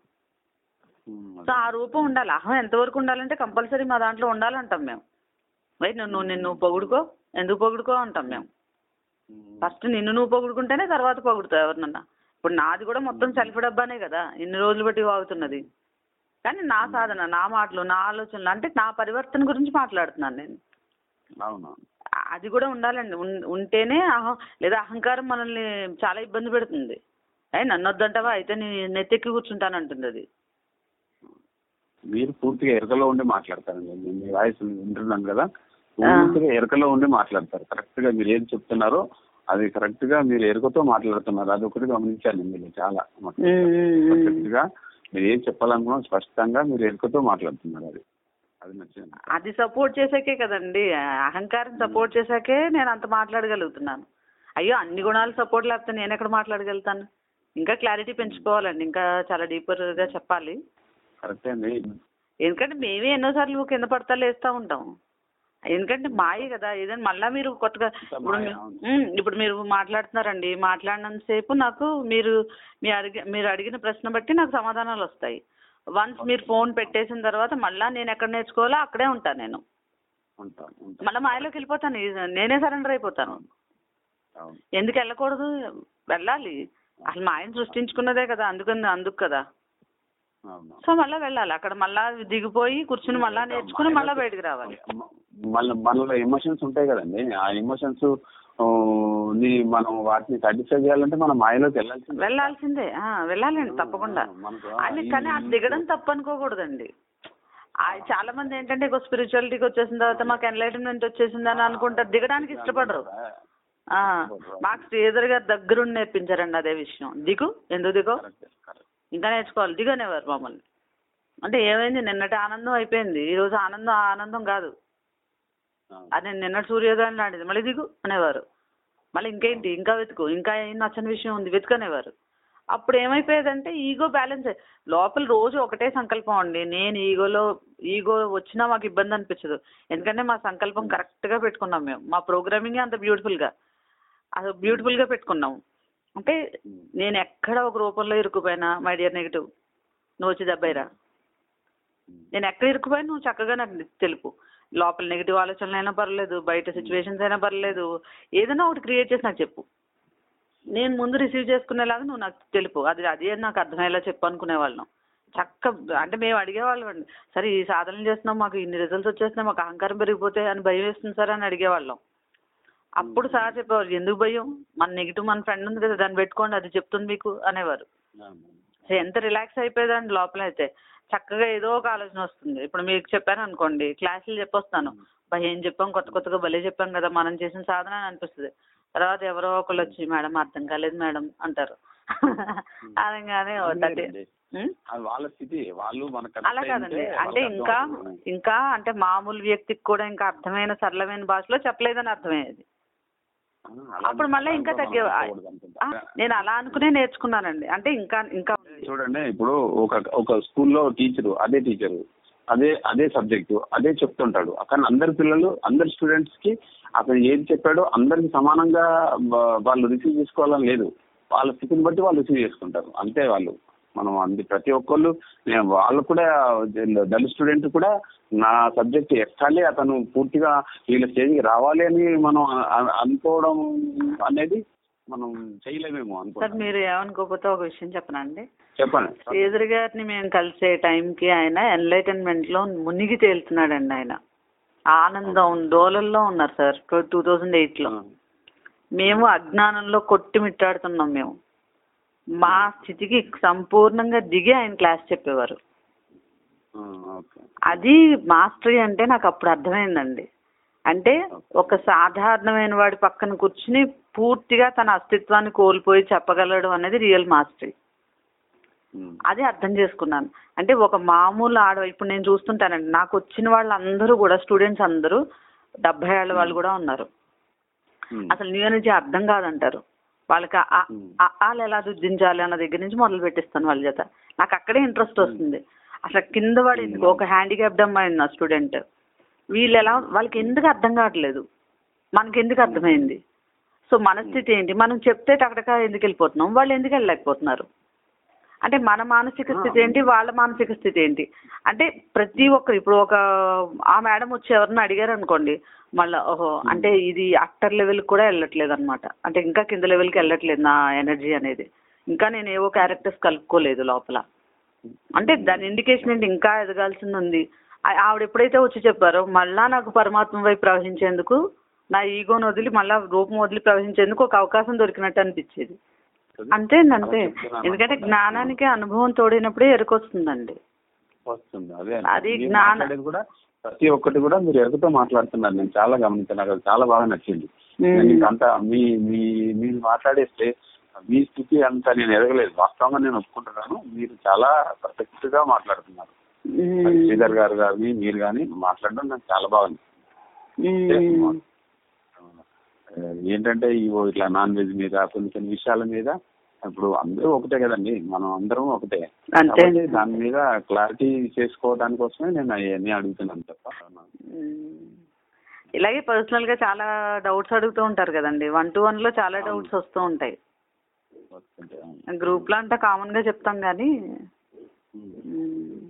ఉం, సో ఆ రూపం ఉండాలి అహం ఎంతవరకు ఉండాలంటే కంపల్సరీ మా దాంట్లో ఉండాలంటాం మేము రైట్ నువ్వు నిన్ను పొగుడుకో ఎందుకు పొగుడుకో అంటాం మేము ఉం. ఫస్ట్ నిన్ను నువ్వు పొగుడుకుంటేనే తర్వాత పొగుడుతావు ఎవరినన్నా ఇప్పుడు నాది కూడా మొత్తం సెల్ఫ్ డబ్బానే కదా ఇన్ని రోజులు బట్టి వాగుతున్నది కానీ నా సాధన నా మాటలు నా ఆలోచనలు అంటే నా పరివర్తన గురించి మాట్లాడుతున్నాను నేను అవును అది కూడా ఉండాలండి ఉన్- ఉంటేనే అహం లేదా అహంకారం మనల్ని చాలా ఇబ్బంది పెడుతుంది అయ్యి నన్ను వద్దంటావా అయితే నీ నెత్తెక్కి కూర్చుంటానంటుంది అది మీరు పూర్తిగా ఎరకలో ఉండి మాట్లాడతారండి నేను మీ వాయిస్ వింటున్నాను కదా పూర్తిగా ఎరకలో ఉండి మాట్లాడతారు కరెక్ట్ గా మీరు ఏం చెప్తున్నారో అది కరెక్ట్ గా మీరు ఎరుకతో మాట్లాడుతున్నారు అది ఒకటి గమనించాను మీరు చాలా పర్ఫెక్ట్ గా మీరు ఏం చెప్పాలనుకున్నా స్పష్టంగా మీరు ఎరుకతో మాట్లాడుతున్నారు అది అది నచ్చింది అది సపోర్ట్ చేసాకే కదండి అహంకారం సపోర్ట్ చేశాకే నేను అంత మాట్లాడగలుగుతున్నాను అయ్యో అన్ని గుణాలు సపోర్ట్ లేకపోతే నేను ఎక్కడ మాట్లాడగలుగుతాను ఇంకా క్లారిటీ పెంచుకోవాలండి ఇంకా చాలా డీపర్ గా చెప్పాలి కరెక్టే అండి ఎందుకంటే మేమే ఎన్నోసార్లు కింద పడతా లేస్తా ఉంటాం ఎందుకంటే మాయే కదా ఏదైనా మళ్ళా మీరు కొత్తగా ఇప్పుడు మాయ, మీ- అవును. ఉమ్, ఇప్పుడు మీరు మాట్లాడుతున్నారండి మాట్లాడినంతసేపు నాకు మీరు మీ అడిగి మీరు అడిగిన ప్రశ్న బట్టి నాకు సమాధానాలు వస్తాయి వన్స్ మీరు ఫోన్ పెట్టేసిన తర్వాత మళ్ళా నేను ఎక్కడ నేర్చుకోవాలో అక్కడే ఉంటాను నేను ఉంటాను ఉంటాను మళ్ళీ మాయలోకి వెళ్ళిపోతాను ఇది- నేనే సరెండర్ అయిపోతాను అవును ఎందుకు వెళ్ళకూడదు వెళ్ళాలి అసలు మాయను సృష్టించుకున్నదే కదా అందుకని అందుకు కదా అవును సో మళ్ళీ వెళ్ళాలి అక్కడ మళ్ళా దిగిపోయి కూర్చుని మళ్ళా నేర్చుకుని మళ్ళా బయటికి రావాలి మళ్ళీ మనలో ఎమోషన్స్ ఉంటాయి కదండి ఆ ఎమోషన్స్ ని మనం వాటిని సాటిస్ఫై చేయాలంటే మనం మాయలోకి వెళ్ళాల్సిందే వెళ్ళాల్సిందే ఆ, వెళ్ళాలండి తప్పకుండా మనకు అని కానీ అది దిగడం తప్పు అనుకోకూడదండి ఆ, చాలా మంది ఏంటంటే ఇక స్పిరిచువాలిటీకి వచ్చేసిన తర్వాత మాకు ఎన్లైటన్మెంట్ వచ్చేసింది అని అనుకుంటారు దిగడానికి ఇష్టపడరు ఆ, మాకు శ్రీధర్ గారు దగ్గరుండి నేర్పించారండి అదే విషయం దిగు ఎందుకు దిగో కరెక్ట్ కరెక్ట్ ఇంకా నేర్చుకోవాలి దిగనేవారు మమ్మల్ని అంటే ఏమైంది నిన్నటి ఆనందం అయిపోయింది ఈ రోజు ఆనందం ఆ ఆనందం కాదు ఆ. అది నిన్నటి సూర్యోదయం లాంటిది మళ్ళీ దిగు అనేవారు మళ్ళీ ఇంకేంటి ఇంకా వెతుకు ఇంకా ఏం నచ్చని విషయం ఉంది వెతుకనేవారు అప్పుడు ఏమైపోయేదంటే ఈగో బ్యాలెన్స్ లోపల రోజు ఒకటే సంకల్పం అండి నేను ఈగోలో ఈగో వచ్చినా మాకు ఇబ్బంది అనిపించదు ఎందుకంటే మా సంకల్పం కరెక్ట్ గా పెట్టుకున్నాం మేము మా ప్రోగ్రామింగ్ అంత బ్యూటిఫుల్ గా అది బ్యూటిఫుల్ గా పెట్టుకున్నాం అంటే నేను ఎక్కడ ఒక రూపంలో ఇరుక్కుపోయినా మై డియర్ నెగిటివ్ నువ్వు వచ్చి దెబ్బైరా నేను ఎక్కడ ఇరుక్కుపోయినా నువ్వు చక్కగా నాకు తెలుపు లోపల నెగిటివ్ ఆలోచనలు అయినా పర్లేదు బయట సిచ్యువేషన్స్ అయినా పర్లేదు ఏదైనా ఒకటి క్రియేట్ చేసి నాకు చెప్పు నేను ముందు రిసీవ్ చేసుకునేలాగా నువ్వు నాకు తెలుపు అది అదే నాకు అర్థమయ్యేలా చెప్పు అనుకునేవాళ్ళం చక్క అంటే మేము అడిగేవాళ్ళం అండి సరే ఈ సాధనలు చేస్తున్నాం మాకు ఇన్ని రిజల్ట్స్ వచ్చేస్తున్నాయి మాకు అహంకారం పెరిగిపోతే అని భయం వేస్తుంది సార్ అని అడిగేవాళ్ళం అప్పుడు సార్ చెప్పేవారు ఎందుకు భయం మన నెగిటివ్ మన ఫ్రెండ్ ఉంది కదా దాన్ని పెట్టుకోండి అది చెప్తుంది మీకు అనేవారు సో ఎంత రిలాక్స్ అయిపోయేదండి లోపల అయితే చక్కగా ఏదో ఒక ఆలోచన వస్తుంది ఇప్పుడు మీకు చెప్పాను అనుకోండి క్లాసులు చెప్పొస్తాను భయ ఏం చెప్పాం కొత్త కొత్తగా భలే చెప్పాం కదా మనం చేసిన సాధన అని అనిపిస్తుంది తర్వాత ఎవరో ఒకళ్ళు వచ్చి మేడం అర్థం కాలేదు మేడం అంటారు అనగానే ఓ థర్టీ ఉం? అది వాళ్ళ స్థితి వాళ్ళు మనకు అలా కాదండి అంటే ఇంకా ఇంకా అంటే మామూలు వ్యక్తికి కూడా ఇంకా అర్థమైన సరళమైన భాషలో చెప్పలేదని అర్థమయ్యేది అప్పుడు మళ్ళీ ఇంకా తగ్గే ఆ, నేను అలా అనుకునే నేర్చుకున్నానండి అంటే ఇంకా ఇంకా ఉంది. చూడండి ఇప్పుడు ఒక ఒక స్కూల్లో టీచరు అదే టీచరు అదే అదే సబ్జెక్టు అదే చెప్తుంటాడు కానీ అందరి పిల్లలు అందరి స్టూడెంట్స్ కి అతను ఏది చెప్పాడో అందరికి సమానంగా వా- వాళ్ళు రిసీవ్ చేసుకోవాలని లేదు వాళ్ళ స్థితిని బట్టి వాళ్ళు రిసీవ్ చేసుకుంటారు అంతే వాళ్ళు మనం అంది ప్రతి ఒక్కళ్ళు నేను వాళ్ళు కూడా దళిత స్టూడెంట్ కూడా నా సబ్జెక్ట్ ఎక్కాలి అతను పూర్తిగా వీళ్ళ స్టేజ్కి రావాలి అని మనం అ- అనుకోవడం అనేది మనం చేయలేమేమో సార్ అనుకుంటాం మీరు ఏమనుకోకపోతే ఒక విషయం చెప్పనండి చెప్పండి శ్రీధర్ గారిని మేము కలిసే టైంకి ఆయన ఎన్లైటన్మెంట్ లో మునిగి తేలుతున్నాడండి ఆయన ఆనందం డోలల్లో ఉన్నారు సార్ టూ థౌజండ్ ఎయిట్ లో మేము అజ్ఞానంలో కొట్టిమిట్టాడుతున్నాం మేము మా స్థితికి సంపూర్ణంగా దిగి ఆయన క్లాస్ చెప్పేవారు ఆ, ఓకే అది మాస్టరీ అంటే నాకు అప్పుడు అర్థమైందండి అంటే ఒక సాధారణమైన వాడి పక్కన కూర్చుని పూర్తిగా తన అస్తిత్వాన్ని కోల్పోయి చెప్పగలడం అనేది రియల్ మాస్టరీ ఉమ్. అది అర్థం చేసుకున్నాను అంటే ఒక మామూలు ఆడ ఇప్పుడు నేను చూస్తుంటానండి నాకు వచ్చిన వాళ్ళందరూ కూడా స్టూడెంట్స్ అందరూ డెబ్బై ఏళ్ళ వాళ్ళు కూడా ఉన్నారు ఉమ్. అసలు న్యూ ఎనర్జీ అర్థం కాదంటారు వాళ్ళకి ఆ- ఆ- ఆ- వాళ్ళు ఎలా దుద్దించాలి అన్న దగ్గర నుంచి మొదలు పెట్టిస్తాను వాళ్ళ చేత నాకు అక్కడే ఇంట్రెస్ట్ వస్తుంది అసలు కింద వాడు ఎందుకు ఒక హ్యాండిక్యాప్డ్ అమ్మాయి నా స్టూడెంట్ వీళ్ళు ఎలా వాళ్ళకి ఎందుకు అర్థం కావట్లేదు మనకి ఎందుకు అర్థమైంది సో మన స్థితి ఏంటి మనం చెప్తే టకటక ఎందుకు వెళ్ళిపోతున్నాం వాళ్ళు ఎందుకు వెళ్ళలేకపోతున్నారు అంటే మన మానసిక స్థితి ఏంటి వాళ్ళ మానసిక స్థితి ఏంటి అంటే ప్రతి ఒక్కరు ఇప్పుడు ఒక ఆ మేడం వచ్చి ఎవరిని అడిగారు అనుకోండి మళ్ళీ ఓహో అంటే ఇది అక్టర్ లెవెల్ కూడా వెళ్ళట్లేదు అనమాట అంటే ఇంకా కింద లెవెల్కి వెళ్ళట్లేదు నా ఎనర్జీ అనేది ఇంకా నేను ఏవో క్యారెక్టర్స్ కలుపుకోలేదు లోపల అంటే దాని ఇండికేషన్ ఏంటి ఇంకా ఎదగాల్సింది ఉంది ఆ- ఆవిడ ఎప్పుడైతే వచ్చి చెప్పారో మళ్ళా నాకు పరమాత్మ వైపు ప్రవహించేందుకు నా ఈగోను వదిలి మళ్ళా రూపం వదిలి ప్రవహించేందుకు ఒక అవకాశం దొరికినట్టు అనిపించేది అంతే అంతే ఎందుకంటే జ్ఞానానికి అనుభవం తోడినప్పుడే ఎరుకొస్తుందండి వస్తుంది అదే అది మీరు జ్ఞాన- మాట్లాడేది కూడా ప్రతి ఒక్కటి కూడా మీరు ఎరుగుతో మాట్లాడుతున్నారు నేను చాలా గమనించాను నాకు అది చాలా బాగా నచ్చింది నేను ఇంకంతా మీ మీ మీరు మాట్లాడేస్తే మీ స్థితి అంతా నేను ఎరగలేదు వాస్తవంగా నేను ఒప్పుకుంటున్నాను మీరు చాలా పర్ఫెక్ట్ గా మాట్లాడుతున్నారు అది శ్రీధర్ గారు కానీ మీరు కానీ మాట్లాడడం నాకు చాలా బాగా నచ్చింది. ఆ, ఏంటంటే ఇవో ఇట్లా నాన్ వెజ్ మీద కొన్ని కొన్ని విషయాల మీద ఇప్పుడు అందరూ ఒకటే కదండి మనం అందరం ఒకటే అంతే కాబట్టి దాని మీద క్లారిటీ చేసుకోవడానికి కోసమే నేను అవన్నీ అడుగుతున్నాను తప్ప మ్మ్. ఇలాగే పర్సనల్ గా చాలా డౌట్స్ అడుగుతూ ఉంటారు కదండి వన్ టు వన్ లో చాలా డౌట్స్ వస్తూ ఉంటాయి వస్తుంటే, గ్రూప్ లో అంతా కామన్ గా చెప్తాం కానీ ఉమ్. మ్మ్.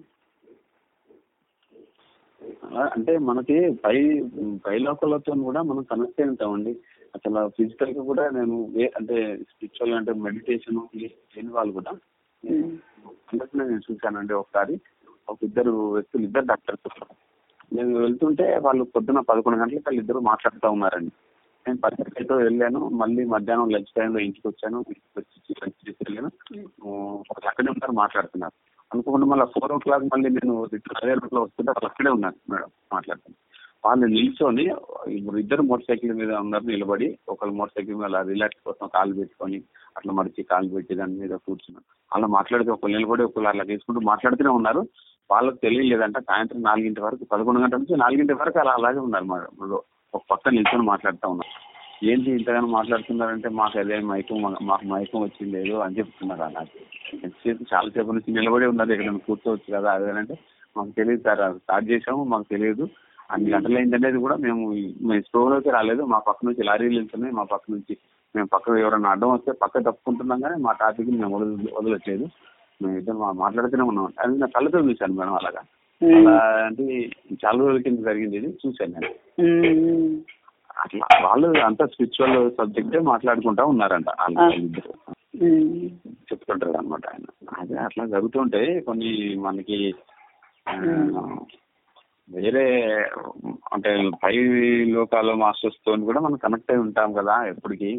అలా అంటే మనకి పై పై లోకలతో కూడా మనం కనెక్ట్ అయి ఉంటామండి అసలు ఫిజికల్ గా కూడా నేను ఏ- అంటే స్పిరిచువల్ అంటే మెడిటేషన్ లేని వాళ్ళు కూడా మ్మ్. అందుకనే నేను చూశానండి ఒకసారి ఒక ఇద్దరు వ్యక్తులు ఇద్దరు డాక్టర్స్ నేను వెళ్తుంటే వాళ్ళు పొద్దున పదకొండు గంటలకు వాళ్ళు ఇద్దరు మాట్లాడుతూ ఉన్నారండి నేను పత్రికతో వెళ్ళాను మళ్ళీ మధ్యాహ్నం లంచ్ టైంలో ఇంటికి వచ్చాను ఇంటికి వచ్చి లంచ్ చేసి వెళ్ళాను ఆ, ఒకరు అక్కడే ఉంటారు మాట్లాడుతున్నారు అనుకోకుండా మళ్ళీ ఫోర్ ఓ క్లాక్ మళ్ళీ నేను రిటర్న్ అదే రూట్లో వస్తుంటే వాళ్ళు అక్కడే ఉన్నారు మేడం మాట్లాడుతున్నాను వాళ్ళు నిల్చొని ఇప్పుడు ఇద్దరు మోటార్ సైకిల్ మీద ఉన్నారు నిలబడి ఒకళ్ళు మోటార్ సైకిల్ మీద రిలాక్స్ కోసం కాలు పెట్టుకొని అట్లా మడిచి కాలు పెట్టి దాని మీద కూర్చున్నారు అలా మాట్లాడితే ఒకళ్ళు నిలబడి ఒకళ్ళు అలా తీసుకుంటూ మాట్లాడుతూనే ఉన్నారు వాళ్ళకి తెలియలేదంట సాయంత్రం నాలుగింటి వరకు పదకొండు గంటల నుంచి నాలుగింటి వరకు అలా అలాగే ఉన్నారు మా ఊళ్ళో. ఒక పక్క నిల్చొని మాట్లాడుతూ ఉన్నారు ఏంటి ఇంతగానో మాట్లాడుతున్నారంటే మాకు అదే మైకం మా- మాకు మైకం వచ్చింది లేదు అని చెప్తున్నారు అలా ఎంతసేపు చాలా సేపు నుంచి నిలబడి ఉన్నారు ఇక్కడ కూర్చోవచ్చు కదా అదేనంటే మాకు తెలియదు సార్ అది స్టార్ట్ చేసాము మాకు తెలియదు అన్ని గంటలు అయిందనేది కూడా మేము ఈ- మేము స్టోర్లోకి రాలేదు మా పక్క నుంచి లారీలు వెళ్తున్నాయి మా పక్క నుంచి మేము పక్క ఎవరైనా అడ్డం వస్తే పక్క తప్పుకుంటున్నాం కానీ మా టాపిక్ మేము వదల వదలట్లేదు మేము ఇద్దరు మా- మాట్లాడుతూనే ఉన్నాం అది నా కళ్ళతో చూశాను మేడం అలాగా అలా అంటే చాలా రోజుల కింద జరిగింది ఇది చూశాను నేను ఉమ్. అట్లా వాళ్ళు అంతా స్పిరిచువల్ సబ్జెక్టే మాట్లాడుకుంటా ఉన్నారంట వాళ్ళు ఆ. ఇద్దరు ఉమ్. చెప్తుంటారు అనమాట ఆయన అదే అట్లా జరుగుతుంటే కొన్ని మనకి ఆ, వేరే అంటే పై లోకాల మాస్టర్స్ తో కూడా మనం కనెక్ట్ అయి ఉంటాం కదా ఎప్పటికీ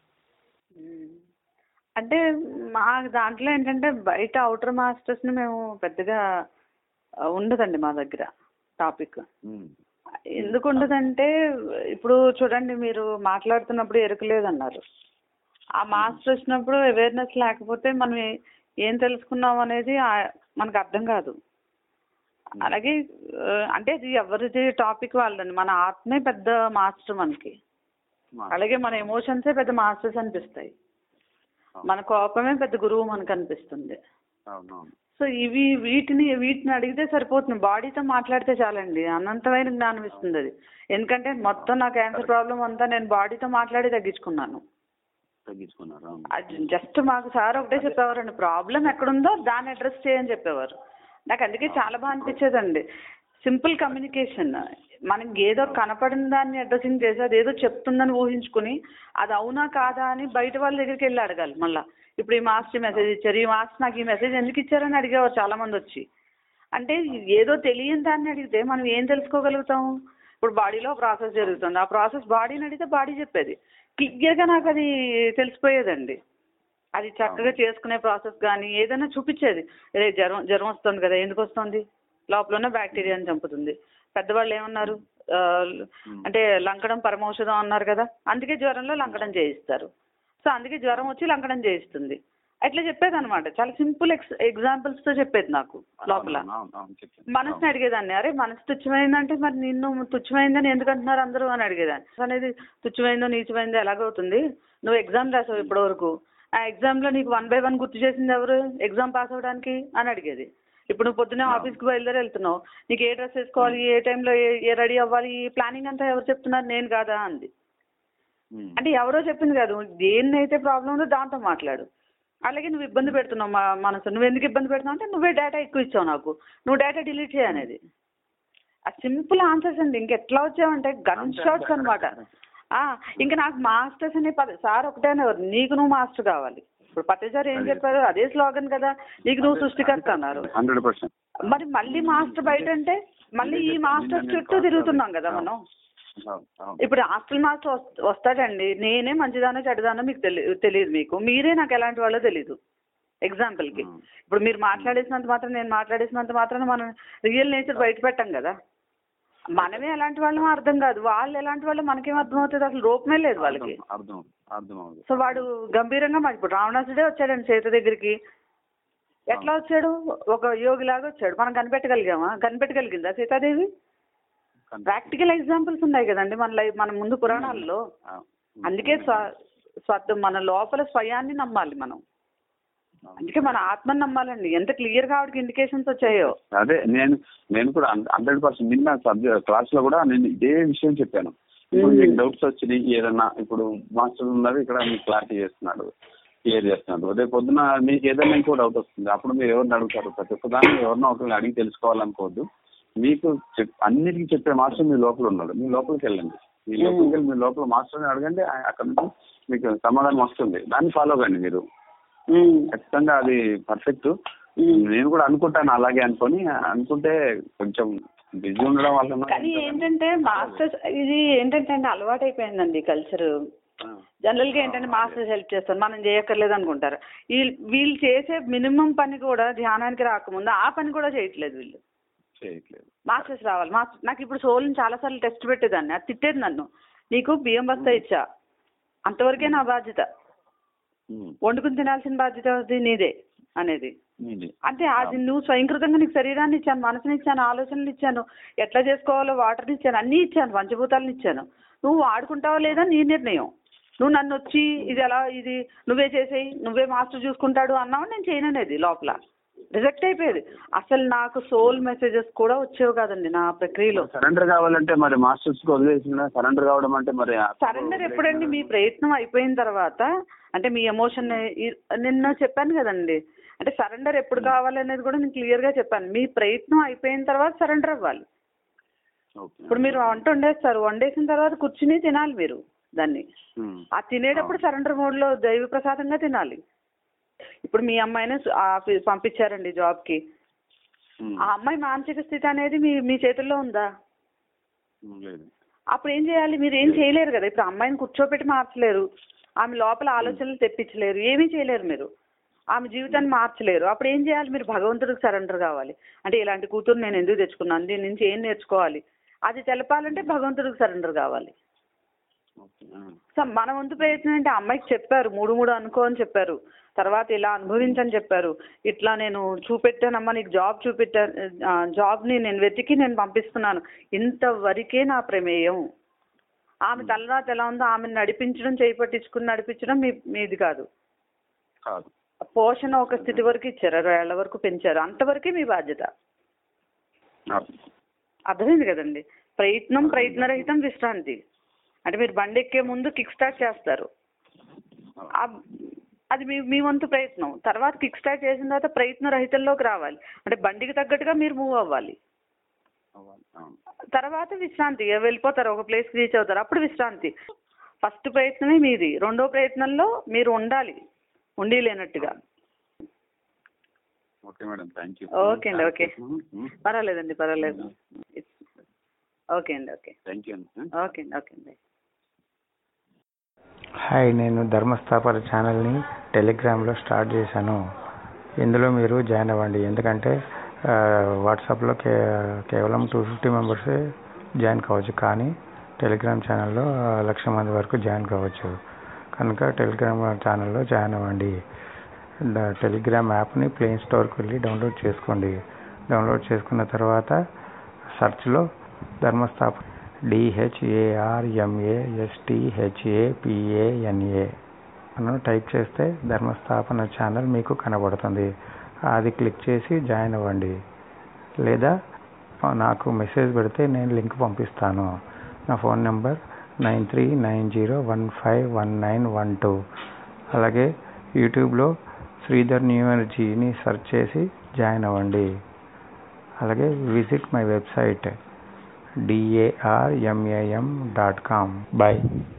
అంటే మా దాంట్లో ఏంటంటే బయట అవుటర్ మాస్టర్స్ ని మేము పెద్దగా ఆ, ఉండదండి మా దగ్గర టాపిక్ ఉమ్. ఎందుకు ఉండదంటే ఇప్పుడు చూడండి మీరు మాట్లాడుతున్నప్పుడు ఎరుకలేదన్నారు ఆ మాస్టర్ వచ్చినప్పుడు అవేర్నెస్ లేకపోతే మనం ఏ- ఏం తెలుసుకున్నాం అనేది ఆ- మనకు అర్థం కాదు అలాగే ఆ, అంటే అది ఎవరిది టాపిక్ వాళ్ళదండి మన ఆత్మే పెద్ద మాస్టర్ మనకి అలాగే మన ఎమోషన్సే పెద్ద మాస్టర్స్ అనిపిస్తాయి మన కోపమే పెద్ద గురువు మనకు అనిపిస్తుంది అవునవును సో ఇవి వీటిని వీటిని అడిగితే సరిపోతుంది బాడీతో మాట్లాడితే చాలండి అనంతమైన జ్ఞానం ఇస్తుంది అది ఎందుకంటే మొత్తం నా క్యాన్సర్ ప్రాబ్లం అంతా నేను బాడీతో మాట్లాడి తగ్గించుకున్నాను తగ్గించుకున్నారు అవును అది జస్ట్ మాకు సార్ ఒకటే చెప్పేవారండి ప్రాబ్లం ఎక్కడుందో దాన్ని అడ్రస్ చేయని చెప్పేవారు నాకు అందుకే చాలా బాగా అనిపించేదండి సింపుల్ కమ్యూనికేషన్ మనకి ఏదో కనపడిన దాన్ని అడ్రసింగ్ చేసి అది ఏదో చెప్తుందని ఊహించుకుని అది అవునా కాదా అని బయట వాళ్ళ దగ్గరికి వెళ్ళి అడగాలి మళ్ళా ఇప్పుడు ఈ మాస్టర్ మెసేజ్ ఇచ్చారు ఈ మాస్టర్ నాకు ఈ మెసేజ్ ఎందుకు ఇచ్చారని అడిగేవారు చాలా మంది వచ్చి అంటే ఏదో తెలియని దాన్ని అడిగితే మనం ఏం తెలుసుకోగలుగుతాం ఇప్పుడు బాడీలో ప్రాసెస్ జరుగుతుంది ఆ ప్రాసెస్ బాడీని అడిగితే బాడీ చెప్పేది క్లియర్గా నాకు అది తెలిసిపోయేదండి అది చక్కగా చేసుకునే ప్రాసెస్ కానీ ఏదైనా చూపించేది రే జ్వరం జ్వరం వస్తుంది కదా ఎందుకు వస్తుంది లోపల ఉన్న బ్యాక్టీరియాని చంపుతుంది పెద్దవాళ్ళు ఏమన్నారు ఆ, అంటే లంకడం పరమౌషధం అన్నారు కదా అందుకే జ్వరంలో లంకడం చేయిస్తారు సో అందుకే జ్వరం వచ్చి లంకడం చేయిస్తుంది అట్లా చెప్పేది అనమాట చాలా సింపుల్ ఎక్స్ ఎగ్జాంపుల్స్ తో చెప్పేది నాకు లోపల అవును, అవును, అవును, చెప్పండి. మనసుని అడిగేదాన్ని అరే మనసు తుచ్చమైందంటే మరి నిన్ను తుచ్చమైందని ఎందుకు అంటున్నారు అందరూ అని అడిగేదాన్ని అనేది తుచ్చమైందో నీచమైందో ఎలాగవుతుంది నువ్వు ఎగ్జామ్ రాసావు ఇప్పటి వరకు ఆ ఎగ్జామ్ లో నీకు వన్ బై వన్ గుర్తు చేసింది ఎవరు ఎగ్జామ్ పాస్ అవ్వడానికి అని అడిగేది ఇప్పుడు నువ్వు పొద్దున్నే ఆఫీస్కి బయలుదేరి వెళ్తున్నావు నీకు ఏ డ్రెస్ వేసుకోవాలి ఏ టైంలో ఏ ఏ రెడీ అవ్వాలి ఈ ప్లానింగ్ అంతా ఎవరు చెప్తున్నారు నేను కాదా అంది ఉమ్. అంటే ఎవరో చెప్పింది కాదు దేన్నైతే ప్రాబ్లం ఉందో దాంతో మాట్లాడు అలాగే నువ్వు ఇబ్బంది పెడుతున్నావు మా మనసు నువ్వు ఎందుకు ఇబ్బంది పెడుతున్నావు అంటే నువ్వే డేటా ఎక్కువ ఇచ్చావు నాకు నువ్వు డేటా డిలీట్ చేయనేది ఆ సింపుల్ ఆన్సర్స్ అండి ఇంకెట్లా వచ్చావంటే గన్ షాట్స్ అనమాట ఇంకా నాకు మాస్టర్స్ అనే పద సార్ ఒకటే అనేవారు నీకు నువ్వు మాస్టర్ కావాలి ఇప్పుడు పట్టేసారి ఏం చెప్పారు అదే స్లోగన్ కదా నీకు నువ్వు సృష్టికర్త అన్నారు హండ్రెడ్ పర్సెంట్ మరి మళ్ళీ మాస్టర్ బయట అంటే మళ్ళీ ఈ మాస్టర్స్ చుట్టూ తిరుగుతున్నాం కదా మనం అవును, అవును. ఇప్పుడు హాస్టల్ మాస్టర్ వస్- వస్తాడండి నేనే మంచిదానో చెడ్డదానో మీకు తెలి తెలియదు మీకు మీరే నాకు ఎలాంటి వాళ్ళో తెలీదు ఎగ్జాంపుల్కి Hmm. ఇప్పుడు మీరు మాట్లాడేసినంత మాత్రం నేను మాట్లాడేసినంత మాత్రం మనం రియల్ నేచర్ బయట పెట్టాం కదా మనమే ఎలాంటి వాళ్ళమో అర్థం కాదు వాళ్ళు ఎలాంటి వాళ్ళు మనకేం అర్థం అవుతుంది అసలు రూపమే లేదు వాళ్ళకి అర్థం అర్థం అర్థం అవుతుంది సో వాడు గంభీరంగా మాకు ఇప్పుడు రావణాసుడే వచ్చాడండి సీత దగ్గరికి ఎట్లా వచ్చాడు ఒక యోగిలాగా వచ్చాడు మనం కనిపెట్టగలిగామా కనిపెట్టగలిగిందా సీతాదేవి ప్రాక్టికల్ ఎగ్జాంపుల్స్ ఉన్నాయి కదండి మన లైఫ్ మన ముందు పురాణాల్లో ఆ, అందుకే స్వ స్వ మన లోపల స్వయాన్ని నమ్మాలి మనం అందుకే మన ఆత్మని నమ్మాలండి ఎంత క్లియర్ గా ఆవిడకి ఇండికేషన్స్ వచ్చాయో అదే నేను నేను కూడా హండ్రెడ్ పర్సెంట్ నిన్న సబ్జెక్ట్ క్లాస్ లో కూడా నేను ఇదే విషయం చెప్పాను ఇప్పుడు మీకు డౌట్స్ వచ్చినాయి ఏదన్నా ఇప్పుడు మాస్టర్ ఉన్నారు ఇక్కడ మీకు క్లారిటీ చేస్తున్నాడు క్లియర్ చేస్తున్నాడు రేపు పొద్దున మీకు ఏదైనా ఇంకో డౌట్ వస్తుంది అప్పుడు మీరు ఎవరిని అడుగుతారు ప్రతి ఒక్క దాన్ని ఎవరినో ఒకరిని అడిగి తెలుసుకోవాలనుకోవద్దు మీకు చెప్- అన్నిటికీ చెప్పే మాస్టర్ మీ లోపల ఉన్నాడు మీ లోపలికి వెళ్ళండి మీ లోపలికి వెళ్ళి మీ లోపల మాస్టర్ని అడగండి ఆ- అక్కడ నుంచి మీకు సమాధానం వస్తుంది దాన్ని ఫాలో కండి మీరు ఉమ్. ఖచ్చితంగా అది పర్ఫెక్ట్ ఉమ్. నేను కూడా అనుకుంటాను అలాగే అనుకొని అనుకుంటే కొంచెం బిజీ ఉండడం వల్ల కానీ ఏంటంటే మాస్టర్స్ ఇది ఏంటంటే అండి అలవాటు అయిపోయిందండి కల్చర్ జనరల్ గా ఏంటంటే మాస్టర్స్ హెల్ప్ చేస్తారు మనం చేయక్కర్లేదు అనుకుంటారు వీళ్ళు వీళ్ళు చేసే మినిమం పని కూడా ధ్యానానికి రాకముందు ఆ పని కూడా చేయట్లేదు వీళ్ళు చేయట్లేదు మాస్టర్స్ రావాలి మాస్టర్ నాకు ఇప్పుడు సోల్ని చాలాసార్లు టెస్ట్ పెట్టేదాన్ని అది తిట్టేది నన్ను నీకు బియ్యం బస్తా ఇచ్చా అంతవరకే నా బాధ్యత ఉమ్. వండుకుని తినాల్సిన బాధ్యత అది నీదే అనేది నీది అంటే అది నువ్వు స్వయంకృతంగా నీకు శరీరాన్ని ఇచ్చాను మనసుని ఇచ్చాను ఆలోచనలు ఇచ్చాను ఎట్లా చేసుకోవాలో వాటర్ని ఇచ్చాను అన్నీ ఇచ్చాను పంచభూతాలను ఇచ్చాను నువ్వు వాడుకుంటావా లేదా నీ నిర్ణయం నువ్వు నన్ను వచ్చి ఇది ఎలా ఇది నువ్వే చేసేయి నువ్వే మాస్టర్ చూసుకుంటాడు అన్నావు నేను చేయననేది లోపల రిజెక్ట్ అయిపోయేది అసలు నాకు సోల్ మెసేజెస్ కూడా వచ్చేవి కాదండి నా ప్రక్రియలో సరెండర్ కావాలంటే మరి మాస్టర్స్ కి వదిలేసిన సరెండర్ కావడం అంటే మరి సరెండర్ ఎప్పుడండి మీ ప్రయత్నం అయిపోయిన తర్వాత అంటే మీ ఎమోషన్ నిన్న చెప్పాను కదండి అంటే సరెండర్ ఎప్పుడు కావాలనేది కూడా నేను క్లియర్ గా చెప్పాను మీ ప్రయత్నం అయిపోయిన తర్వాత సరెండర్ అవ్వాలి ఓకే ఇప్పుడు మీరు వంట వండేస్తారు వండేసిన తర్వాత కూర్చుని తినాలి మీరు దాన్ని ఉమ్. ఆ తినేటప్పుడు సరెండర్ మోడ్ లో దైవ ప్రసాదంగా తినాలి ఇప్పుడు మీ అమ్మాయిని ఆఫీస్ పంపించారండి జాబ్ కి ఉమ్. ఆ అమ్మాయి మానసిక స్థితి అనేది మీ మీ చేతుల్లో ఉందా ఉమ్, లేదు అప్పుడు ఏం చేయాలి మీరు ఏం చేయలేరు కదా ఇప్పుడు అమ్మాయిని కూర్చోపెట్టి మార్చలేరు ఆమె లోపల ఆలోచనలు తెప్పించలేరు ఏమీ చేయలేరు మీరు ఆమె జీవితాన్ని మార్చలేరు అప్పుడు ఏం చేయాలి మీరు భగవంతుడికి సరెండర్ కావాలి అంటే ఇలాంటి కూతురు నేను ఎందుకు తెచ్చుకున్నాను దీని నుంచి ఏం నేర్చుకోవాలి అది తెలపాలంటే భగవంతుడికి సరెండర్ కావాలి ఓకే ఆ. సో మన వంతు ప్రయత్నం అంటే అమ్మాయికి చెప్పారు మూడు మూడు అనుకో అని చెప్పారు తర్వాత ఇలా అనుభవించని చెప్పారు ఇట్లా నేను చూపెట్టానమ్మా నీకు జాబ్ చూపెట్టాను ఆ, జాబ్ని నేను వెతికి నేను పంపిస్తున్నాను ఇంతవరకే నా ప్రమేయం ఆమె తలరాత ఎలా ఉందో ఆమెను నడిపించడం చేయి పట్టించుకుని నడిపించడం మీ మీది కాదు కాదు పోషణ ఒక స్థితి వరకు ఇచ్చారు అరవై ఏళ్ల వరకు పెంచారు అంతవరకే మీ బాధ్యత ఆ. అర్థమైంది కదండి ప్రయత్నం ప్రయత్నరహితం విశ్రాంతి అంటే మీరు బండి ఎక్కే ముందు కిక్ స్టార్ట్ చేస్తారు ఆ- అది మీ మీ వంతు ప్రయత్నం తర్వాత కిక్ స్టార్ట్ చేసిన తర్వాత ప్రయత్న రహితంలోకి రావాలి అంటే బండికి తగ్గట్టుగా మీరు మూవ్ అవ్వాలి అవ్వాలి. అవును. తర్వాత విశ్రాంతి ఇక వెళ్ళిపోతారు ఒక ప్లేస్కి రీచ్ అవుతారు అప్పుడు విశ్రాంతి ఫస్ట్ ప్రయత్నమే మీది రెండో ప్రయత్నంలో మీరు ఉండాలి ఉండి లేనట్టుగా okay madam thank you okay అండి, ఓకే. పర్వాలేదండి పర్వాలేదు ఓకే అండి ఓకే థ్యాంక్ యూ అండి ఓకే అండి ఓకే అండి హాయ్ నేను ధర్మస్థాపన ఛానల్ని టెలిగ్రామ్లో స్టార్ట్ చేశాను ఇందులో మీరు జాయిన్ అవ్వండి ఎందుకంటే ఆ, వాట్సాప్లో కే కేవలం టూ ఫిఫ్టీ మెంబర్సే జాయిన్ కావచ్చు కానీ టెలిగ్రామ్ ఛానల్లో ఆ, లక్ష మంది వరకు జాయిన్ కావచ్చు కనుక టెలిగ్రామ్ ఛానల్లో జాయిన్ అవ్వండి ద- టెలిగ్రామ్ యాప్ని ప్లే స్టోర్కి వెళ్ళి డౌన్లోడ్ చేసుకోండి డౌన్లోడ్ చేసుకున్న తర్వాత సెర్చ్లో ధర్మస్థాపన డిహెచ్ఏఆర్ఎంఏఎస్టిహెచ్ఏపిఏఎన్ఏ అని టైప్ చేస్తే ధర్మస్థాపన ఛానల్ మీకు కనబడుతుంది అది క్లిక్ చేసి జాయిన్ అవ్వండి లేదా నాకు మెసేజ్ పెడితే నేను లింక్ పంపిస్తాను నా phone number nine three nine zero one five one nine one two అలాగే యూట్యూబ్లో శ్రీధర్ న్యూ ఎనర్జీని సెర్చ్ చేసి జాయిన్ అవ్వండి అలాగే visit my website D A R M A M dot com by